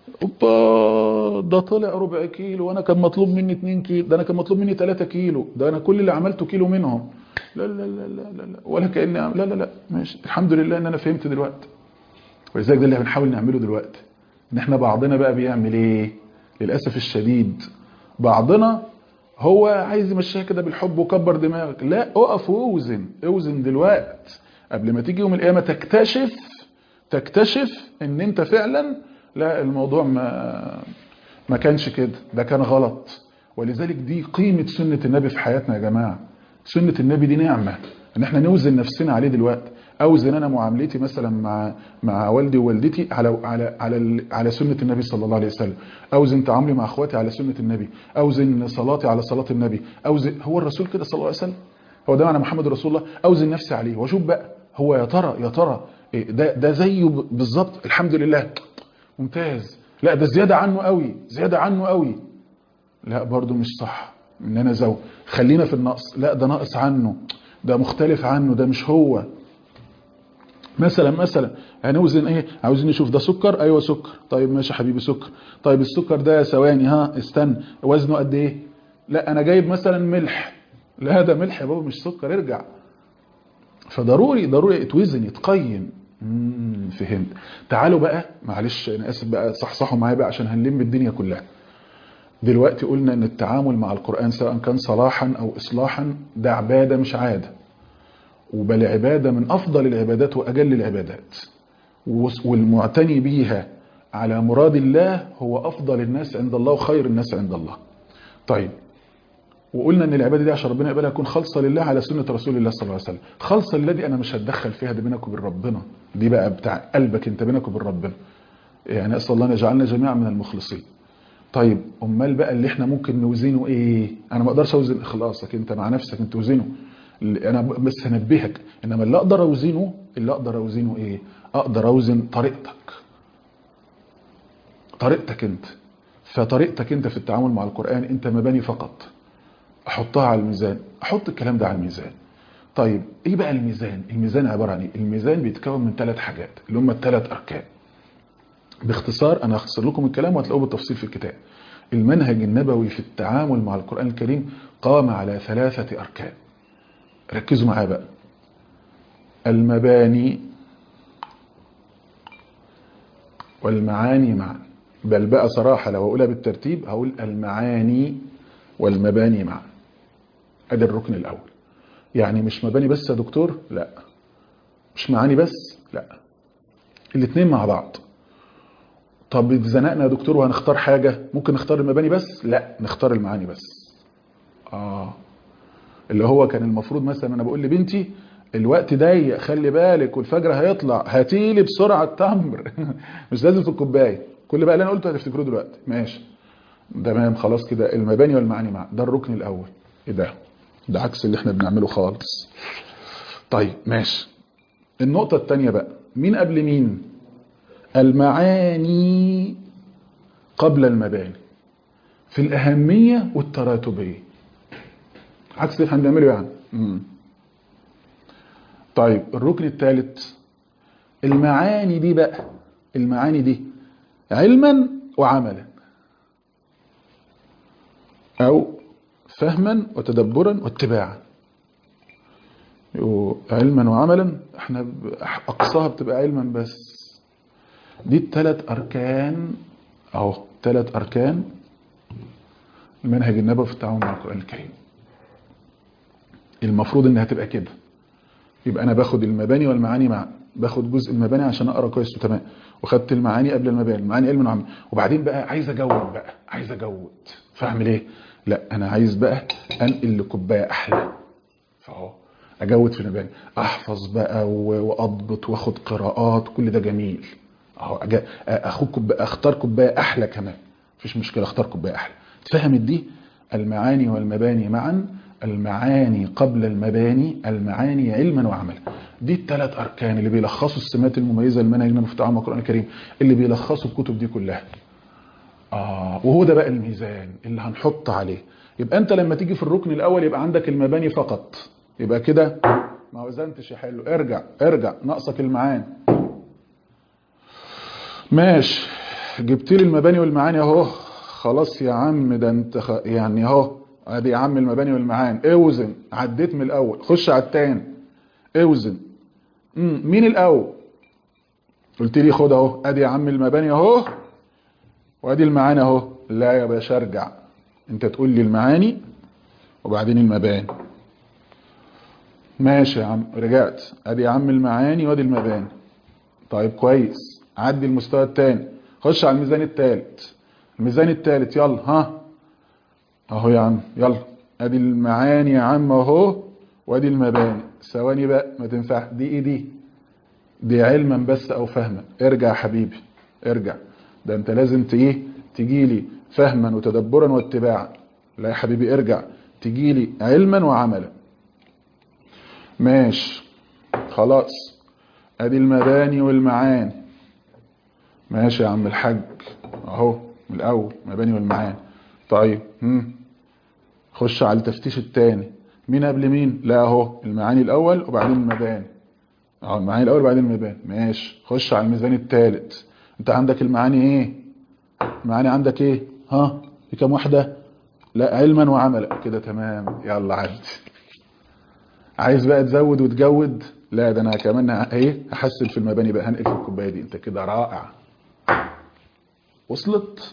اوبا ده طلع ربع كيلو وانا كان مطلوب مني 2 كيلو ده انا كان مطلوب مني 3 كيلو ده انا كل اللي عملته كيلو منهم لا لا لا لا لا, لا. ولا كاني لا لا لا ماشي الحمد لله ان انا فهمت دلوقتي ولذلك ده اللي بنحاول نعمله دلوقتي ان احنا بعضنا بقى بيعمل ايه للاسف الشديد بعضنا هو عايز يمشيها كده بالحب وكبر دماغك لا اقف واوزن اوزن دلوقتي قبل ما تيجي يوم القيامه تكتشف تكتشف ان انت فعلا لا الموضوع ما ما كانش كده ده كان غلط ولذلك دي قيمه سنه النبي في حياتنا يا جماعه سنه النبي دي نعمه ان احنا نوزن نفسنا عليه دلوقتي اوزن انا معاملتي مثلا مع مع والدي ووالدتي على على على على سنه النبي صلى الله عليه وسلم اوزن تعاملي مع اخواتي على سنه النبي اوزن صلاتي على صلاه النبي اوزن هو الرسول كده صلى الله عليه وسلم هو ده معنى محمد رسول الله اوزن نفسي عليه واشوف بقى هو يا ترى يا ترى ده ده زيه بالظبط الحمد لله ممتاز لا ده زياده عنه قوي زياده عنه قوي لا برضو مش صح ان انا زو خلينا في النقص لا ده ناقص عنه ده مختلف عنه ده مش هو مثلا مثلا هنوزن ايه عاوزين نشوف ده سكر ايوه سكر طيب ماشي حبيبي سكر طيب السكر ده ثواني ها استنى وزنه قد ايه لا انا جايب مثلا ملح لا ده ملح يا بابا مش سكر ارجع فضروري ضروري يتوزن يتقيم امم فهمت تعالوا بقى معلش انا اسف بقى صحصحوا معايا بقى عشان هنلم الدنيا كلها دلوقتي قلنا ان التعامل مع القرآن سواء كان صلاحا او اصلاحا ده عبادة مش عادة وبل عبادة من افضل العبادات واجل العبادات والمعتني بيها على مراد الله هو افضل الناس عند الله وخير الناس عند الله طيب وقلنا ان العباده دي عشان ربنا يقبلها تكون خالصه لله على سنه رسول الله صلى الله عليه وسلم خالصه لله دي انا مش هتدخل فيها دي بينك وبين ربنا دي بقى بتاع قلبك انت بينك وبين ربنا يعني اسال الله ان يجعلنا جميعا من المخلصين طيب امال بقى اللي احنا ممكن نوزنه ايه انا ما اقدرش اوزن اخلاصك انت مع نفسك انت توزنه انا بس هنبهك انما اللي اقدر اوزنه اللي اقدر اوزنه ايه اقدر اوزن طريقتك طريقتك انت فطريقتك انت في التعامل مع القرآن انت مباني فقط احطها على الميزان احط الكلام ده على الميزان طيب ايه بقى الميزان الميزان عبارة عن ايه الميزان بيتكون من ثلاث حاجات اللي هم الثلاث اركان باختصار انا هختصر لكم الكلام وهتلاقوه بالتفصيل في الكتاب المنهج النبوي في التعامل مع القرآن الكريم قام على ثلاثة اركان ركزوا معايا بقى المباني والمعاني معا بل بقى صراحة لو أقولها بالترتيب هقول المعاني والمباني معا ادي الركن الأول يعني مش مباني بس يا دكتور لا مش معاني بس لا الاثنين مع بعض طب اتزنقنا يا دكتور وهنختار حاجة ممكن نختار المباني بس لا نختار المعاني بس اه اللي هو كان المفروض مثلا انا بقول لبنتي الوقت ضيق خلي بالك والفجر هيطلع هاتيلي بسرعه التمر مش لازم في الكوبايه كل بقى اللي انا قلته هتفتكروه دلوقتي ماشي تمام خلاص كده المباني والمعاني مع ده الركن الاول ايه ده ده عكس اللي احنا بنعمله خالص طيب ماشي النقطه الثانيه بقى مين قبل مين المعاني قبل المباني في الاهميه والتراتبيه عكس اللي احنا بنعمله يعني امم طيب الركن الثالث المعاني دي بقى المعاني دي علما وعملا او فهما وتدبرا واتباعا علما وعملا احنا اقصاها بتبقى علما بس دي الثلاث اركان اهو ثلاث اركان المنهج النبوي في التعامل مع القران الكريم المفروض انها تبقى كده يبقى انا باخد المباني والمعاني مع باخد جزء المباني عشان اقرا كويس وتمام وخدت المعاني قبل المباني المعاني علم وعمل وبعدين بقى عايز اجود بقى عايز اجود فاعمل ايه لا انا عايز بقى انقل لكوبايه احلى فاهو اجود في المباني احفظ بقى واضبط واخد قراءات كل ده جميل اهو اخد كوبايه اختار كوبايه احلى كمان مفيش مشكله اختار كوبايه احلى اتفهمت دي المعاني والمباني معا المعاني قبل المباني المعاني علما وعملا دي الثلاث اركان اللي بيلخصوا السمات المميزه للمنهج النبوي في التعامل مع القران الكريم اللي بيلخصوا الكتب دي كلها اه وهو ده بقى الميزان اللي هنحط عليه يبقى انت لما تيجي في الركن الاول يبقى عندك المباني فقط يبقى كده ما وزنتش يا حلو ارجع ارجع ناقصك المعاني ماشي جبت لي المباني والمعاني اهو خلاص يا عم ده انت خ... يعني اهو ادي يا عم المباني والمعاني اوزن عديت من الاول خش على الثاني اوزن مم. مين الاول قلت لي خد اهو ادي يا عم المباني اهو وادي المعاني اهو لا يا باشا ارجع انت تقول لي المعاني وبعدين المباني ماشي يا عم رجعت ادي يا عم المعاني وادي المباني طيب كويس عدي المستوى الثاني خش على الميزان الثالث الميزان الثالث يلا ها اهو يا عم يلا ادي المعاني يا عم اهو وادي المباني ثواني بقى ما تنفع دي ايه دي دي علما بس او فهما ارجع يا حبيبي ارجع ده انت لازم ايه تجي لي فهما وتدبرا واتباعا لا يا حبيبي ارجع تجي لي علما وعملا ماشي خلاص ادي المباني والمعاني ماشي يا عم الحاج اهو من الاول مباني والمعاني طيب هم. خش على التفتيش الثاني مين قبل مين لا اهو المعاني الاول وبعدين المباني اهو المعاني الاول وبعدين المباني ماشي خش على الميزان الثالث انت عندك المعاني ايه المعاني عندك ايه ها في كام واحده لا علما وعملا كده تمام يلا عدي عايز بقى تزود وتجود لا ده انا كمان ايه هحسن في المباني بقى هنقل في الكوبايه دي انت كده رائع وصلت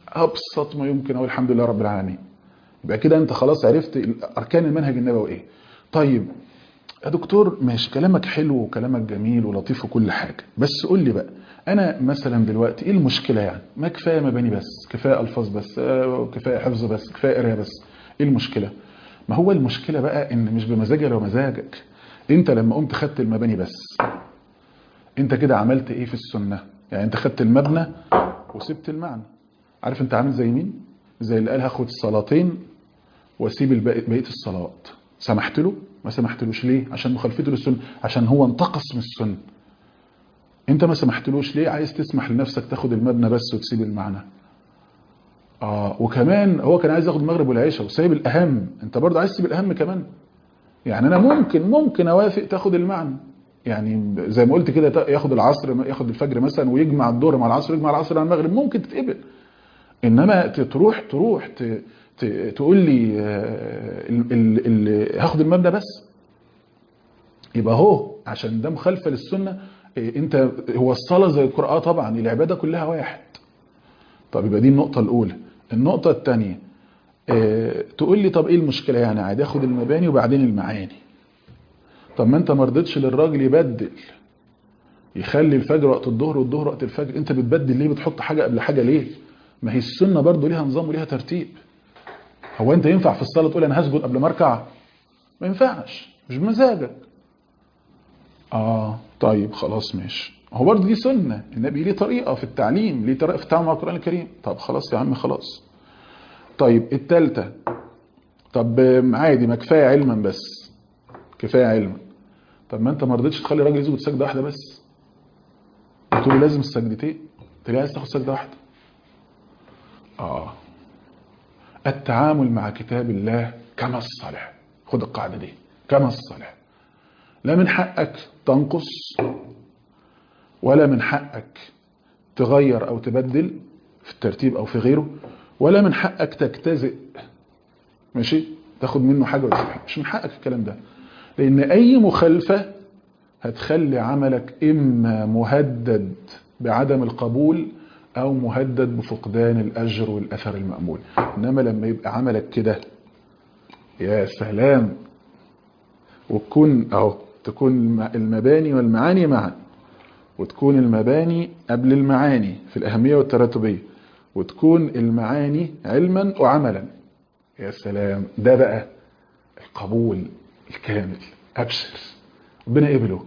ابسط ما يمكن اقول الحمد لله رب العالمين يبقى كده انت خلاص عرفت اركان المنهج النبوي ايه طيب يا دكتور ماشي كلامك حلو وكلامك جميل ولطيف وكل حاجه بس قول لي بقى انا مثلا دلوقتي ايه المشكله يعني ما كفايه مباني بس كفايه الفاظ بس آه، كفايه حفظ بس كفايه قرايه بس ايه المشكله ما هو المشكله بقى ان مش بمزاجي ولا مزاجك انت لما قمت خدت المباني بس انت كده عملت ايه في السنه يعني انت خدت المبنى وسبت المعنى عارف انت عامل زي مين زي اللي قال هاخد الصلاتين واسيب الباقي بقيه الصلاه سمحت له ما سمحتلوش ليه عشان مخالفته للسنه عشان هو انتقص من السنه انت ما سمحتلوش ليه عايز تسمح لنفسك تاخد المبنى بس وتسيب المعنى اه وكمان هو كان عايز ياخد المغرب والعشاء وسايب الاهم انت برضه عايز تسيب الاهم كمان يعني انا ممكن ممكن اوافق تاخد المعنى يعني زي ما قلت كده ياخد العصر ياخد الفجر مثلا ويجمع الظهر مع العصر ويجمع العصر مع المغرب ممكن تتقبل انما تروح تروح ت... ت... تقول لي آه، ال... ال... ال... هاخد المبنى بس يبقى هو عشان ده مخالفه للسنه إيه، انت هو الصلاه زي القران طبعا العباده كلها واحد طب يبقى دي النقطه الاولى النقطه الثانيه تقول لي طب ايه المشكله يعني عادي اخد المباني وبعدين المعاني طب ما انت ما رضيتش للراجل يبدل يخلي الفجر وقت الظهر والظهر وقت الفجر انت بتبدل ليه بتحط حاجه قبل حاجه ليه ما هي السنه برضو ليها نظام وليها ترتيب هو انت ينفع في الصلاه تقول انا هسجد قبل ما اركع ما ينفعش مش بمزاجك اه طيب خلاص ماشي هو برضه دي سنه النبي ليه طريقه في التعليم ليه طريقه في التعامل مع القران الكريم طب خلاص يا عم خلاص طيب الثالثه طب عادي ما كفايه علما بس كفايه علما طب ما انت ما رضيتش تخلي الراجل يسجد سجده واحده بس قلت له لازم السجدتين قلت له عايز تاخد سجده واحده اه التعامل مع كتاب الله كما الصالح خد القاعده دي كما الصالح لا من حقك تنقص ولا من حقك تغير او تبدل في الترتيب او في غيره ولا من حقك تجتزئ ماشي تاخد منه حاجه وتسيبها مش من حقك الكلام ده لان اي مخالفه هتخلي عملك اما مهدد بعدم القبول او مهدد بفقدان الاجر والاثر المامول انما لما يبقى عملك كده يا سلام وتكون اهو تكون المباني والمعاني معا وتكون المباني قبل المعاني في الأهمية والتراتبية وتكون المعاني علما وعملا يا سلام ده بقى القبول الكامل أبشر ربنا قبله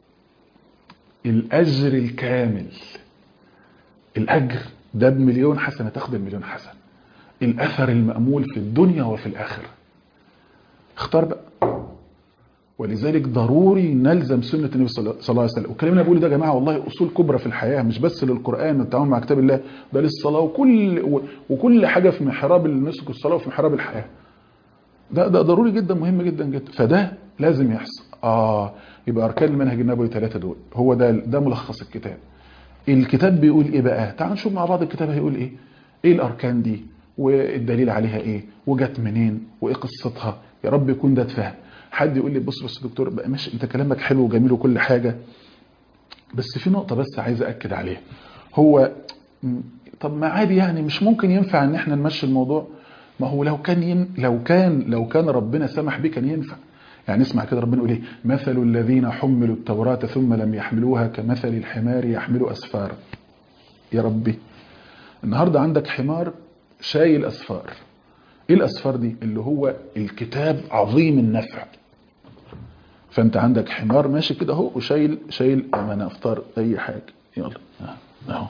الأجر الكامل الأجر ده بمليون حسنة تاخد المليون حسنة الأثر المأمول في الدنيا وفي الآخرة اختار بقى ولذلك ضروري نلزم سنة النبي صلى الله عليه وسلم والكلام اللي بقوله ده يا جماعة والله أصول كبرى في الحياة مش بس للقرآن والتعامل مع كتاب الله بل الصلاة وكل وكل حاجة في محراب النسك والصلاة وفي محراب الحياة ده ده ضروري جدا مهم جدا جدا فده لازم يحصل اه يبقى اركان المنهج النبوي ثلاثه دول هو ده ده ملخص الكتاب الكتاب بيقول ايه بقى تعال نشوف مع بعض الكتاب هيقول ايه ايه الاركان دي والدليل عليها ايه وجت منين وايه قصتها يا رب يكون ده اتفهم حد يقول لي بص بص يا دكتور بقى ماشي انت كلامك حلو وجميل وكل حاجه بس في نقطه بس عايز اكد عليها هو طب ما عادي يعني مش ممكن ينفع ان احنا نمشي الموضوع ما هو لو كان ين... لو كان لو كان ربنا سمح بيه كان ينفع يعني اسمع كده ربنا يقول ايه مثل الذين حملوا التوراة ثم لم يحملوها كمثل الحمار يحمل اسفارا يا ربي النهارده عندك حمار شايل اسفار ايه الاسفار دي اللي هو الكتاب عظيم النفع فانت عندك حمار ماشي كده اهو وشايل شايل امانه افطار اي حاجه يلا اهو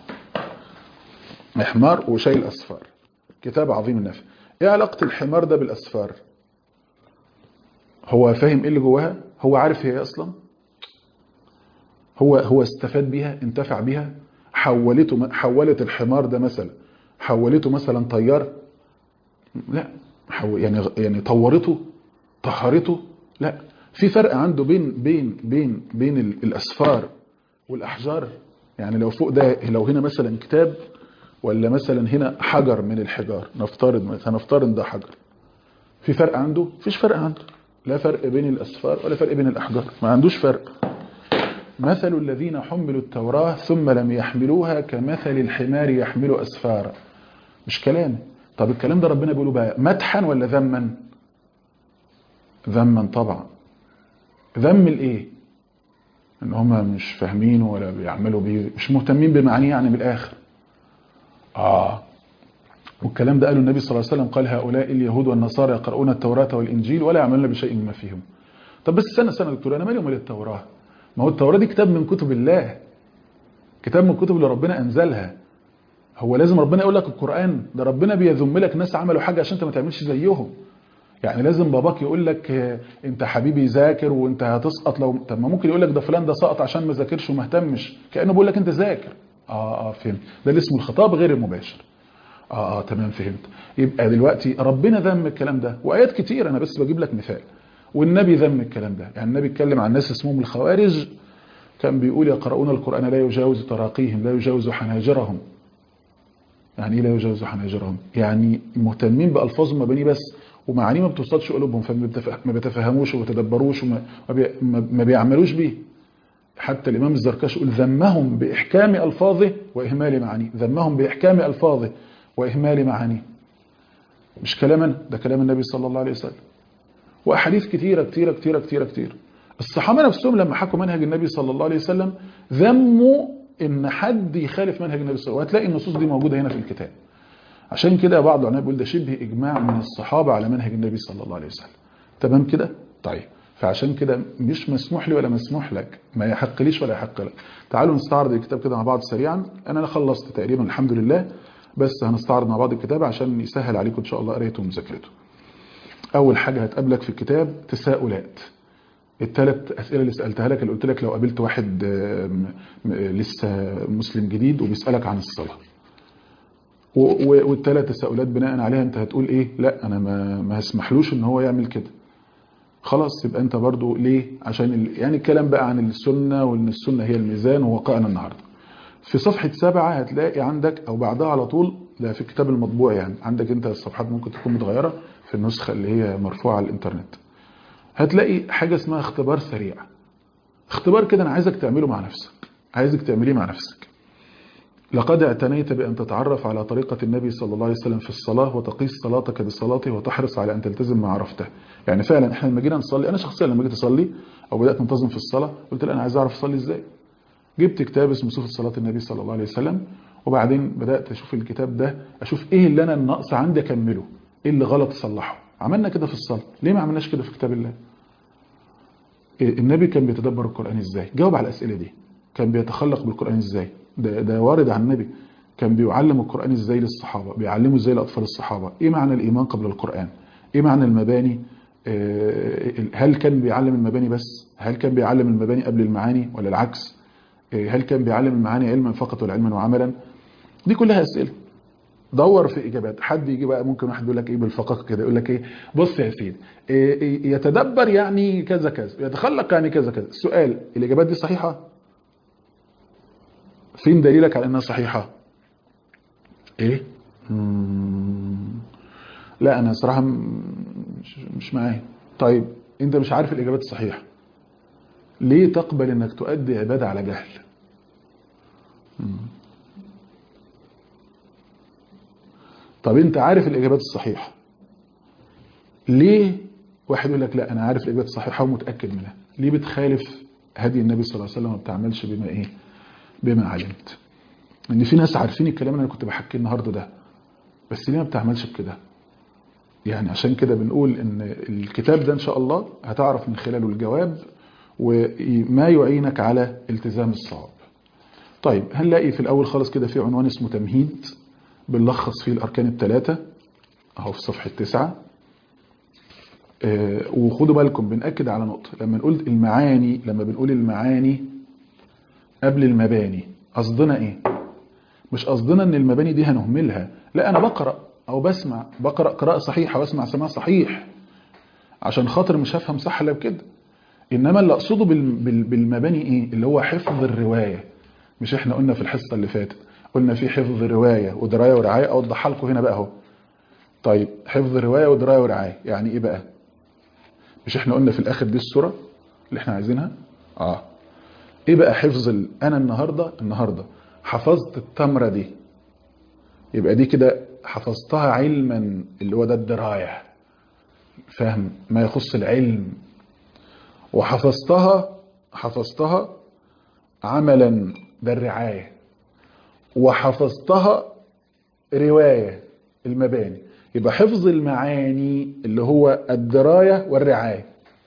حمار وشايل اسفار كتاب عظيم النفع ايه علاقه الحمار ده بالاسفار هو فاهم ايه اللي جواها هو عارف هي ايه اصلا هو هو استفاد بيها انتفع بيها حولته حولت الحمار ده مثلا حولته مثلا طيار لا يعني يعني طورته طهرته لا في فرق عنده بين بين بين بين الاسفار والاحجار يعني لو فوق ده لو هنا مثلا كتاب ولا مثلا هنا حجر من الحجار نفترض مثلا نفترض ده حجر في فرق عنده فيش فرق عنده لا فرق بين الاسفار ولا فرق بين الاحجار ما عندوش فرق مثل الذين حملوا التوراة ثم لم يحملوها كمثل الحمار يحمل اسفارا مش كلامي طب الكلام ده ربنا بيقوله بقى مدحا ولا ذما ذما طبعا ذم الايه ان هم مش فاهمينه ولا بيعملوا بيه مش مهتمين بمعانيه يعني من الاخر اه والكلام ده قاله النبي صلى الله عليه وسلم قال هؤلاء اليهود والنصارى يقرؤون التوراة والإنجيل ولا يعملون بشيء مما فيهم طب بس استنى استنى يا دكتور انا مالي ومال التوراة ما هو التوراة دي كتاب من كتب الله كتاب من الكتب اللي ربنا انزلها هو لازم ربنا يقول لك القرآن ده ربنا بيذم لك ناس عملوا حاجة عشان انت ما تعملش زيهم يعني لازم باباك يقول لك آه، انت حبيبي ذاكر وانت هتسقط لو طب ما ممكن يقول لك ده فلان ده سقط عشان ما ذاكرش وما اهتمش كانه بيقول لك انت ذاكر اه اه فهمت ده اللي اسمه الخطاب غير المباشر اه اه تمام فهمت يبقى دلوقتي ربنا ذم الكلام ده وايات كتير انا بس بجيب لك مثال والنبي ذم الكلام ده يعني النبي اتكلم عن ناس اسمهم الخوارج كان بيقول يقرؤون القرآن لا يجاوز تراقيهم لا يجاوز حناجرهم يعني ايه لا يجاوز حناجرهم يعني مهتمين بألفاظ ومباني بس ومعانيه ما بتوصلش قلوبهم فما بتف- ما بيتفهموش وما بيتدبروش وما ما بي- ما- ما بيعملوش بيه حتى الإمام الزركشي يقول ذمهم بإحكام ألفاظه وإهمال معانيه ذمهم بإحكام ألفاظه وإهمال معانيه مش كلاما ده كلام النبي صلى الله عليه وسلم وأحاديث كتيرة كتيرة كتيرة كتيرة كتير الصحابة نفسهم لما حكوا منهج النبي صلى الله عليه وسلم ذموا إن حد يخالف منهج النبي صلى الله عليه وسلم وهتلاقي النصوص دي موجودة هنا في الكتاب عشان كده بعض العلماء بيقول ده شبه إجماع من الصحابة على منهج النبي صلى الله عليه وسلم تمام كده؟ طيب فعشان كده مش مسموح لي ولا مسموح لك ما يحق ليش ولا يحق لك تعالوا نستعرض الكتاب كده مع بعض سريعا انا خلصت تقريبا الحمد لله بس هنستعرض مع بعض الكتاب عشان يسهل عليكم ان شاء الله قرايته ومذاكرته اول حاجه هتقابلك في الكتاب تساؤلات الثلاث اسئله اللي سالتها لك اللي قلت لك لو قابلت واحد آم، م- لسه مسلم جديد وبيسالك عن الصلاه والثلاث تساؤلات بناء عليها انت هتقول ايه لا انا ما ما هسمحلوش ان هو يعمل كده خلاص يبقى انت برضو ليه عشان ال... يعني الكلام بقى عن السنه وان السنه هي الميزان وواقعنا النهارده في صفحه سبعة هتلاقي عندك او بعدها على طول ده في الكتاب المطبوع يعني عندك انت الصفحات ممكن تكون متغيره في النسخه اللي هي مرفوعه على الانترنت هتلاقي حاجه اسمها اختبار سريع اختبار كده انا عايزك تعمله مع نفسك عايزك تعمليه مع نفسك لقد اعتنيت بأن تتعرف على طريقة النبي صلى الله عليه وسلم في الصلاة وتقيس صلاتك بصلاته وتحرص على أن تلتزم ما عرفته يعني فعلا احنا لما جينا نصلي أنا شخصيا لما جيت أصلي أو بدأت أنتظم في الصلاة قلت لا أنا عايز أعرف أصلي إزاي جبت كتاب اسمه صفة صلاة النبي صلى الله عليه وسلم وبعدين بدأت أشوف الكتاب ده أشوف إيه اللي أنا النقص عندي أكمله إيه اللي غلط أصلحه عملنا كده في الصلاة ليه ما عملناش كده في كتاب الله إيه النبي كان بيتدبر القرآن إزاي جاوب على الأسئلة دي كان بيتخلق بالقرآن إزاي ده, ده وارد عن النبي كان بيعلم القرآن إزاي للصحابة بيعلمه إزاي لأطفال الصحابة إيه معنى الإيمان قبل القرآن إيه معنى المباني آه، هل كان بيعلم المباني بس هل كان بيعلم المباني قبل المعاني ولا العكس آه، هل كان بيعلم المعاني علما فقط ولا علما وعملا دي كلها أسئلة دور في اجابات حد يجي بقى ممكن واحد يقول لك ايه بالفقاقه كده يقول لك ايه بص يا سيدي إيه إيه يتدبر يعني كذا كذا يتخلق يعني كذا كذا السؤال الاجابات دي صحيحه فين دليلك على انها صحيحه ايه مم. لا انا صراحه م- مش, مش معايا طيب انت مش عارف الاجابات الصحيحه ليه تقبل انك تؤدي عباده على جهل مم. طب انت عارف الاجابات الصحيحه ليه واحد يقول لك لا انا عارف الاجابات الصحيحه ومتاكد منها ليه بتخالف هدي النبي صلى الله عليه وسلم وما بتعملش بما ايه بما علمت ان في ناس عارفين الكلام اللي انا كنت بحكيه النهارده ده بس ليه ما بتعملش بكده يعني عشان كده بنقول ان الكتاب ده ان شاء الله هتعرف من خلاله الجواب وما يعينك على التزام الصواب طيب هنلاقي في الاول خالص كده في عنوان اسمه تمهيد بنلخص فيه الاركان الثلاثه اهو في صفحه تسعة آه، وخدوا بالكم بنأكد على نقطة لما نقول المعاني لما بنقول المعاني قبل المباني قصدنا ايه مش قصدنا ان المباني دي هنهملها لا انا بقرأ او بسمع بقرأ قراءة صحيحة واسمع سماع صحيح عشان خاطر مش هفهم صح الا بكده انما اللي اقصده بال- بال- بالمباني ايه اللي هو حفظ الرواية مش احنا قلنا في الحصة اللي فاتت قلنا في حفظ رواية ودراية ورعاية اوضحها لكم هنا بقى اهو طيب حفظ رواية ودراية ورعاية يعني ايه بقى مش احنا قلنا في الاخر دي الصورة اللي احنا عايزينها اه ايه بقى حفظ ال... انا النهاردة النهاردة حفظت التمرة دي يبقى دي كده حفظتها علما اللي هو ده الدراية فهم ما يخص العلم وحفظتها حفظتها عملا ده الرعاية وحفظتها رواية المباني يبقى حفظ المعاني اللي هو الدراية والرعاية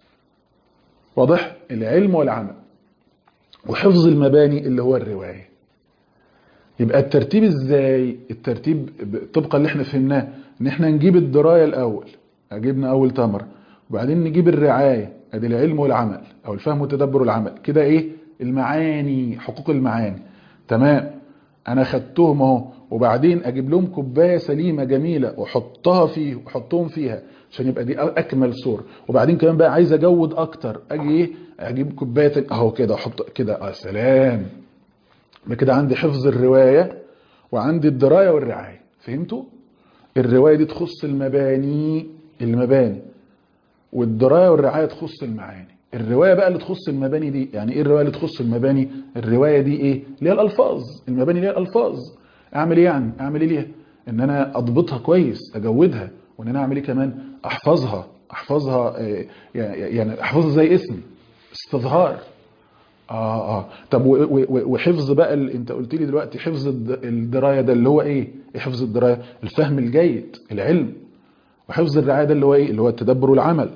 واضح العلم والعمل وحفظ المباني اللي هو الرواية يبقى الترتيب ازاي الترتيب طبقا اللي احنا فهمناه ان احنا نجيب الدراية الاول جبنا اول تمر وبعدين نجيب الرعاية ادي العلم والعمل او الفهم والتدبر والعمل كده ايه المعاني حقوق المعاني تمام انا خدتهم اهو وبعدين اجيب لهم كوبايه سليمه جميله واحطها فيه واحطهم فيها عشان يبقى دي اكمل صوره وبعدين كمان بقى عايز اجود اكتر اجي ايه اجيب كوبايه اهو كده احط كده اه سلام يبقى كده عندي حفظ الروايه وعندي الدرايه والرعايه فهمتوا الروايه دي تخص المباني المباني والدرايه والرعايه تخص المعاني الروايه بقى اللي تخص المباني دي يعني ايه الروايه اللي تخص المباني الروايه دي ايه اللي هي الالفاظ المباني اللي هي الالفاظ اعمل ايه يعني اعمل ايه ليها ان انا اضبطها كويس اجودها وان انا اعمل ايه كمان احفظها احفظها آه يعني احفظها زي اسمي استظهار اه اه طب وحفظ بقى انت قلت لي دلوقتي حفظ الدرايه ده اللي هو ايه ايه حفظ الدرايه الفهم الجيد العلم وحفظ الرعايه ده اللي هو ايه اللي هو التدبر والعمل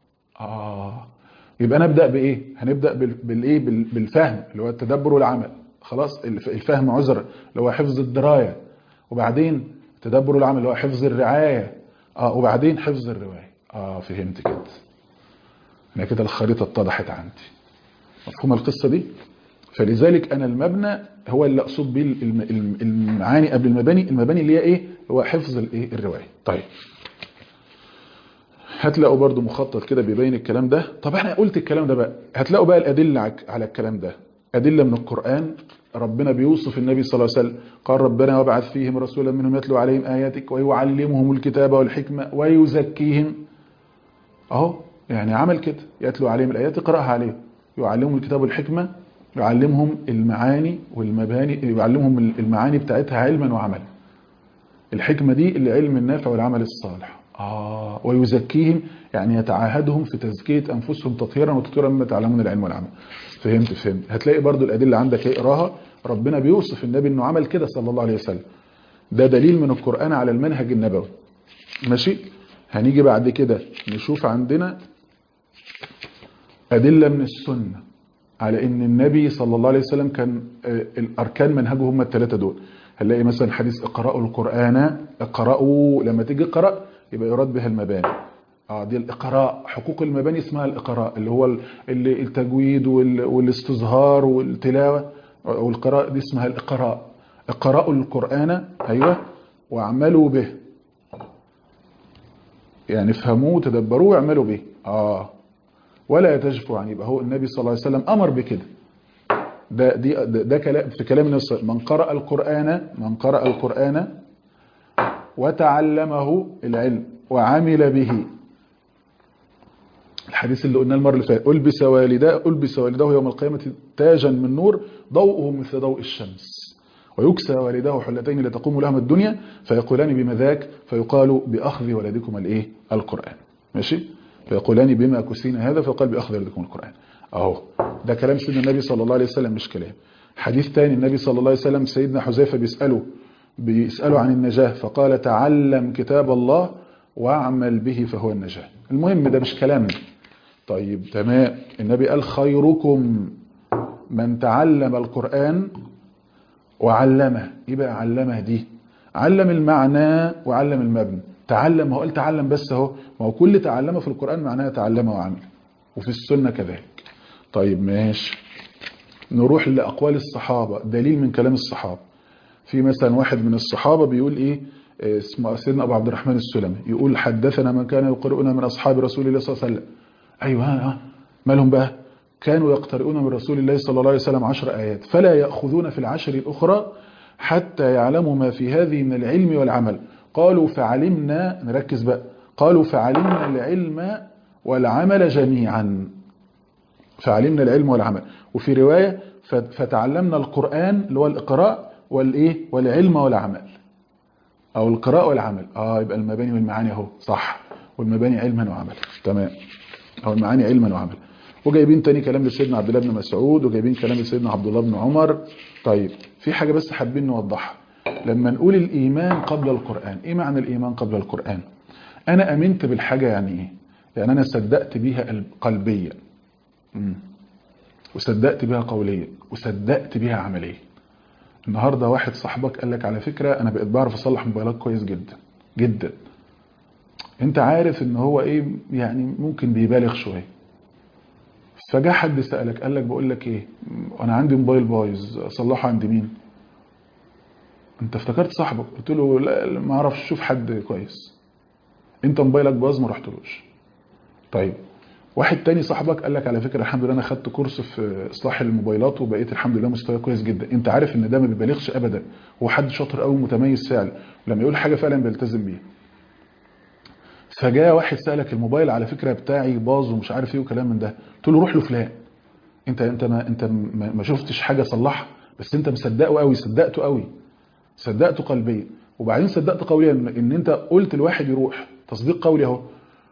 اه يبقى نبدا بايه هنبدا بالايه بالفهم اللي هو التدبر والعمل خلاص الفهم عذر اللي هو حفظ الدرايه وبعدين تدبر العمل اللي هو حفظ الرعايه اه وبعدين حفظ الروايه اه فهمت كده انا كده الخريطه اتضحت عندي مفهوم القصه دي فلذلك انا المبنى هو اللي اقصد بيه المعاني قبل المباني المباني اللي هي ايه هو حفظ الايه الروايه طيب هتلاقوا برضو مخطط كده بيبين الكلام ده طب احنا قلت الكلام ده بقى هتلاقوا بقى الادله على الكلام ده ادله من القران ربنا بيوصف النبي صلى الله عليه وسلم قال ربنا وابعث فيهم رسولا منهم يتلو عليهم اياتك ويعلمهم الكتاب والحكمه ويزكيهم اهو يعني عمل كده يتلو عليهم الايات اقراها عليهم يعلمهم الكتاب والحكمه يعلمهم المعاني والمباني يعلمهم المعاني بتاعتها علما وعملا الحكمه دي العلم النافع والعمل الصالح آه ويزكيهم يعني يتعاهدهم في تزكية أنفسهم تطهيرا وتطهيرا مما تعلمون العلم والعمل فهمت فهمت هتلاقي برضو الأدلة عندك اقراها ربنا بيوصف النبي أنه عمل كده صلى الله عليه وسلم ده دليل من القرآن على المنهج النبوي ماشي هنيجي بعد كده نشوف عندنا أدلة من السنة على أن النبي صلى الله عليه وسلم كان الأركان منهجه هم الثلاثة دول هنلاقي مثلا حديث اقرأوا القرآن اقرأوا لما تيجي اقرأ يبقى يراد بها المباني اه دي الاقراء حقوق المباني اسمها الاقراء اللي هو اللي التجويد والاستظهار والتلاوه والقراءه دي اسمها الاقراء اقرأوا القرآن ايوه واعملوا به يعني افهموه وتدبروه واعملوا به اه ولا تجفوا عن يبقى هو النبي صلى الله عليه وسلم امر بكده ده دي ده, ده كلام في كلام النبي من قرأ القرآن من قرأ القرآن وتعلمه العلم وعمل به الحديث اللي قلناه المره اللي فاتت البس والداه البس والداه يوم القيامه تاجا من نور ضوءه مثل ضوء الشمس ويكسى والداه حلتين لتقوم لهما الدنيا فيقولان بما ذاك فيقال باخذ ولدكم الايه القران ماشي فيقولان بما كسينا هذا فيقال باخذ ولدكم القران اهو ده كلام سيدنا النبي صلى الله عليه وسلم مش كلام حديث ثاني النبي صلى الله عليه وسلم سيدنا حذيفه بيساله بيسألوا عن النجاة فقال تعلم كتاب الله واعمل به فهو النجاة المهم ده مش كلامنا طيب تمام النبي قال خيركم من تعلم القرآن وعلمه يبقى علمه دي علم المعنى وعلم المبنى تعلم هو قال تعلم بس اهو ما هو كل تعلمه في القرآن معناه تعلمه وعمل وفي السنة كذلك طيب ماشي نروح لأقوال الصحابة دليل من كلام الصحابة في مثلا واحد من الصحابة بيقول ايه اسمه سيدنا ابو عبد الرحمن السلمي يقول حدثنا من كان يقرؤنا من اصحاب رسول الله صلى الله عليه وسلم ايوه ها مالهم بقى كانوا يقترؤون من رسول الله صلى الله عليه وسلم عشر ايات فلا ياخذون في العشر الاخرى حتى يعلموا ما في هذه من العلم والعمل قالوا فعلمنا نركز بقى قالوا فعلمنا العلم والعمل جميعا فعلمنا العلم والعمل وفي روايه فتعلمنا القران اللي هو الاقراء والايه والعلم والعمل او القراءة والعمل اه يبقى المباني والمعاني اهو صح والمباني علما وعملا تمام او المعاني علما وعملا وجايبين تاني كلام لسيدنا عبد الله بن مسعود وجايبين كلام لسيدنا عبد الله بن عمر طيب في حاجة بس حابين نوضحها لما نقول الإيمان قبل القرآن إيه معنى الإيمان قبل القرآن أنا أمنت بالحاجة يعني إيه يعني أنا صدقت بيها قلبيا مم. وصدقت بيها قوليا وصدقت بيها عمليا النهاردة واحد صاحبك قال لك على فكرة أنا بقيت بعرف أصلح موبايلات كويس جدا جدا انت عارف ان هو ايه يعني ممكن بيبالغ شويه فجاء حد سألك قال لك بقول لك ايه انا عندي موبايل بايظ اصلحه عند مين انت افتكرت صاحبك قلت له لا ما اعرفش شوف حد كويس انت موبايلك باظ ما رحتلوش طيب واحد تاني صاحبك قال لك على فكره الحمد لله انا خدت كورس في اصلاح الموبايلات وبقيت الحمد لله مستواي كويس جدا انت عارف ان ده ما بيبالغش ابدا هو حد شاطر قوي متميز فعلا لما يقول حاجه فعلا بيلتزم بيها فجاء واحد سالك الموبايل على فكره بتاعي باظ ومش عارف ايه وكلام من ده قلت له روح لفلان انت انت ما انت ما شفتش حاجه صلحها بس انت مصدقه قوي صدقته قوي صدقته قلبيا وبعدين صدقت قوليا ان انت قلت الواحد يروح تصديق قولي اهو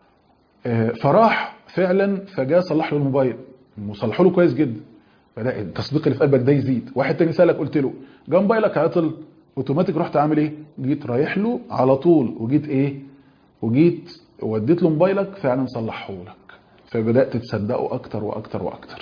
فراح فعلا فجاء صلح له الموبايل وصلحه له كويس جدا فده التصديق اللي في قلبك ده يزيد واحد تاني سالك قلت له جه موبايلك عطل اوتوماتيك رحت عامل ايه جيت رايح له على طول وجيت ايه وجيت وديت له موبايلك فعلا صلحه لك فبدات تصدقه اكتر واكتر واكتر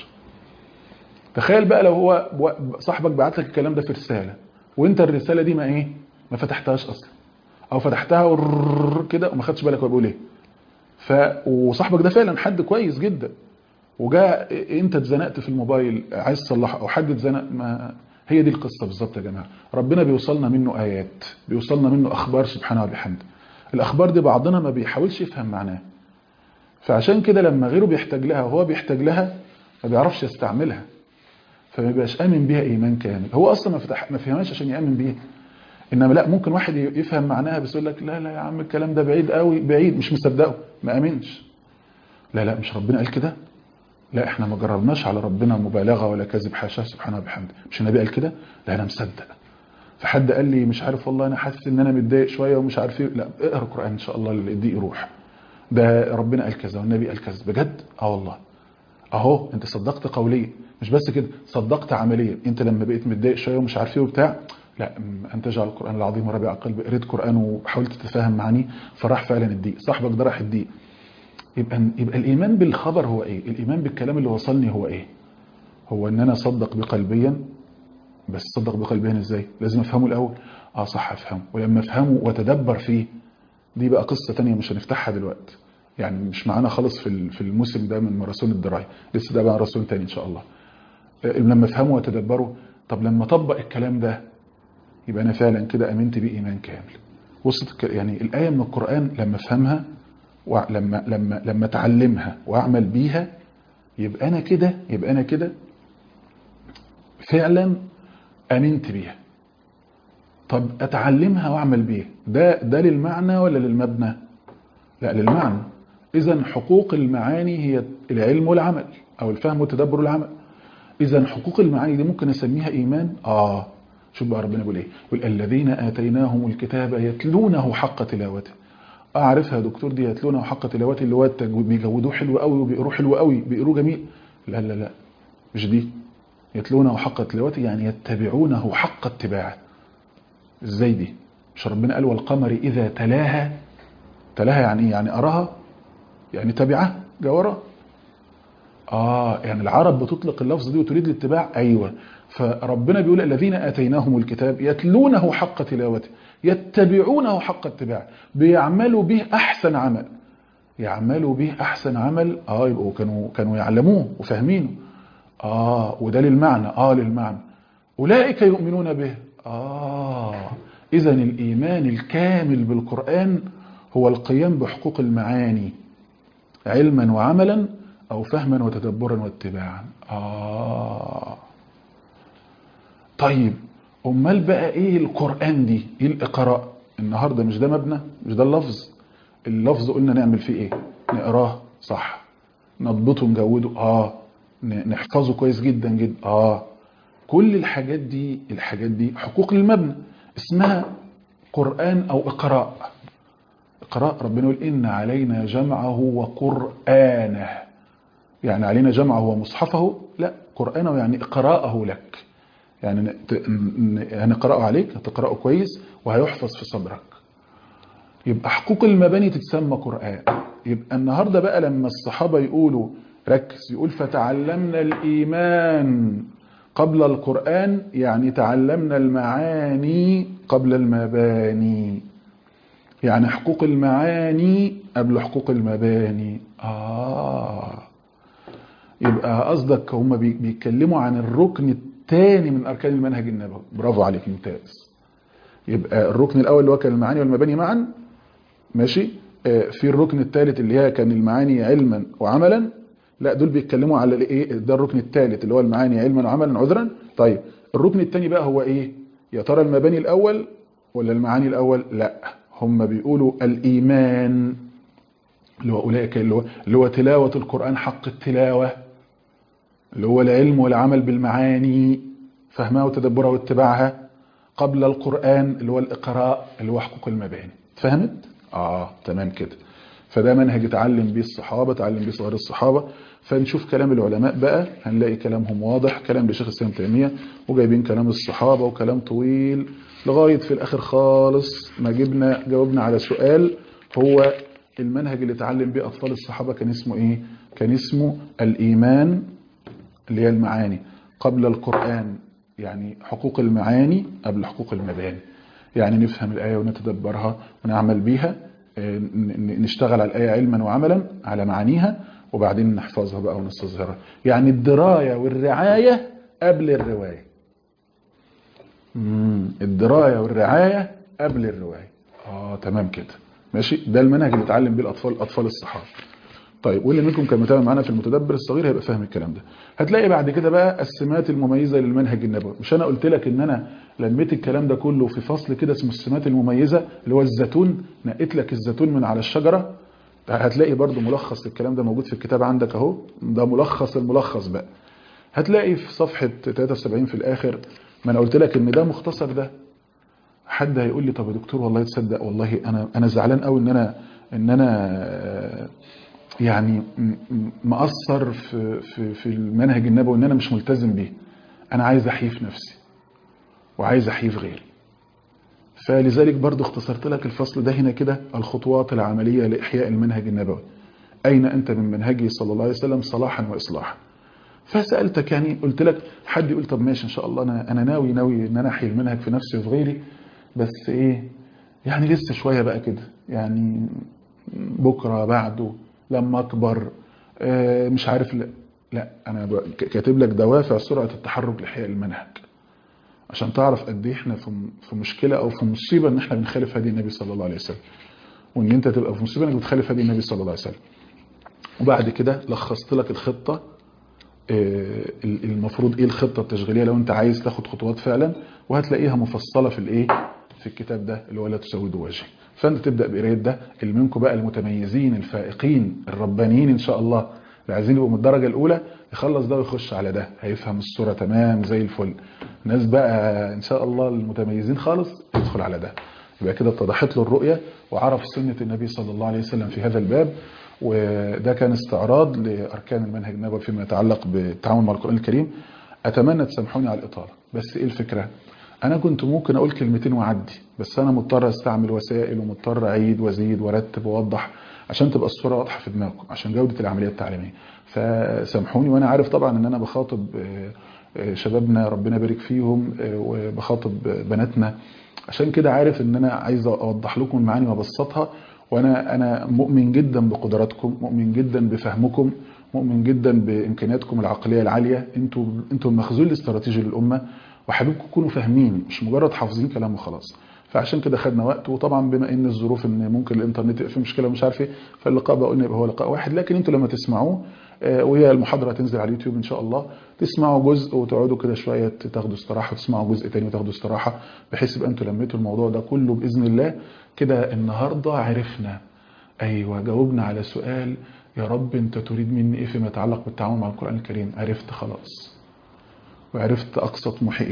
تخيل بقى لو هو صاحبك بعت لك الكلام ده في رساله وانت الرساله دي ما ايه ما فتحتهاش اصلا او فتحتها كده وما خدتش بالك هو بيقول ايه ف وصاحبك ده فعلا حد كويس جدا وجاء انت اتزنقت في الموبايل عايز تصلحه او حد اتزنق ما هي دي القصه بالظبط يا جماعه ربنا بيوصلنا منه ايات بيوصلنا منه اخبار سبحانه وبحمده الاخبار دي بعضنا ما بيحاولش يفهم معناها فعشان كده لما غيره بيحتاج لها وهو بيحتاج لها ما بيعرفش يستعملها فما بيبقاش امن بيها ايمان كامل هو اصلا ما فتح ما فهمهاش عشان يامن بيها انما لا ممكن واحد يفهم معناها بس يقول لك لا لا يا عم الكلام ده بعيد قوي بعيد مش مصدقه ما امنش لا لا مش ربنا قال كده لا احنا ما جربناش على ربنا مبالغه ولا كذب حاشاه سبحانه وبحمده مش النبي قال كده لا انا مصدق فحد قال لي مش عارف والله انا حاسس ان انا متضايق شويه ومش عارف ايه لا اقرا القران ان شاء الله اللي يديه يروح ده ربنا قال كذا والنبي قال كذا بجد اه والله اهو انت صدقت قوليا مش بس كده صدقت عمليا انت لما بقيت متضايق شويه ومش عارف ايه وبتاع لا ان تجعل القران العظيم ربيع قلبي قريت قران وحاولت تتفاهم معانيه فراح فعلا الدين صاحبك ده راح الدين يبقى يبقى الايمان بالخبر هو ايه الايمان بالكلام اللي وصلني هو ايه هو ان انا اصدق بقلبيا بس صدق بقلبيا ازاي لازم افهمه الاول اه صح افهمه ولما افهمه واتدبر فيه دي بقى قصه تانية مش هنفتحها دلوقتي يعني مش معانا خالص في في الموسم ده من ماراثون الدرايه لسه ده بقى ماراثون تاني ان شاء الله لما افهمه واتدبره طب لما اطبق الكلام ده يبقى انا فعلا كده امنت بيه ايمان كامل وصلت يعني الايه من القران لما افهمها ولما لما لما اتعلمها واعمل بيها يبقى انا كده يبقى انا كده فعلا امنت بيها طب اتعلمها واعمل بيها ده ده للمعنى ولا للمبنى لا للمعنى اذا حقوق المعاني هي العلم والعمل او الفهم والتدبر والعمل اذا حقوق المعاني دي ممكن اسميها ايمان اه شوف بقى ربنا بيقول ايه يقول الذين اتيناهم الكتاب يتلونه حق تلاوته اعرفها يا دكتور دي يتلونه حق تلاوته اللي هو بيجودوه حلو قوي وبيقروه حلو قوي بيقروه جميل لا لا لا مش دي يتلونه حق تلاوته يعني يتبعونه حق اتباعه ازاي دي مش ربنا قال والقمر اذا تلاها تلاها يعني ايه يعني اراها يعني تبعه جاورة اه يعني العرب بتطلق اللفظ دي وتريد الاتباع ايوه فربنا بيقول الذين اتيناهم الكتاب يتلونه حق تلاوته يتبعونه حق اتباع بيعملوا به احسن عمل يعملوا به احسن عمل اه يبقوا كانوا كانوا يعلموه وفاهمينه اه وده للمعنى اه للمعنى اولئك يؤمنون به اه اذا الايمان الكامل بالقران هو القيام بحقوق المعاني علما وعملا او فهما وتدبرا واتباعا اه طيب امال بقى ايه القران دي ايه الاقراء النهارده مش ده مبنى مش ده اللفظ اللفظ قلنا نعمل فيه ايه نقراه صح نضبطه نجوده اه نحفظه كويس جدا جدا اه كل الحاجات دي الحاجات دي حقوق للمبنى اسمها قرآن أو إقراء إقراء ربنا يقول إن علينا جمعه وقرآنه يعني علينا جمعه ومصحفه لا قرآنه يعني إقراءه لك يعني هنقرأه عليك هتقرأه كويس وهيحفظ في صدرك يبقى حقوق المباني تتسمى قرآن يبقى النهاردة بقى لما الصحابة يقولوا ركز يقول فتعلمنا الإيمان قبل القرآن يعني تعلمنا المعاني قبل المباني يعني حقوق المعاني قبل حقوق المباني آه يبقى قصدك هم بيتكلموا عن الركن الثاني من أركان المنهج النبوي برافو عليك ممتاز يبقى الركن الأول اللي هو كان المعاني والمباني معا ماشي آه في الركن الثالث اللي هي كان المعاني علما وعملا لا دول بيتكلموا على الايه ده الركن الثالث اللي هو المعاني علما وعملا عذرا طيب الركن الثاني بقى هو ايه يا ترى المباني الاول ولا المعاني الاول لا هم بيقولوا الايمان اللي هو اولئك اللي هو اللي هو تلاوه القران حق التلاوه اللي هو العلم والعمل بالمعاني فهمها وتدبرها واتباعها قبل القران اللي هو الاقراء اللي هو حقوق المباني فهمت اه تمام كده فده منهج اتعلم بيه الصحابة اتعلم بيه صغار الصحابة فنشوف كلام العلماء بقى هنلاقي كلامهم واضح كلام لشيخ الإسلام تيمية وجايبين كلام الصحابة وكلام طويل لغاية في الآخر خالص ما جبنا جاوبنا على سؤال هو المنهج اللي اتعلم بيه أطفال الصحابة كان اسمه إيه؟ كان اسمه الإيمان اللي هي المعاني قبل القرآن يعني حقوق المعاني قبل حقوق المباني يعني نفهم الآية ونتدبرها ونعمل بيها نشتغل على الآية علما وعملا على معانيها وبعدين نحفظها بقى ونستظهرها يعني الدراية والرعاية قبل الرواية الدراية والرعاية قبل الرواية اه تمام كده ماشي ده المنهج اللي اتعلم بيه الأطفال أطفال الصحابة طيب واللي منكم كان متابع معانا في المتدبر الصغير هيبقى فاهم الكلام ده هتلاقي بعد كده بقى السمات المميزة للمنهج النبوي مش انا قلت لك ان انا لميت الكلام ده كله في فصل كده اسمه السمات المميزة اللي هو الزيتون نقيت لك الزيتون من على الشجرة هتلاقي برضو ملخص الكلام ده موجود في الكتاب عندك اهو ده ملخص الملخص بقى هتلاقي في صفحة 73 في الاخر ما انا قلت لك ان ده مختصر ده حد هيقول لي طب يا دكتور والله تصدق والله انا انا زعلان قوي ان انا ان انا يعني مقصر في في في المنهج النبوي ان انا مش ملتزم بيه انا عايز احيف نفسي وعايز احيف غيري فلذلك برضو اختصرت لك الفصل ده هنا كده الخطوات العملية لإحياء المنهج النبوي أين أنت من منهجه صلى الله عليه وسلم صلاحا وإصلاحا فسألتك يعني قلت لك حد يقول طب ماشي إن شاء الله أنا, أنا ناوي ناوي إن أنا أحيي المنهج في نفسي وفي غيري بس إيه يعني لسه شوية بقى كده يعني بكرة بعده لما أكبر آه مش عارف لا, لا أنا كاتب لك دوافع سرعة التحرك لإحياء المنهج عشان تعرف قد ايه احنا في مشكله او في مصيبه ان احنا بنخالف هدي النبي صلى الله عليه وسلم وان انت تبقى في مصيبه انك بتخالف هدي النبي صلى الله عليه وسلم وبعد كده لخصت لك الخطه المفروض ايه الخطه التشغيليه لو انت عايز تاخد خطوات فعلا وهتلاقيها مفصله في الايه في الكتاب ده اللي هو لا تسودوا وجهي فانت تبدا بقرايه ده اللي منكم بقى المتميزين الفائقين الربانيين ان شاء الله اللي عايزين يبقوا من الدرجه الاولى يخلص ده ويخش على ده هيفهم الصوره تمام زي الفل ناس بقى ان شاء الله المتميزين خالص يدخل على ده يبقى كده اتضحت له الرؤيه وعرف سنه النبي صلى الله عليه وسلم في هذا الباب وده كان استعراض لاركان المنهج النبوي فيما يتعلق بالتعامل مع القران الكريم اتمنى تسامحوني على الاطاله بس ايه الفكره انا كنت ممكن اقول كلمتين واعدي بس انا مضطر استعمل وسائل ومضطر اعيد وازيد وارتب واوضح عشان تبقى الصوره واضحه في دماغكم عشان جوده العمليه التعليميه فسامحوني وانا عارف طبعا ان انا بخاطب شبابنا ربنا يبارك فيهم وبخاطب بناتنا عشان كده عارف ان انا عايز اوضح لكم المعاني وابسطها وانا انا مؤمن جدا بقدراتكم مؤمن جدا بفهمكم مؤمن جدا بامكانياتكم العقليه العاليه انتوا انتوا المخزون الاستراتيجي للامه وحاببكم تكونوا فاهمين مش مجرد حافظين كلام وخلاص فعشان كده خدنا وقت وطبعا بما ان الظروف ان ممكن الانترنت يبقى فيه مشكله مش عارف ايه فاللقاء بقى قلنا يبقى هو لقاء واحد لكن انتوا لما تسمعوه وهي المحاضره هتنزل على اليوتيوب ان شاء الله تسمعوا جزء وتقعدوا كده شويه تاخدوا استراحه وتسمعوا جزء تاني وتاخدوا استراحه بحيث يبقى انتوا لميتوا الموضوع ده كله باذن الله كده النهارده عرفنا ايوه جاوبنا على سؤال يا رب انت تريد مني ايه فيما يتعلق بالتعامل مع القران الكريم عرفت خلاص وعرفت اقصى طموحي ايه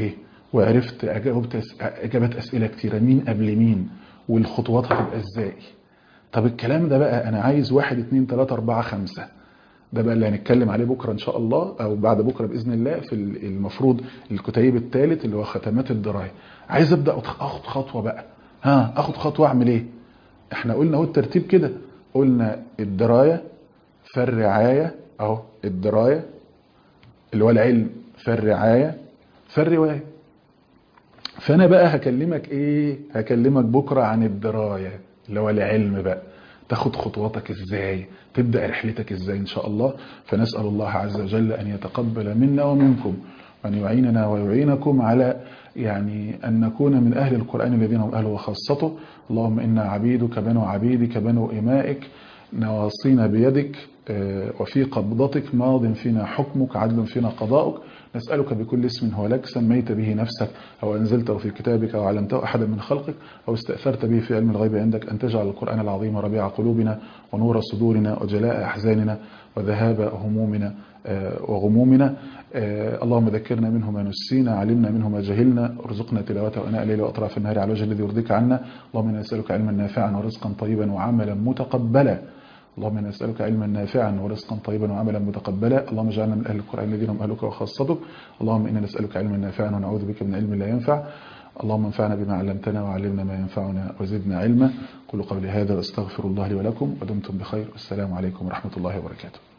وعرفت أجاوبت أس- اجابات اسئله كتيره مين قبل مين والخطوات هتبقى ازاي طب الكلام ده بقى انا عايز واحد اتنين تلاته اربعه خمسه ده بقى اللي هنتكلم عليه بكره ان شاء الله او بعد بكره باذن الله في ال- المفروض الكتيب الثالث اللي هو ختمات الدرايه عايز ابدا أخ- اخد خطوه بقى ها اخد خطوه اعمل ايه احنا قلنا اهو الترتيب كده قلنا الدرايه فالرعايه اهو الدرايه اللي هو العلم فالرعايه فالروايه فانا بقى هكلمك ايه هكلمك بكره عن الدرايه اللي هو العلم بقى تاخد خطواتك ازاي تبدا رحلتك ازاي ان شاء الله فنسال الله عز وجل ان يتقبل منا ومنكم وان يعيننا ويعينكم على يعني ان نكون من اهل القران الذين هم اهله وخاصته اللهم انا عبيدك بنو عبيدك بنو امائك نواصينا بيدك آه، وفي قبضتك ماض فينا حكمك عدل فينا قضاؤك نسألك بكل اسم هو لك سميت به نفسك أو أنزلته في كتابك أو علمته أحدا من خلقك أو استأثرت به في علم الغيب عندك أن تجعل القرآن العظيم ربيع قلوبنا ونور صدورنا وجلاء أحزاننا وذهاب همومنا آه، وغمومنا آه، اللهم ذكرنا منه ما نسينا علمنا منه ما جهلنا ارزقنا تلاوته اناء الليل واطراف النهار على الوجه الذي يرضيك عنا اللهم انا نسالك علما نافعا ورزقا طيبا وعملا متقبلا اللهم انا نسالك علما نافعا ورزقا طيبا وعملا متقبلا اللهم اجعلنا من اهل القران الذين هم اهلك وخاصتك اللهم انا نسالك علما نافعا ونعوذ بك من علم لا ينفع اللهم انفعنا بما علمتنا وعلمنا ما ينفعنا وزدنا علما قولوا قولي هذا واستغفر الله لي ولكم ودمتم بخير والسلام عليكم ورحمه الله وبركاته